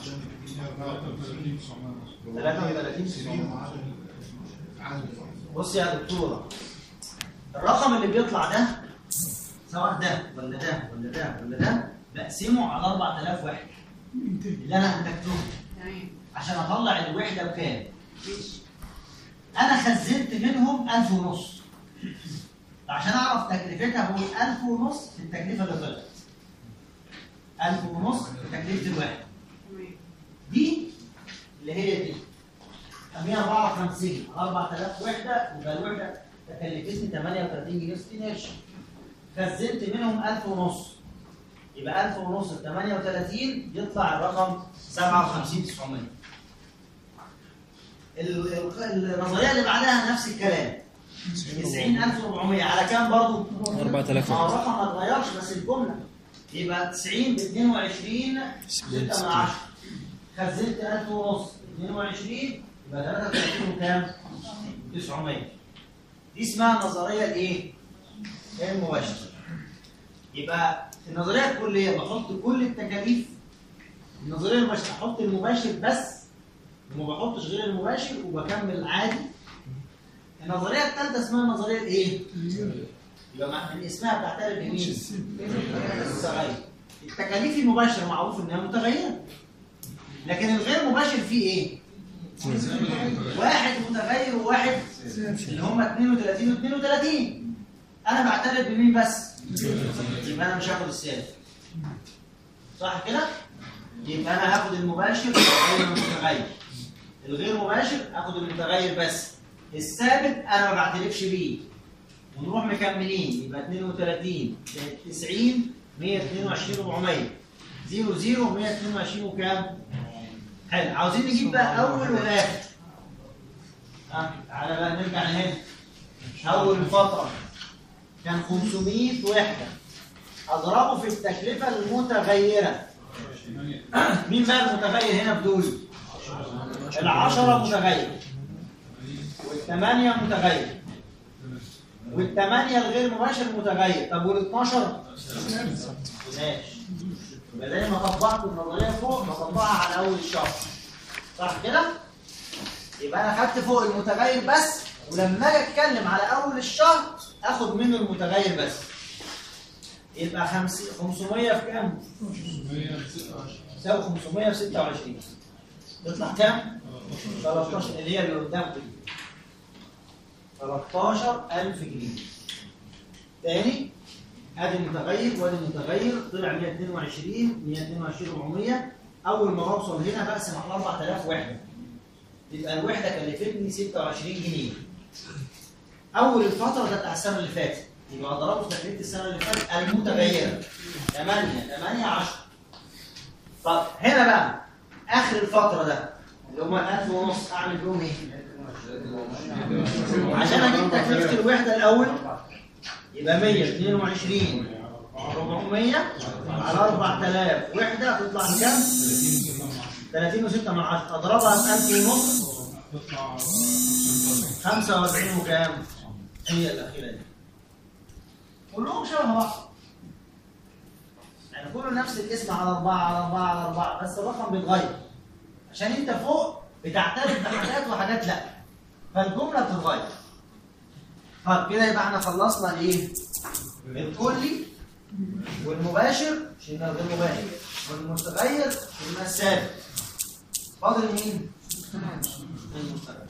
33 بص يا دكتورة الرقم اللي بيطلع ده سواء ده ولا ده ولا ده ولا ده بقسمه على 4000 وحدة اللي انا انتجتهم تمام عشان اطلع الوحدة بكام؟ انا خزنت منهم 1000 ونص عشان اعرف تكلفتها بقول 1000 ونص في التكلفة اللي طلعت 1000 ونص في تكلفة الوحدة تمام دي اللي هي دي 154 على 4000 وحده يبقى الوحده تكلفتني 38 جنيه 60 قرش خزنت منهم 1000 ونص يبقى 1000 ونص في 38 يطلع الرقم 57 900 ال- ال- النظريه اللي بعدها نفس الكلام 90400 على كام برضه؟ 4000 ما هو الرقم ما اتغيرش بس الجمله يبقى 90 ب 22 6 من 10 خزنت 1000 ونص 22 يبقى 33 وكام؟ 900 دي اسمها النظريه الايه؟ المباشره يبقى النظريه الكليه بحط كل التكاليف النظريه المباشره احط المباشر بس وما بحطش غير المباشر وبكمل عادي النظريه الثالثه اسمها النظريه الايه؟ يبقى مع- من اسمها بتعترف بمين؟ التغير التكاليف المباشره معروف انها متغيره لكن الغير مباشر فيه ايه؟ واحد متغير وواحد اللي هم 32 و 32 انا بعترف بمين بس؟ يبقى انا مش هاخد الثالث صح كده؟ يبقى انا هاخد المباشر غير المتغير الغير مباشر هاخد المتغير بس الثابت انا ما بعترفش بيه ونروح مكملين يبقى 32 90 122 400 0 0 122 وكام؟ حلو عاوزين نجيب بقى اول واخر ها تعالى بقى نرجع لهنا اول فتره كان 500 وحده اضربه في التكلفه المتغيره مين بقى المتغير هنا بدول؟ العشرة متغير والثمانية متغير والثمانية الغير مباشر متغير طب وال 12 ماشي يبقى زي ما طبقت النظرية فوق بطبقها على أول الشهر صح كده؟ يبقى أنا خدت فوق المتغير بس ولما أجي أتكلم على أول الشهر آخد منه المتغير بس يبقى 50 500 في كام؟ تساوي 526 تطلع كام؟ 13 اللي هي اللي قدامكم دي 13000 جنيه تاني ادي المتغير وادي المتغير طلع 122 122 400 اول ما بوصل هنا بقسم على 4000 وحده يبقى الوحده كلفتني 26 جنيه اول الفتره ده بتاع السنه اللي فاتت يبقى اضربه في تكلفه السنه اللي فاتت المتغيره 8 8 10 طب هنا بقى اخر الفتره ده اللي هم 1000 ونص اعمل بيهم ايه؟ عشان اجيب تكلفه الوحده الاول يبقى 122 400 على 4000 وحده تطلع بكام؟ 30 و6 من 10 اضربها في 1000 ونص تطلع 45 وكام؟ هي الاخيره دي كلهم شبه بعض يعني كله نفس الاسم على أربعة على أربعة على أربعة بس الرقم بيتغير عشان أنت فوق بتعترف بحاجات وحاجات لأ فالجملة بتتغير طيب كده يبقى احنا خلصنا الايه؟ الكلي والمباشر شلنا الغير مباشر والمتغير شلنا الثابت فاضل مين؟ المستقبل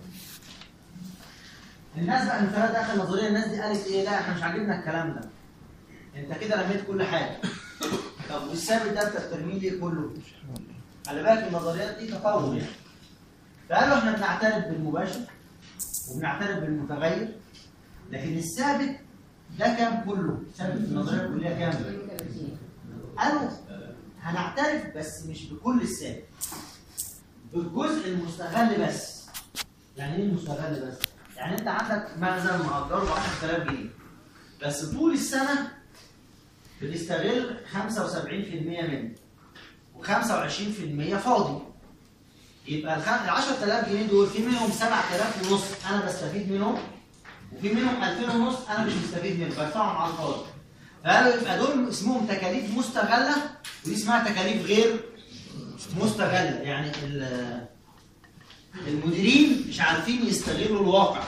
الناس بقى المثال ده اخر نظريه الناس دي قالت ايه لا احنا مش عاجبنا الكلام ده انت كده رميت كل حاجه طب والثابت ده انت بترميه ليه كله؟ خلي بالك النظريات دي تطور يعني فقالوا احنا بنعترف بالمباشر وبنعترف بالمتغير لكن الثابت ده كام كله؟ ثابت في النظريه الكليه كام؟ قالوا هنعترف بس مش بكل الثابت بالجزء المستغل بس يعني ايه المستغل بس؟ يعني انت عندك مخزن مأجره ب 10000 جنيه بس طول السنه بنستغل 75% منه و25% فاضي يبقى ال 10000 جنيه دول في منهم 7000 ونص انا بستفيد منهم وفي منهم 2000 ونص انا مش مستفيد منهم بدفعهم على الفاضي فقالوا يبقى دول اسمهم تكاليف مستغله ودي اسمها تكاليف غير مستغله يعني ال- المديرين مش عارفين يستغلوا الواقع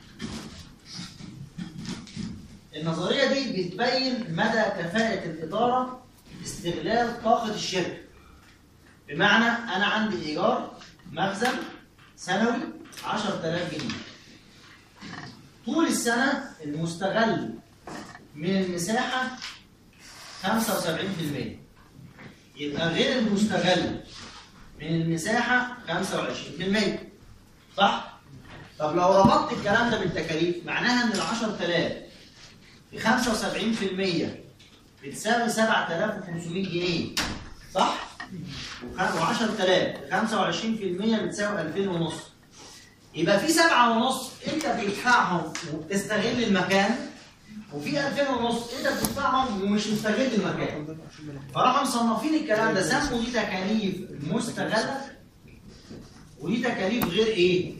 النظريه دي بتبين مدى كفاءه الاداره في استغلال طاقه الشركه بمعنى انا عندي ايجار مخزن سنوي 10000 جنيه طول السنه المستغل من المساحه 75% يبقى غير المستغل من المساحه 25% صح؟ طب لو ربطت الكلام ده بالتكاليف معناها ان ال 10000 في 75% بتساوي 7500 جنيه صح؟ و10000 25% بتساوي 2000 ونص يبقى في 7 ونص انت بتدفعهم وبتستغل المكان وفي 2000 ونص انت بتدفعهم ومش مستغل المكان فراحوا مصنفين الكلام ده سموا دي تكاليف مستغله ودي تكاليف غير ايه؟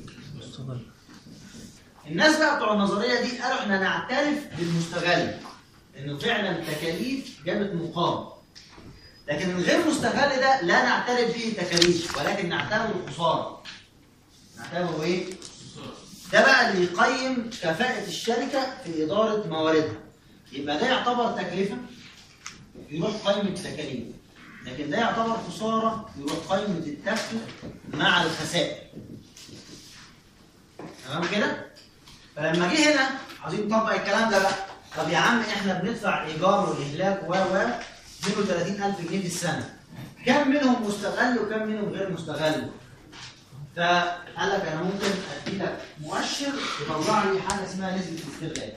الناس بقى بتوع النظريه دي قالوا احنا نعترف بالمستغل انه فعلا تكاليف جابت مقام لكن الغير مستغل ده لا نعترف به تكاليف ولكن نعتبره خساره نعتبره ايه؟ ده بقى اللي يقيم كفاءة الشركة في إدارة مواردها يبقى ده يعتبر تكلفة يروح قائمة التكاليف لكن ده يعتبر خسارة يروح قائمة الدخل مع الخسائر تمام كده؟ فلما جه هنا عايزين نطبق الكلام ده بقى طب يا عم احنا بندفع ايجار واهلاك و و 32000 جنيه في السنه كم منهم مستغل وكم منهم غير مستغل؟ فقال لك انا ممكن ادي لك مؤشر يطلع لي حاجه اسمها نسبه الاستغلال.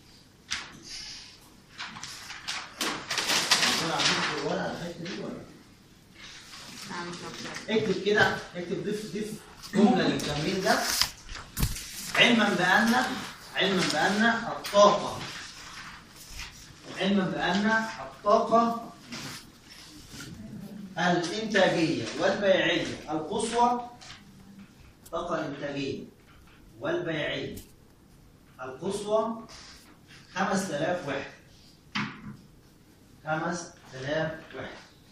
أنا عملت الورقه الحته دي ولا؟ نعم شكرا اكتب كده اكتب ضيف ضيف جمله للتمرين ده علما بان علما بان الطاقه علما بان الطاقه الانتاجيه والبيعيه القصوى الطاقه الانتاجيه والبيعيه القصوى 5000 وحده 5000 وحده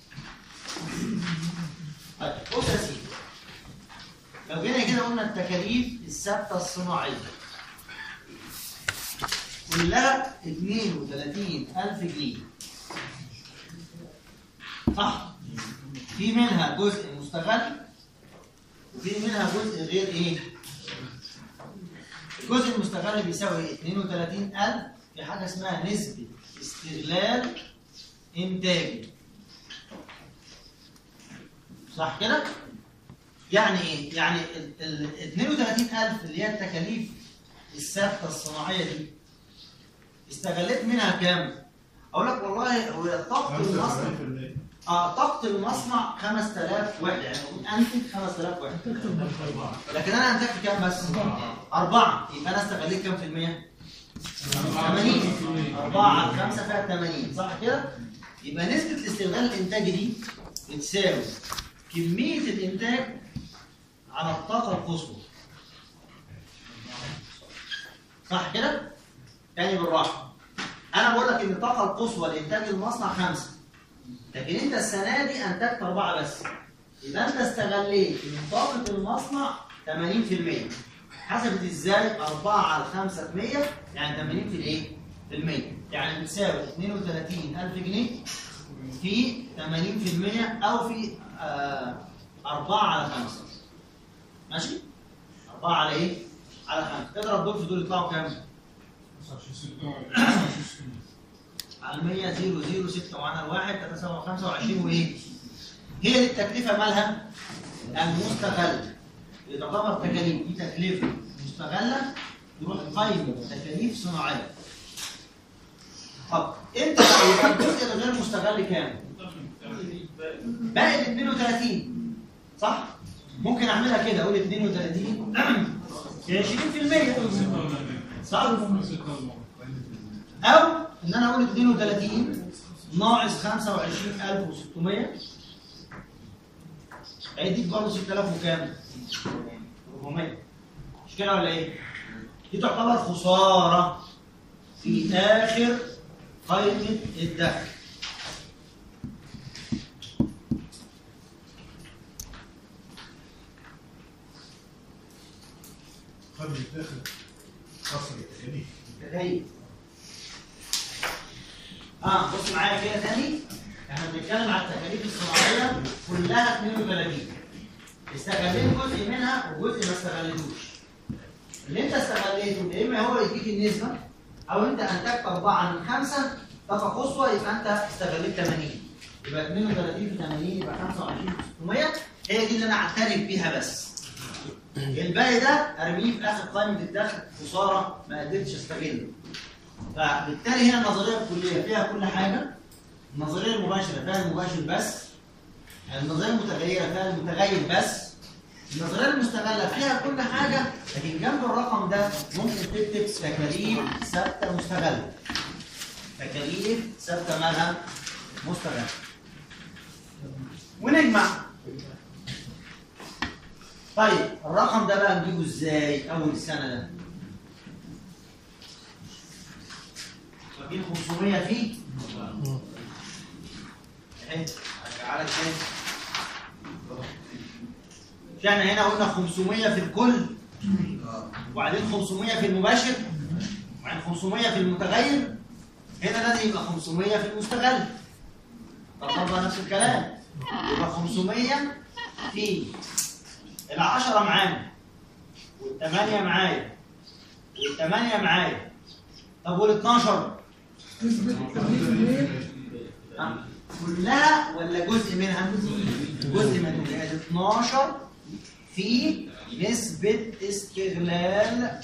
طيب بص يا سيدي لو جينا كده قلنا التكاليف الثابته الصناعيه كلها 32000 جنيه صح في منها جزء مستغل وفي منها جزء غير ايه الجزء المستغل بيساوي ايه 32000 في حاجه اسمها نسبه استغلال انتاجي صح كده يعني ايه يعني ال ال- 32000 اللي هي التكاليف الثابته الصناعيه دي استغلت منها كام اقول لك والله هو طاقه المصنع 75% اه طاقه المصنع 5000 وحده يعني المفروض انتج 5000 وحده لكن انا انتجت كام بس؟ أربعة يبقى أنا استغليت كام في المية؟ 80 4 على 5 فيها 80 صح كده؟ يبقى نسبة الاستغلال الإنتاجي دي بتساوي كميه الانتاج على الطاقه القصوى صح كده؟ تاني بالراحه انا بقول لك ان الطاقه القصوى لانتاج المصنع خمسه لكن انت السنه دي انتجت اربعه بس يبقى انت استغليت من طاقه المصنع 80% حسبت ازاي 4 على 5 في 100 يعني 80 في الايه؟ في المية يعني بتساوي 32000 جنيه في 80% او في آه 4 على 5 ماشي؟ 4 على ايه؟ على 5 اضرب دول في دول يطلعوا كام؟ على 100 0 0 6 وعنا الواحد 3 25 وايه؟ هي دي التكلفه مالها؟ المستغله اللي تعتبر تكاليف دي تكلفه مستغله يروح قايمه تكاليف صناعيه. طب انت يبقى الجزء الغير مستغل كام؟ باقي ال 32 صح؟ ممكن اعملها كده اقول 32 هي 20% صح؟ او ان انا اقول 32 ناقص 25600 هيديك برضه 6000 وكام؟ 400 مش كده ولا ايه؟ دي تعتبر خساره في اخر قائمه الدخل قبل الداخل خاصة بالتكاليف تخيل اه بص معايا كده تاني احنا بنتكلم على التكاليف الصناعيه كلها 32 استغليت جزء منها وجزء ما استغلتوش اللي انت استغليته يا اما هو يديك النسبه او انت انتجت 4 من 5 طاقه قصوى يبقى انت استغليت 80 يبقى 32 في 80 يبقى 25 600 هي دي اللي انا اعترف بيها بس الباقي ده ارميه في اخر قائمه الدخل خساره ما قدرتش استغله فبالتالي هنا النظريه الكليه فيها كل حاجه النظريه المباشره فيها المباشر بس النظريه المتغيره فيها المتغير بس النظريه المستغله فيها كل حاجه لكن جنب الرقم ده ممكن تكتب تكاليف ثابته مستغله تكاليف ثابته مالها مستغله ونجمع طيب الرقم ده بقى نجيبه ازاي اول السنه ده فاكرين 500 فيه اهي ارجع لك تاني مش احنا هنا قلنا 500 في الكل وبعدين 500 في المباشر وبعدين 500 في المتغير هنا لازم يبقى 500 في المستغل طب برضه نفس الكلام يبقى 500 في العشرة معانا والثمانية معايا والثمانية معايا طب وال 12 ها؟ كلها ولا جزء منها؟ جزء منها يعني 12 في نسبة استغلال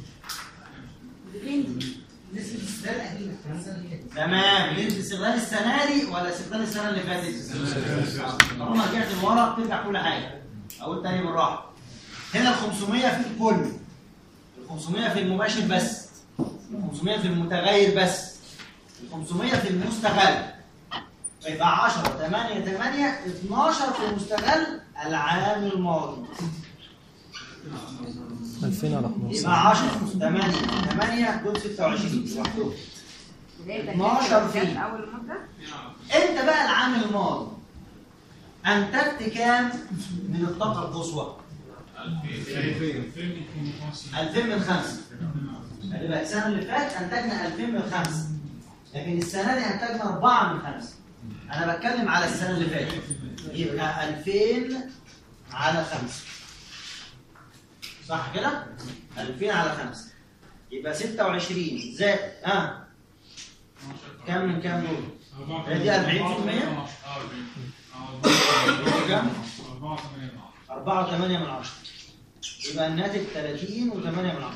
نسبة الاستغلال قديمة السنة اللي فاتت. تمام نسبة استغلال السنة دي ولا استغلال السنة اللي فاتت؟ طالما رجعت لورا بترجع كل حاجة أقول تاني بالراحة هنا ال 500 في الكل ال 500 في المباشر بس ال 500 في المتغير بس ال 500 في المستغل يبقى 10 8 8 12 في المستغل العام الماضي 2000 على 15 يبقى 10 8 8 دول 26 لوحدهم اللي هي 12 التكلفة فيه. في اول المده انت بقى العام الماضي انتجت كام من الطاقه القصوى 2000 من 5 يبقى السنه اللي فاتت انتجنا 2000 من 5 لكن السنه دي انتجنا 4 من 5 انا بتكلم على السنه اللي فاتت يبقى 2000 على 5 صح كده 2000 على 5 يبقى 26 زائد ها كم من كام دول هي دي 40% كم 4 و8 من 10 يبقى الناتج 30 و8 من 10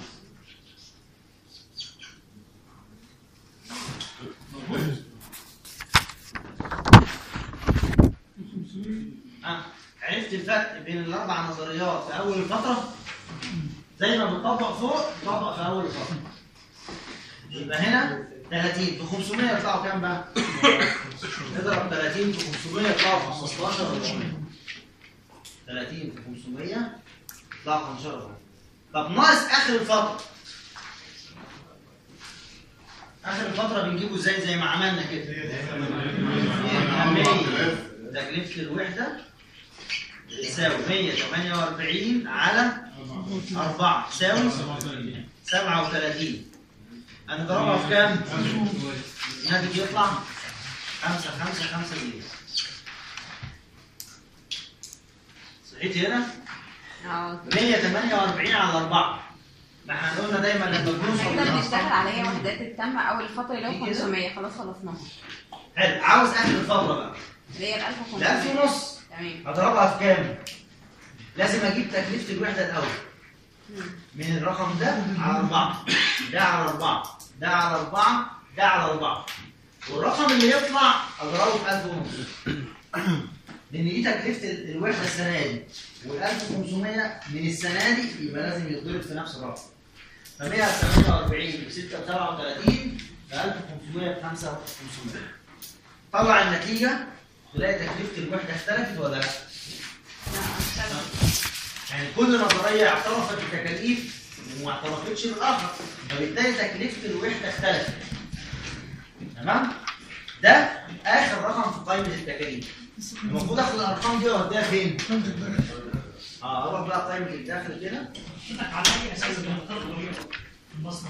آه. عرفت الفرق بين الاربع نظريات في اول الفتره زي ما بنطبق فوق نطبق في اول الفتره يبقى هنا 30 في 500 يطلعوا كام بقى؟ نضرب 30 في 500 يطلعوا 15 400 30 في 500 يطلع 15 طب ناقص اخر الفتره اخر الفتره بنجيبه ازاي زي ما عملنا كده تكلفه الوحده تساوي 148 على 4 تساوي 37 هنضربها في كام؟ الناتج يطلع 5 5 5 جنيه صحيت هنا؟ اه 148 على 4 ما احنا قلنا دايما لما بنوصل احنا للأرقام- بنشتغل عليها وحدات التم اول الفتره اللي هو 500 خلاص خلصناها حلو عاوز اخر الفتره بقى اللي هي ال لا 1000 1500 ونص تمام هضربها في كام؟ لازم اجيب تكلفه الوحده الاول من الرقم ده على 4 ده على 4 ده على 4 ده على 4 والرقم اللي يطلع اضربه في 1000 ونص لان دي تكلفه ال- الوحده السنه دي وال 1500 من السنه دي يبقى لازم يتضرب في نفس الرقم ف 148 ب 6 ب 37 ب 1500 ب 5500 طلع النتيجه تلاقي تكلفه الوحده اختلفت ولا لا؟ يعني كل نظريه اعترفت بتكاليف وما اعترفتش بالاخر فبالتالي تكلفه الوحده اختلفت تمام؟ ده اخر رقم في قائمه التكاليف المفروض اخد الارقام دي واوديها فين؟ اه اروح بقى قائمه الداخل كده حضرتك على اي اساس بنختار طريقه المصنع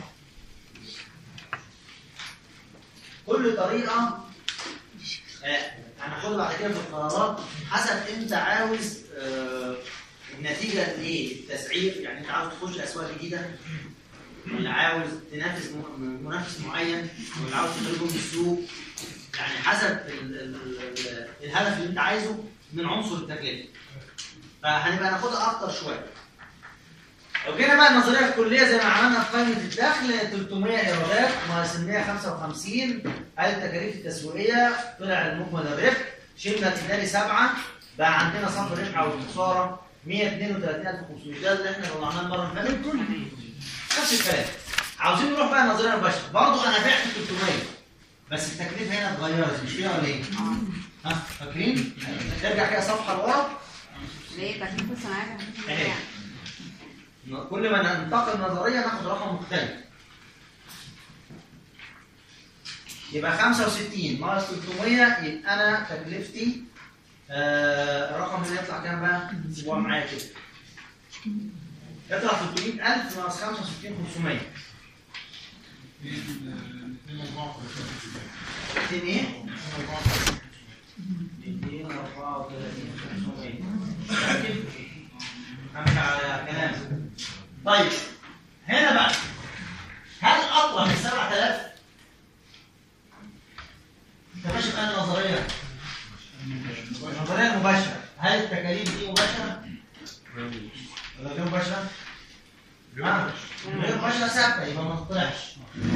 كل طريقه آه، هناخدها بعد كده في القرارات حسب انت عاوز آه، النتيجه لايه؟ التسعير يعني انت عاوز تخش اسواق جديده ولا عاوز تنافس م- منافس معين ولا عاوز تخرجه من السوق يعني حسب ال ال ال الهدف اللي انت عايزه من عنصر التكلفه فهنبقى ناخدها اكتر شويه لو جينا بقى النظريه الكليه زي ما عملنا في قائمه الدخل 300 ايرادات ناقص 155 هل التكاليف التسويقيه طلع المجمل الربح شلنا الاداري سبعه بقى عندنا صف الربح او الخساره 132500 ده اللي احنا طلعناه المره اللي فاتت نفس الكلام عاوزين نروح بقى النظريه المباشره برضه انا بعت 300 بس التكلفه هنا اتغيرت مش كده ولا ايه؟ ها فاكرين؟ نرجع كده صفحه لورا ليه تكلفه الصناعيه اهي كل ما ننتقل نظريا ناخد رقم مختلف يبقى 65 ناقص 300 يبقى انا تكلفتي آه الرقم اللي يطلع كام بقى؟ سيبوها معايا كده يطلع 300000 ناقص 65 500 200 ايه؟ 234 500 امشي على كلام طيب هنا بقى هل اطلع من 7000 انت ماشي في أنهي نظريه النظريه المباشره هل التكاليف دي مباشره ولا غير مباشره آه، غير مباشره ثابته يبقى ما تطلعش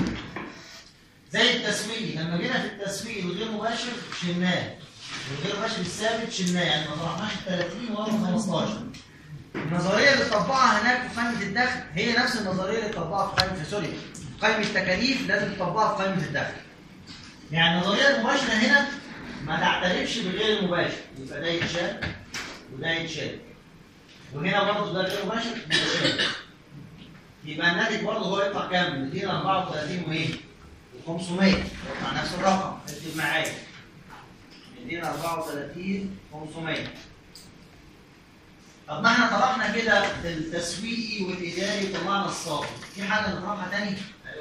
زي التسويق لما جينا في التسويق الغير مباشر شلناه والغير مباشر الثابت شلناه يعني ما طرحناش ال 30 ولا ال 15 النظريه اللي طبقها هناك في قائمه الدخل هي نفس النظريه اللي طبقها في قائمه سوري في قائمه التكاليف لازم تطبقها في قائمه الدخل يعني النظريه المباشره هنا ما تعترفش بالغير المباشر يبقى ده يتشال وده يتشال وهنا برضه ده غير مباشر وده يتشال يبقى الناتج برضه هو يطلع كام 234 وايه و500 يطلع نفس الرقم اكتب معايا 234 500 طب ما احنا طرحنا كده التسويقي والاداري طلعنا الصافي في حاجه نطرحها تاني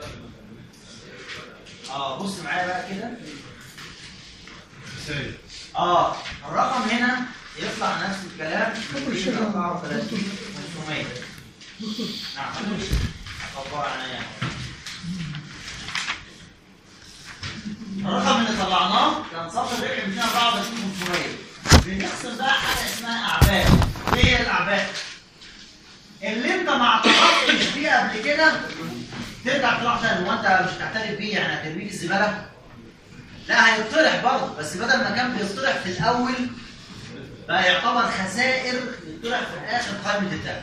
اه بص معايا بقى كده سالب اه الرقم هنا يطلع نفس الكلام 234 500 نعم الله عينيا الرقم اللي طلعناه كان صف الربح 234 500 بنحسب بقى حاجه اسمها اعباء ايه هي الاعباء؟ اللي انت ما اعترفتش بيه قبل كده ترجع تروح تاني هو انت مش هتعترف بيه يعني هترميه في الزباله؟ لا هيطرح برضه بس بدل ما كان بيطرح في الاول بقى يعتبر خسائر يطرح في الاخر قائمه الدخل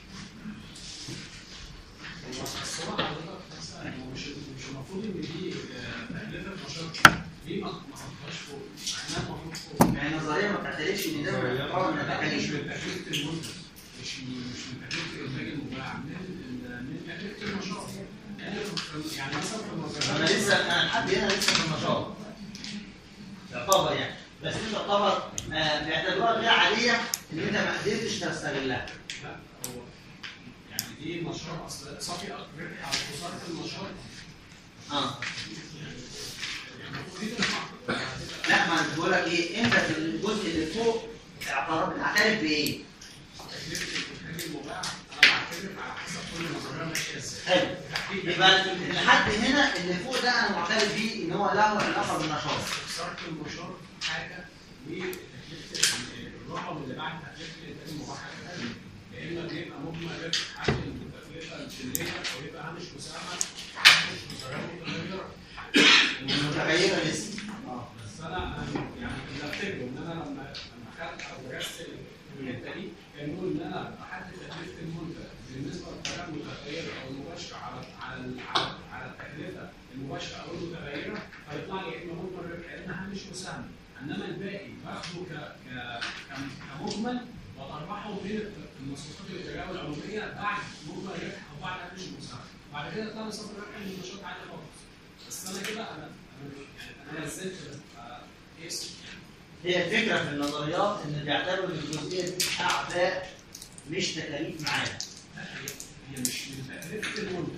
الصراحه حضرتك بس يعني مش مش المفروض ان دي آه، تكلفه نشاط ليه ما ما حطهاش فوق؟ مع انها المفروض فوق يعني النظريه ما بتعترفش بعترفش ان ده محتوى من التكاليف من تكلفه المنتج مش مش من تكلفه الانتاج المباع من من تكلفه النشاط يعني يعني مثلا في انا النظريه لسه انا لحد هنا لسه في النشاط يعتبر يعني بس دي تعتبر آه، بيعتبروها غير عاديه ان انت ما قدرتش تستغلها لا هو يعني دي النشاط اصل صافي ربح على خساره النشاط اه يعني المفروض دي ترفع لا ما انا بقول لك ايه انت في الجزء اللي فوق اعترف بتعترف بايه؟ تكلفه الانتاج المباع انا بعترف على حسب كل نظريه ماشيه ازاي حلو يبقى لحد هنا اللي فوق ده انا معترف بيه ان هو له علاقه بالنشاط خساره النشاط حاجه وتكلفه الرقم اللي بعد تكلفه الانتاج المباح حاجه ثانيه يا اما بيبقى مجمل ربح حاجه التكلفه السنيه او يبقى هامش مساهمه هامش مساهمه متغيره متغيره لسه بس انا أنا يعني اللي افتكره ان انا لما لما خدت او درست الحته دي كان يقول ان انا بحدد تكلفه المنتج بالنسبه للطريقه المتغيره او المباشره على على ال- على على التكلفه المباشره او المتغيره هيطلع لي يا اما مجمل ربح يا اما هامش مساهمه انما الباقي باخده ك ك ك- كمجمل واربحه بين المصروفات الاداريه والعموميه بعد مجمل ربح او بعد هامش مساهمه بعد كده يطلع لي صفر ربح من النشاط عادي خالص بس انا كده انا انا انا نزلت آه، اسم هي الفكره في النظريات ان بيعتبروا ان الجزئيه دي اعباء مش تكاليف معانا لا، هي هي مش من تكلفه المنتج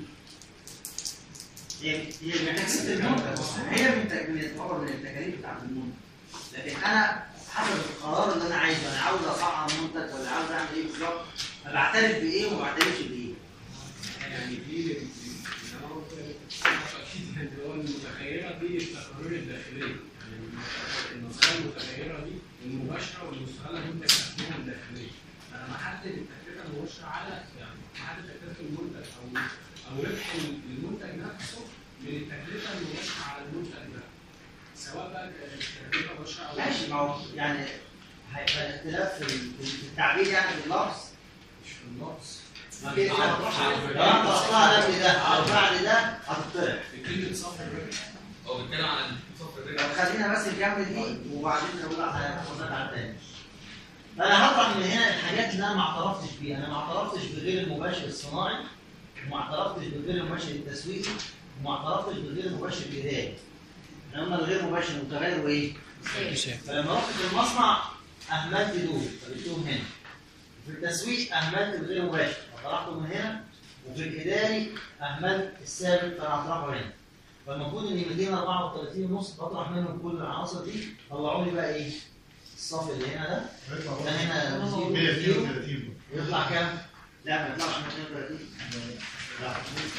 هي هي من تكاليف المنتج هي من تك- من تعتبر من التكاليف بتاعت المنتج لكن انا حسب القرار اللي انا عايزه انا عاوز اصعد منتج ولا عاوز اعمل ايه بالظبط أنا بعترف بايه وما بعترفش بايه يعني دي اللي انا قلت اكيد اللي هو المتغيره دي التقارير الداخليه يعني النظريه المتغيره دي المباشره والمستغله من تكلفتهم الداخليه انا محدد التكلفه المباشره على يعني محدد تكلفه المنتج او او ربح المنتج نفسه من التكلفه المباشره على المنتج ده سواء بقى كانت تكلفه مباشره او ماشي ما هو يعني هيبقى الاختلاف في ال- في التعبير يعني في اللفظ مش في اللفظ ما في لو انت قصدها قبل ده او بعد ده هتطرح كلمه صافي الربح هو بيتكلم عن صفر طب الربح خلينا بس نكمل دي وبعدين نقول على تفاصيل على التاني. انا هطرح من هنا الحاجات اللي انا ما اعترفتش بيها، انا ما اعترفتش بغير المباشر الصناعي وما اعترفتش بغير المباشر التسويقي وما اعترفتش بغير المباشر الاداري. احنا قلنا الغير مباشر متغير وايه؟ يساوي. فلما رحت في المصنع اهملت دول فجبتهم هنا. في التسويق اهملت الغير مباشر فطرحته من هنا وفي الاداري اهملت الثابت فانا هطرحه هنا. فالمفروض ان 234 ونص بطرح منهم كل العناصر دي طلعوا لي بقى ايه؟ الصف اللي هنا ده ده هنا زيرو، زيرو. 132 يطلع كام؟ لا ما يطلعش 230 لا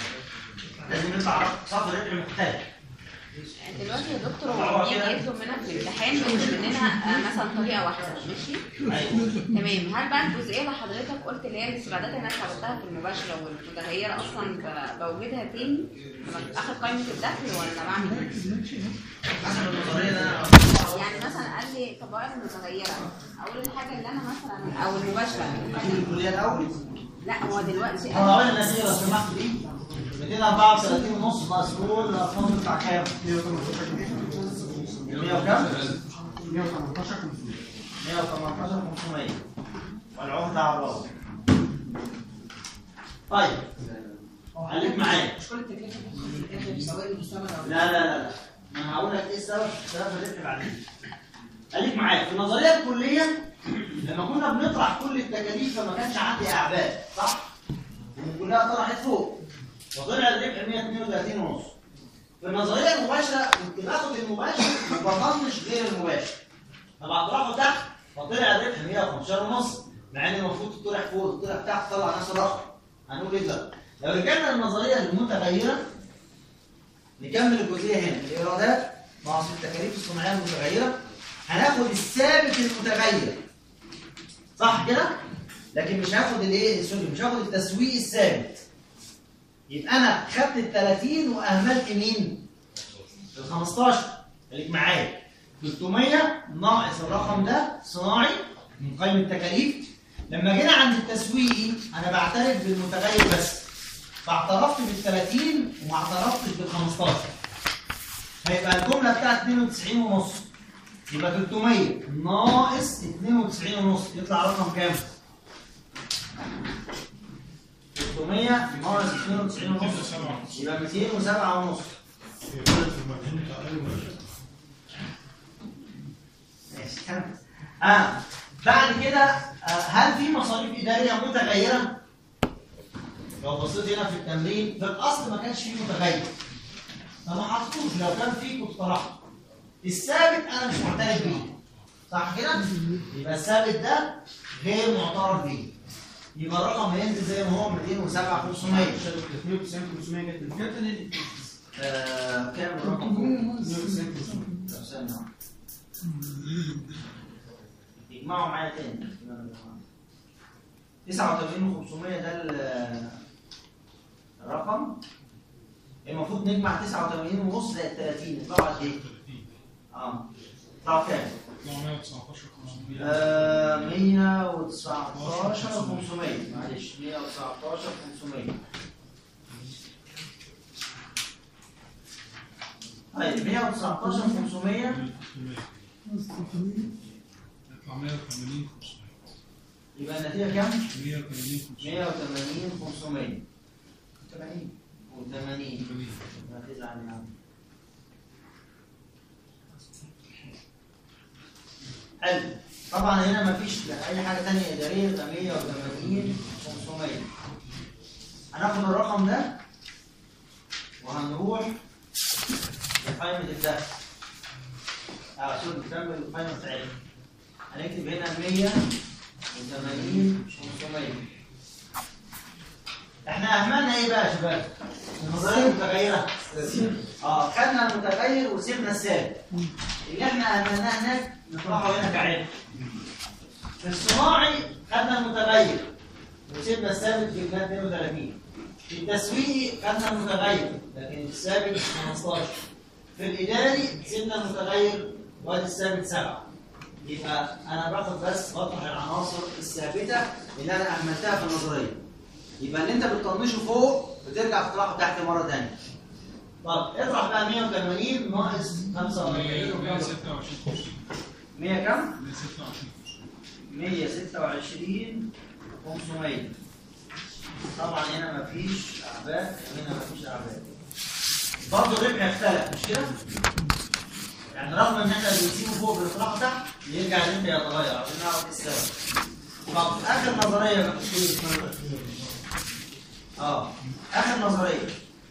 لازم يطلع صف ربح مختلف دلوقتي يا دكتور هو بيجي يطلب منك في الامتحان يطلب مننا آه، مثلا طريقه واحده ماشي؟ ايوه تمام هل بقى الجزئيه اللي حضرتك قلت اللي هي الاستبعادات اللي انا استبعدتها في المباشره والمتغيره اصلا ب- بوجدها تاني لما اخد قائمه الدخل ولا بعمل ايه؟ حسب النظريه ده يعني مثلا قال لي طبائع المتغيره اول الحاجه اللي انا مثلا او المباشره الكليه الاول لا هو دلوقتي قال طلعوا لي النتيجه لو سمحت دي 234 ونص ناقص كل الارقام بتاع كام؟ 100 وكام؟ 118 118 500 والعمده على الراس طيب خليك معايا مش كل التكلفه بتاخد بسوائل المستعمل او لا لا لا لا ما انا هقول لك ايه السبب في اختلاف الربح بعدين خليك معايا في النظريه الكليه لما كنا بنطرح كل التكاليف فما كانش عندي اعباء صح؟ وكلها طرحت فوق وطلع الربح 132 ونص في النظريه المباشره كنت باخد المباشر وبطنش غير المباشر طب هطرحه تحت فطلع الربح 115 ونص مع ان المفروض تطرح فوق تطرح تحت تطلع نفس الرقم هنقول ايه دلوقتي لو رجعنا للنظريه المتغيره نكمل الجزئيه هنا الايرادات ناقص التكاليف الصناعيه المتغيره هناخد الثابت المتغير صح كده لكن مش هاخد الايه سوري مش هاخد التسويق الثابت يبقى انا خدت ال 30 واهملت مين ال 15 خليك معايا 300 ناقص الرقم ده صناعي من قائمه التكاليف لما جينا عند التسويقي انا بعترف بالمتغير بس فاعترفت بال 30 وما اعترفتش بال 15 هيبقى الجمله بتاعت 92 ونص يبقى 300 ناقص 92 ونص يطلع رقم كام؟ 300 ناقص 92 ونص يبقى 207 ونص هي كانت المجهول اقل من ماشي تمام. اه بعد كده آه هل في مصاريف اداريه متغيره؟ لو بصيت هنا في التمرين في الاصل ما كانش فيه متغير فما حطوش لو كان فيه كنت طرحته الثابت انا مش معترف بيه صح كده؟ يبقى الثابت ده غير معترف بيه يبقى الرقم هينزل زي ما هو 207 500 92 500 جت من فين؟ آه كام الرقم؟ طب استنى. يجمعوا معايا تاني 89 و500 ده ال- الرقم المفروض نجمع 89 ونص زائد 30 يطلعوا قد ايه؟ اه يطلعوا كام؟ 119 500 آه 119 500 معلش 119 500 طيب 119 500 يطلع 180 500 يبقى النتيجة كام؟ 180 500 180 500 80 و80 ما تزعل يا عم حلو طبعا هنا مفيش اي حاجه ثانيه اداريه يبقى 180 500 هناخد الرقم ده وهنروح لقائمه الدخل اه شوف نكمل القائمه بتاعتنا هنكتب هنا 180 500 احنا اهملنا ايه بقى يا شباب؟ النظريه المتغيره اه خدنا المتغير وسيبنا الثابت اللي احنا اهملناه هناك نطرحه هنا كعلم في الصناعي خدنا المتغير وسيبنا الثابت جبناه 32 في التسويقي خدنا المتغير لكن الثابت 15 في الاداري سيبنا المتغير وادي الثابت 7 يبقى انا باخد بس بطرح العناصر الثابته اللي انا اهملتها في النظريه يبقى اللي انت بتطنشه فوق بترجع تطرحه تحت مره ثانيه طب اطرح بقى 180 ناقص 45 وكام 126 100 كام 126 126 500 طبعا هنا مفيش اعباء هنا مفيش اعباء برضه الربح اختلف مش كده؟ يعني رغم ان احنا بنسيبه فوق بنطرحه تحت يرجع الربح يتغير عشان نعرف ايه السبب. طب اخر نظريه بقى اه اخر نظريه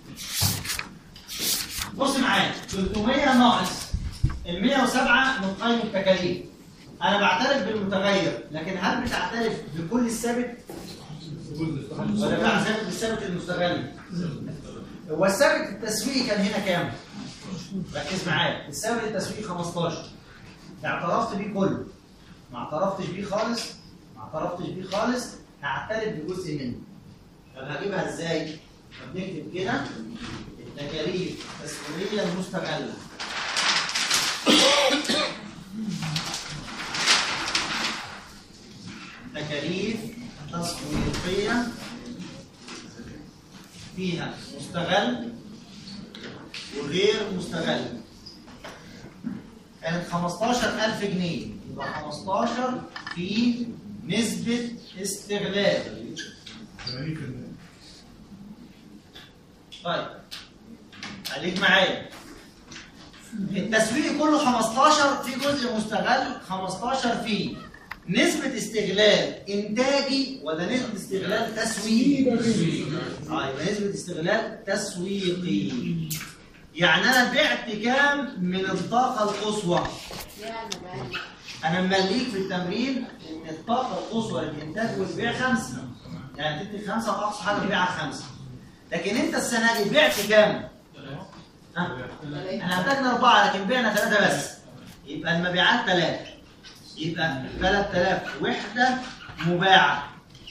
بص معايا 300 ناقص ال 107 من قيم التكاليف انا بعترف بالمتغير لكن هل بتعترف بكل الثابت ولا بعترف بالثابت المستغل هو الثابت التسويقي كان هنا كام ركز معايا الثابت التسويقي 15 اعترفت بيه كله ما اعترفتش بيه خالص ما اعترفتش بيه خالص هعترف بجزء منه طب هجيبها ازاي بنكتب كده التكاليف التسويقيه المستغله تكاليف تسويقية فيها مستغل وغير مستغل كانت 15000 جنيه يبقى 15 في نسبة استغلال 80% طيب خليك معايا التسويق كله 15 في جزء مستغل 15 فيه نسبة استغلال إنتاجي ولا نسبة استغلال تسويقي؟ اه يبقى نسبة استغلال تسويقي يعني أنا بعت كام من الطاقة القصوى؟ أنا ممليك في التمرين إن الطاقة القصوى للإنتاج والبيع خمسة يعني تدي خمسة وأقصى حاجة تبيعها خمسة لكن أنت السنة دي بعت كام؟ ها؟ احنا احتاجنا أربعة لكن بعنا ثلاثة بس يبقى المبيعات ثلاثة يبقى 3000 وحدة مباعة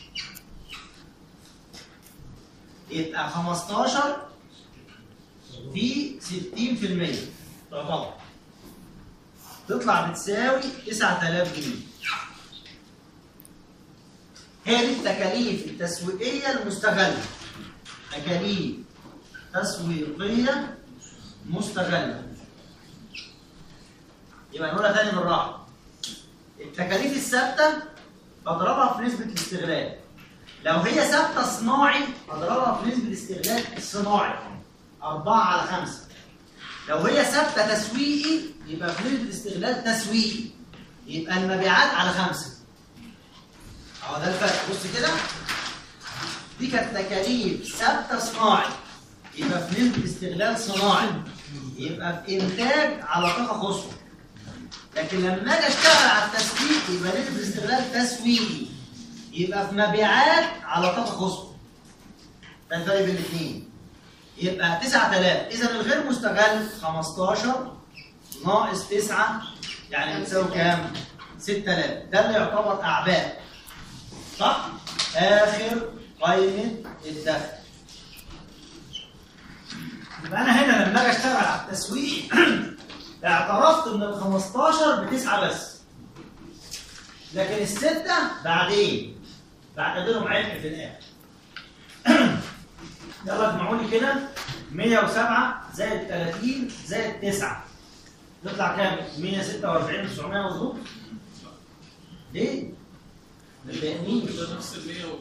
يبقى 15 في 60% تعتبر تطلع بتساوي 9000 جنيه هي دي التكاليف التسويقية المستغلة تكاليف تسويقية مستغلة يبقى نقولها تاني بالراحه التكاليف الثابته بضربها في نسبه الاستغلال لو هي ثابته صناعي اضربها في نسبه الاستغلال الصناعي 4 على 5 لو هي ثابته تسويقي يبقى في نسبه الاستغلال تسويقي يبقى المبيعات على 5 اهو ده الفرق بص كده دي كانت تكاليف ثابته صناعي يبقى في نسبه استغلال صناعي يبقى في انتاج على طاقه خصوة لكن لما اجي اشتغل على التسويق يبقى نسبه استغلال تسويقي يبقى في مبيعات على طاقه خصوة ده الفرق بين الاثنين يبقى 9000 اذا الغير مستغل 15 ناقص 9 يعني بتساوي كام؟ 6000 ده اللي يعتبر اعباء صح؟ اخر قائمه الدخل يبقى انا هنا لما اجي اشتغل على التسويق اعترفت ان ال 15 بتسعه بس لكن السته بعدين بعتبرهم عبء في الاخر يلا اجمعوا لي كده 107 زائد 30 زائد 9 يطلع كام؟ 146 900 مظبوط؟ ليه؟ متضايقنيش نفس ال 100 و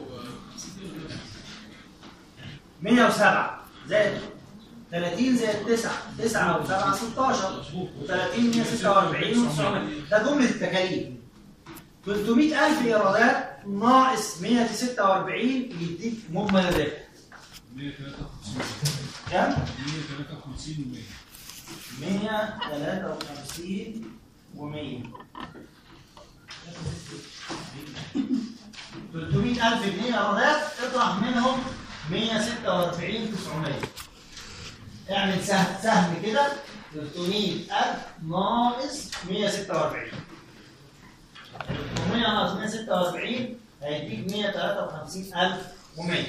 107 زائد 30 زائد 9 9 و 7 16 و30 146 و900 ده جمله التكاليف 300000 ايرادات ناقص 146 يديك مجمل الربح 153 كام؟ 153 153 و100 300000 جنيه ايرادات اطرح منهم 146 900 اعمل سهم سهم كده 300000 ناقص 146 300 ناقص 146 هيديك 153100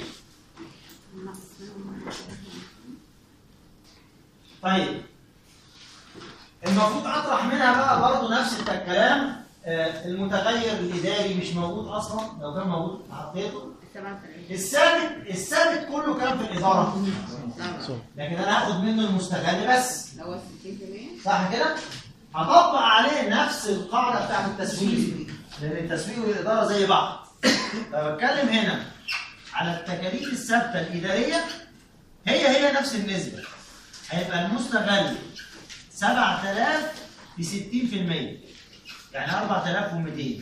طيب المفروض اطرح منها بقى برضه نفس الكلام آه، المتغير الاداري مش موجود اصلا لو كان موجود حطيته الثابت الثابت كله كام في الاداره لكن انا هاخد منه المستغل بس اللي هو 60% صح كده هطبق عليه نفس القاعده بتاعت التسويق لان التسويق والاداره زي بعض فبتكلم هنا على التكاليف الثابته الاداريه هي هي نفس النسبه هيبقى المستغل 7000 ب 60% يعني 4200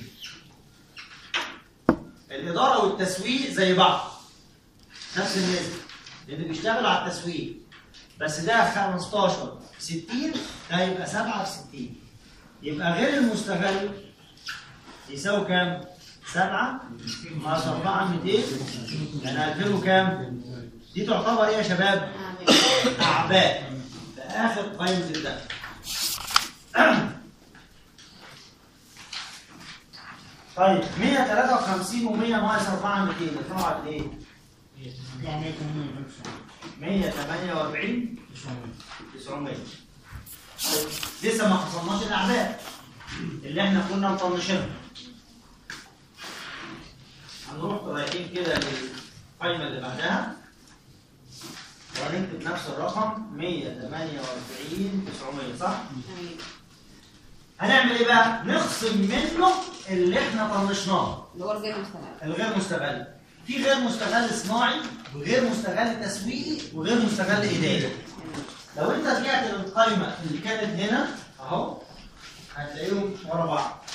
الاداره والتسويق زي بعض نفس النسبه لان بيشتغلوا على التسويق بس ده 15 60 ده يبقى 7 في 60 يبقى غير المستغل يساوي كام؟ 7 ناقص 4 200 يعني 2000 وكام؟ دي تعتبر ايه يا شباب؟ اعباء في اخر قائمه الدخل طيب 153 و100 ناقص 4 200 يطلعوا قد ايه؟ 148 900 طيب، لسه ما حصلناش الاعداد اللي احنا كنا مطنشينها هنروح رايحين كده للقائمه اللي بعدها وهنكتب نفس الرقم 148 900 صح؟ هنعمل ايه بقى؟ نخصم منه اللي احنا طنشناه اللي هو الغير مستغل الغير مستغل في غير مستغل صناعي وغير مستغل تسويقي وغير مستغل اداري لو انت رجعت للقائمه اللي كانت هنا اهو هتلاقيهم ورا بعض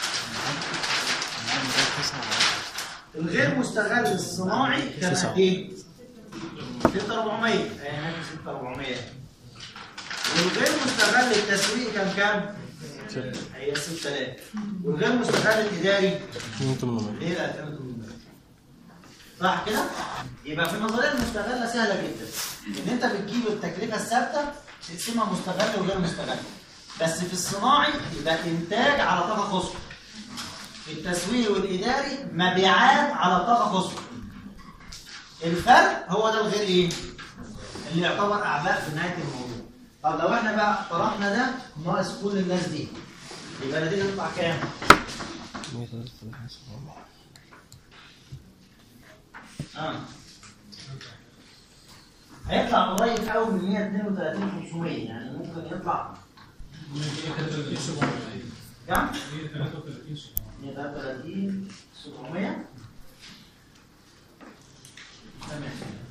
الغير مستغل الصناعي كان قد ايه 6400 اهي هناك 6400 والغير مستغل التسويق كان كام؟ هي 6000 والغير مستغل الاداري 2800 ليه ال 2800 صح كده؟ يبقى في النظريه المستغله سهله جدا ان انت بتجيب التكلفه الثابته تقسمها مستغل وغير مستغل بس في الصناعي يبقى انتاج على طاقه خصوصي في التسويق والاداري مبيعات على طاقه خصوصي الفرق هو ده الغير ايه؟ اللي يعتبر اعباء في نهايه الموضوع طب لو احنا بقى طرحنا ده ناقص كل الناس دي يبقى النتيجه تطلع كام؟ 133 اه هيطلع قريب قوي من 132 500 يعني ممكن يطلع كم؟ 133 133 700 تمام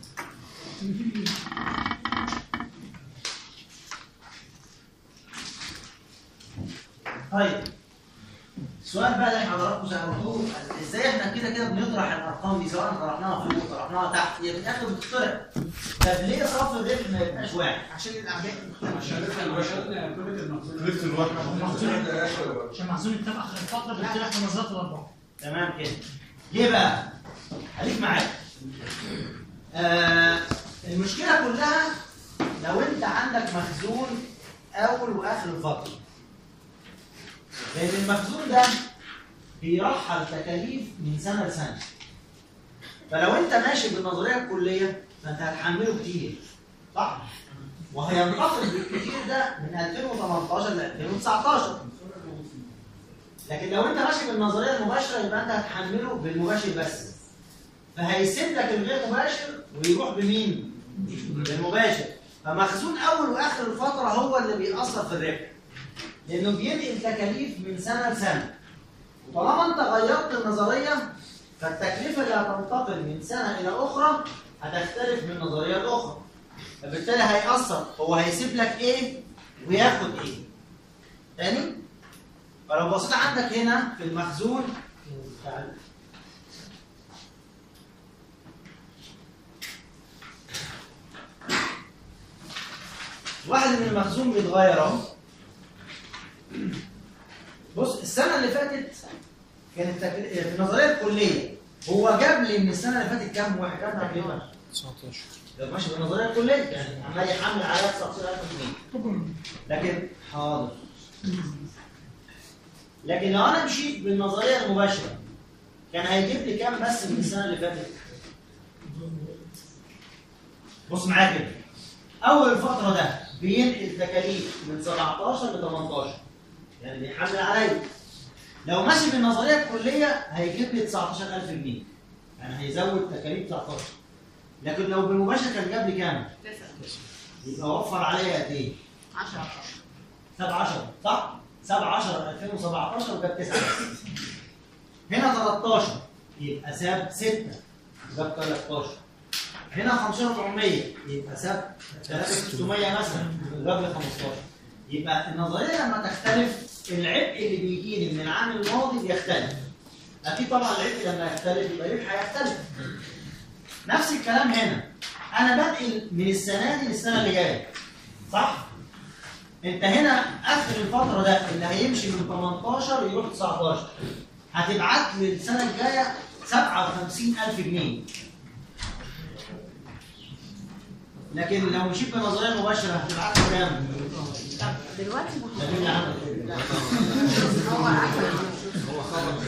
طيب السؤال بقى اللي حضراتكم سالتوه ازاي احنا كده كده بنطرح الارقام دي سواء طرحناها فوق طرحناها تحت هي في الاخر بتطرح طب ليه صف الربح ما يبقاش واحد؟ عشان الاعباء مختلفه لبس الواحد عشان محزون اتبع اخر الفتره بيطلع في نظرات الاربعه تمام كده ليه بقى؟ خليك معايا آه المشكله كلها لو انت عندك مخزون اول واخر الفتره لان المخزون ده بيرحل تكاليف من سنه لسنه فلو انت ماشي بالنظريه الكليه فانت هتحمله كتير صح؟ وهينتقل بالكتير ده من 2018 ل 2019 لكن لو انت ماشي بالنظريه المباشره يبقى انت هتحمله بالمباشر بس فهيسيب لك الغير مباشر ويروح بمين؟ بالمباشر فمخزون اول واخر الفتره هو اللي بيأثر في الربح لانه بينقل تكاليف من سنه لسنه وطالما انت غيرت النظريه فالتكلفه اللي هتنتقل من سنه الى اخرى هتختلف من نظريه لاخرى فبالتالي هيأثر هو هيسيب لك ايه وياخد ايه تاني فلو بصيت عندك هنا في المخزون تعال. واحد من المخزون بيتغير اهو بص السنه اللي فاتت كانت تكل- في النظريه الكليه هو جاب لي من السنه اللي فاتت كام واحد كام تكلفه 19 لو ماشي بالنظريه الكليه يعني عمال يحمل عليها 19000 جنيه لكن حاضر لكن لو انا مشيت بالنظريه المباشره كان هيجيب لي كام بس من السنه اللي فاتت بص معايا كده اول الفتره ده بينقل تكاليف من 17 ل 18 يعني بيحمل عليا لو ماشي بالنظريه الكليه هيجيب لي 19000 جنيه يعني هيزود تكاليف 19 لكن لو بالمباشر كان جاب لي كام؟ يبقى وفر عليا قد ايه؟ 10 7 10 صح؟ 7 10 2017 وجاب 9 هنا 13 يبقى ساب 6 جاب 13 هنا 5400 يبقى ساب 3600 مثلا وجاب لي 15 يبقى النظريه لما تختلف العبء اللي بيجي لي من العام الماضي بيختلف اكيد طبعا العبء لما يختلف يبقى الربح هيختلف نفس الكلام هنا انا بنقل من السنه دي للسنه اللي جايه صح؟ انت هنا اخر الفتره ده اللي هيمشي من 18 يروح 19 هتبعت لي السنه الجايه 57000 جنيه لكن لو مشيت بنظريه مباشره هتبعت لي كام؟ طب دلوقتي ما ده مين اللي عمل كده؟ هو احسن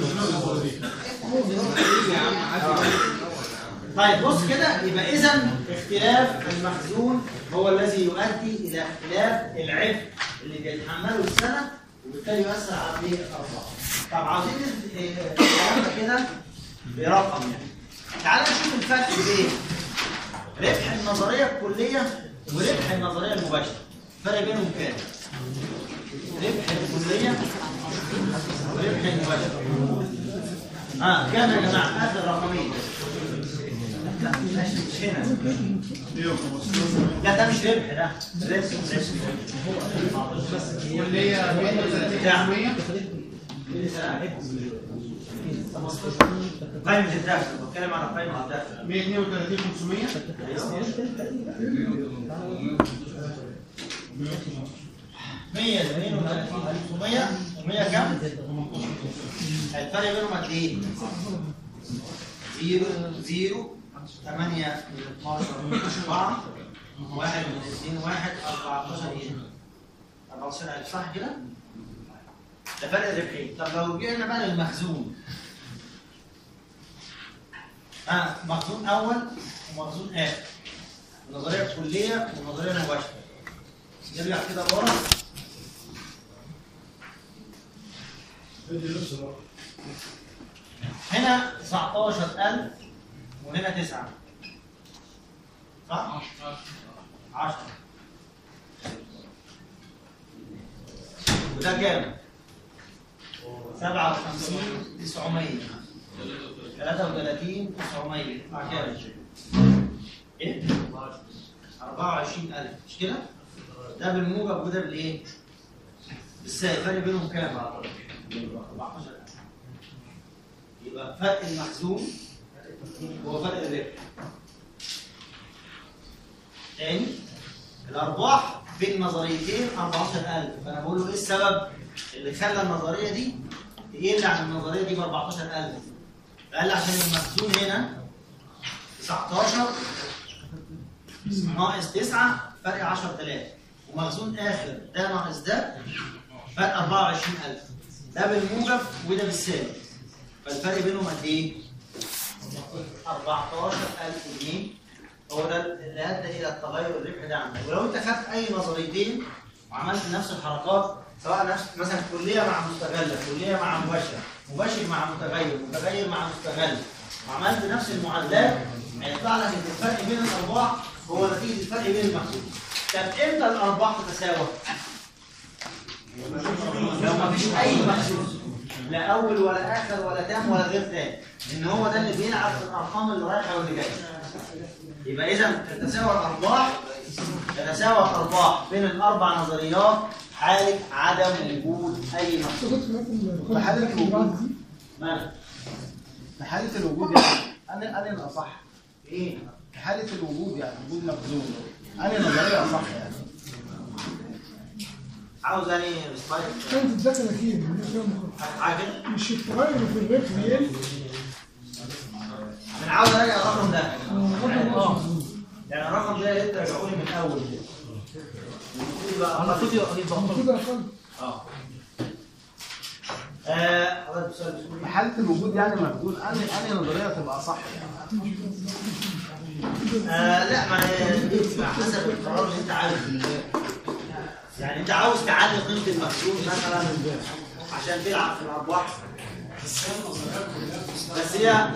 طيب بص كده يبقى اذا اختلاف المخزون هو الذي يؤدي الى اختلاف العبء اللي بيتحمله السنه وبالتالي يؤثر على عمليه الارباح. طب عاوزين ند- إيه، الكلام ده كده برقم يعني. تعال نشوف الفرق بين ربح النظريه الكليه وربح النظريه المباشره. الفرق بينهم كام؟ ربح الكليه وربح المباشره. اه كام يا جماعه؟ اخر رقمين. لا مش مش هنا 115 لا ده مش ربح ده ربح ربح واللي هي 130 قائمة الدخل بتكلم عن قائمة الدخل 132 500 100 32 500 و100 كام؟ الفرق بينهم قد ايه؟ 0 0 8 12 4 1 من 2 1 14 ايه؟ 14000 صح كده؟ ده فرق الربحين طب لو رجعنا بقى للمخزون اه مخزون اول ومخزون اخر النظريه الكليه والنظريه المباشره نرجع كده لورا ادي لبس الواحد هنا 19000 وهنا 9 صح؟ 10 وده كام؟ 57 900 33 900 يطلع كام؟ ايه؟ 24000 مش كده؟ ده بالموجب وده بالايه؟ بالسالب الفرق بينهم كام؟ 14000 يبقى فرق المخزون هو فرق الربح تاني الارباح بين نظريتين 14000 فانا بقول له ايه السبب اللي خلى النظريه دي تقل عن النظريه دي ب 14000 فقال لي عشان المخزون هنا 19 ناقص 9 فرق 10000 ومخزون اخر ده ناقص ده فرق 24000 ده بالموجب وده بالسالب فالفرق بينهم قد ايه؟ 14000 جنيه هو ده اللي ادى الى التغير الربحي ده عندك ولو انت خدت اي نظريتين وعملت نفس الحركات سواء نفس مثلا كليه مع مستغله كليه مع مباشره مباشر مع متغير متغير مع مستغل وعملت نفس المعادلات هيطلع لك ان الفرق بين الارباح هو نتيجه الفرق بين المخزون طب امتى الارباح تتساوى؟ لو ما فيش اي مخزون لا اول ولا اخر ولا تام ولا غير تام ان هو ده اللي بيلعب في الارقام اللي رايحه واللي جايه يبقى اذا تتساوى الارباح تتساوى الارباح بين الاربع نظريات حاله عدم وجود اي مخزون في حالة الوجود. مالك في حالة الوجود يعني أنا أنا الأصح ايه في حالة الوجود يعني وجود مخزون أنا نظرية أصح يعني عاوز اني سلايد كانت الذكاء الاخير مش فاهم خالص. حاجه كده مش التغير في الربح بيقل انا عاوز اراجع الرقم ده اه يعني الرقم ده يا ريت ترجعوا لي من الاول كده المفروض يبقى المفروض يبقى المفروض اقل اه آه، حضرتك بتسأل بتقول في إيه؟ حالة الوجود يعني مخزون أنا أنا نظرية تبقى صح يعني آه لا ما على حسب القرار اللي انت عاوز يعني انت عاوز تعلي قيمه المخزون مثلا عشان تلعب في الارباح بس هي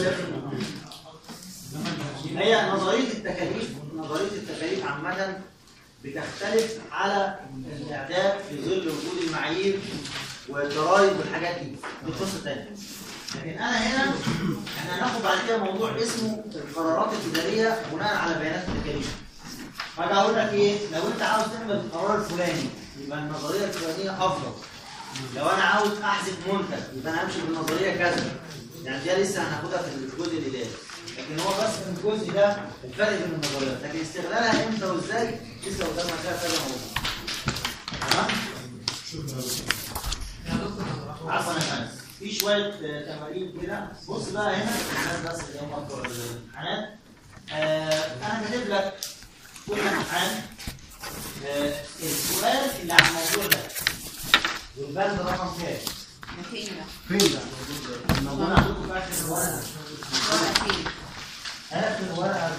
هي نظريه التكاليف نظريه التكاليف عامه بتختلف على الاعداد في ظل وجود المعايير والضرائب والحاجات دي دي قصه ثانيه لكن انا هنا احنا هناخد بعد كده موضوع اسمه القرارات الاداريه بناء على بيانات التكاليف فاجي اقول لك ايه لو انت عاوز تعمل القرار الفلاني يبقى النظريه الفلانيه افضل لو انا عاوز احذف منتج يبقى انا همشي بالنظريه كذا يعني دي لسه هناخدها في الجزء الاداري لكن هو بس في الجزء ده الفرق بين النظريات لكن استغلالها امتى وازاي لسه قدامنا فيها كذا موضوع تمام عفوا يا فندم في شويه آه، تمارين كده بص بقى هنا الناس بس اللي هم بتوع الامتحانات آه، انا كاتب لك كل امتحان آه، السؤال اللي على الموضوع ده والبند رقم كام؟ فين ده؟ فين ده؟ موجود عندكم في اخر الورقه ولا فين؟ اخر الورقه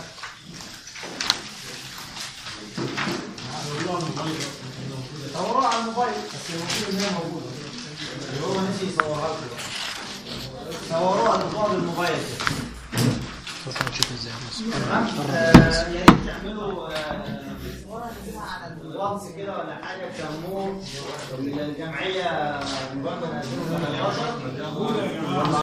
صوروها على الموبايل بس المفروض ان هي موجوده اللي هو نسي يصورها لكم بقى. صوروها تطبعوا بالموبايل كده شوف هنشوف ازاي بس. تمام آه، يا ريت تعملوا آه، على الواتس كده ولا حاجه تسموه الجمعيه مبادره 2013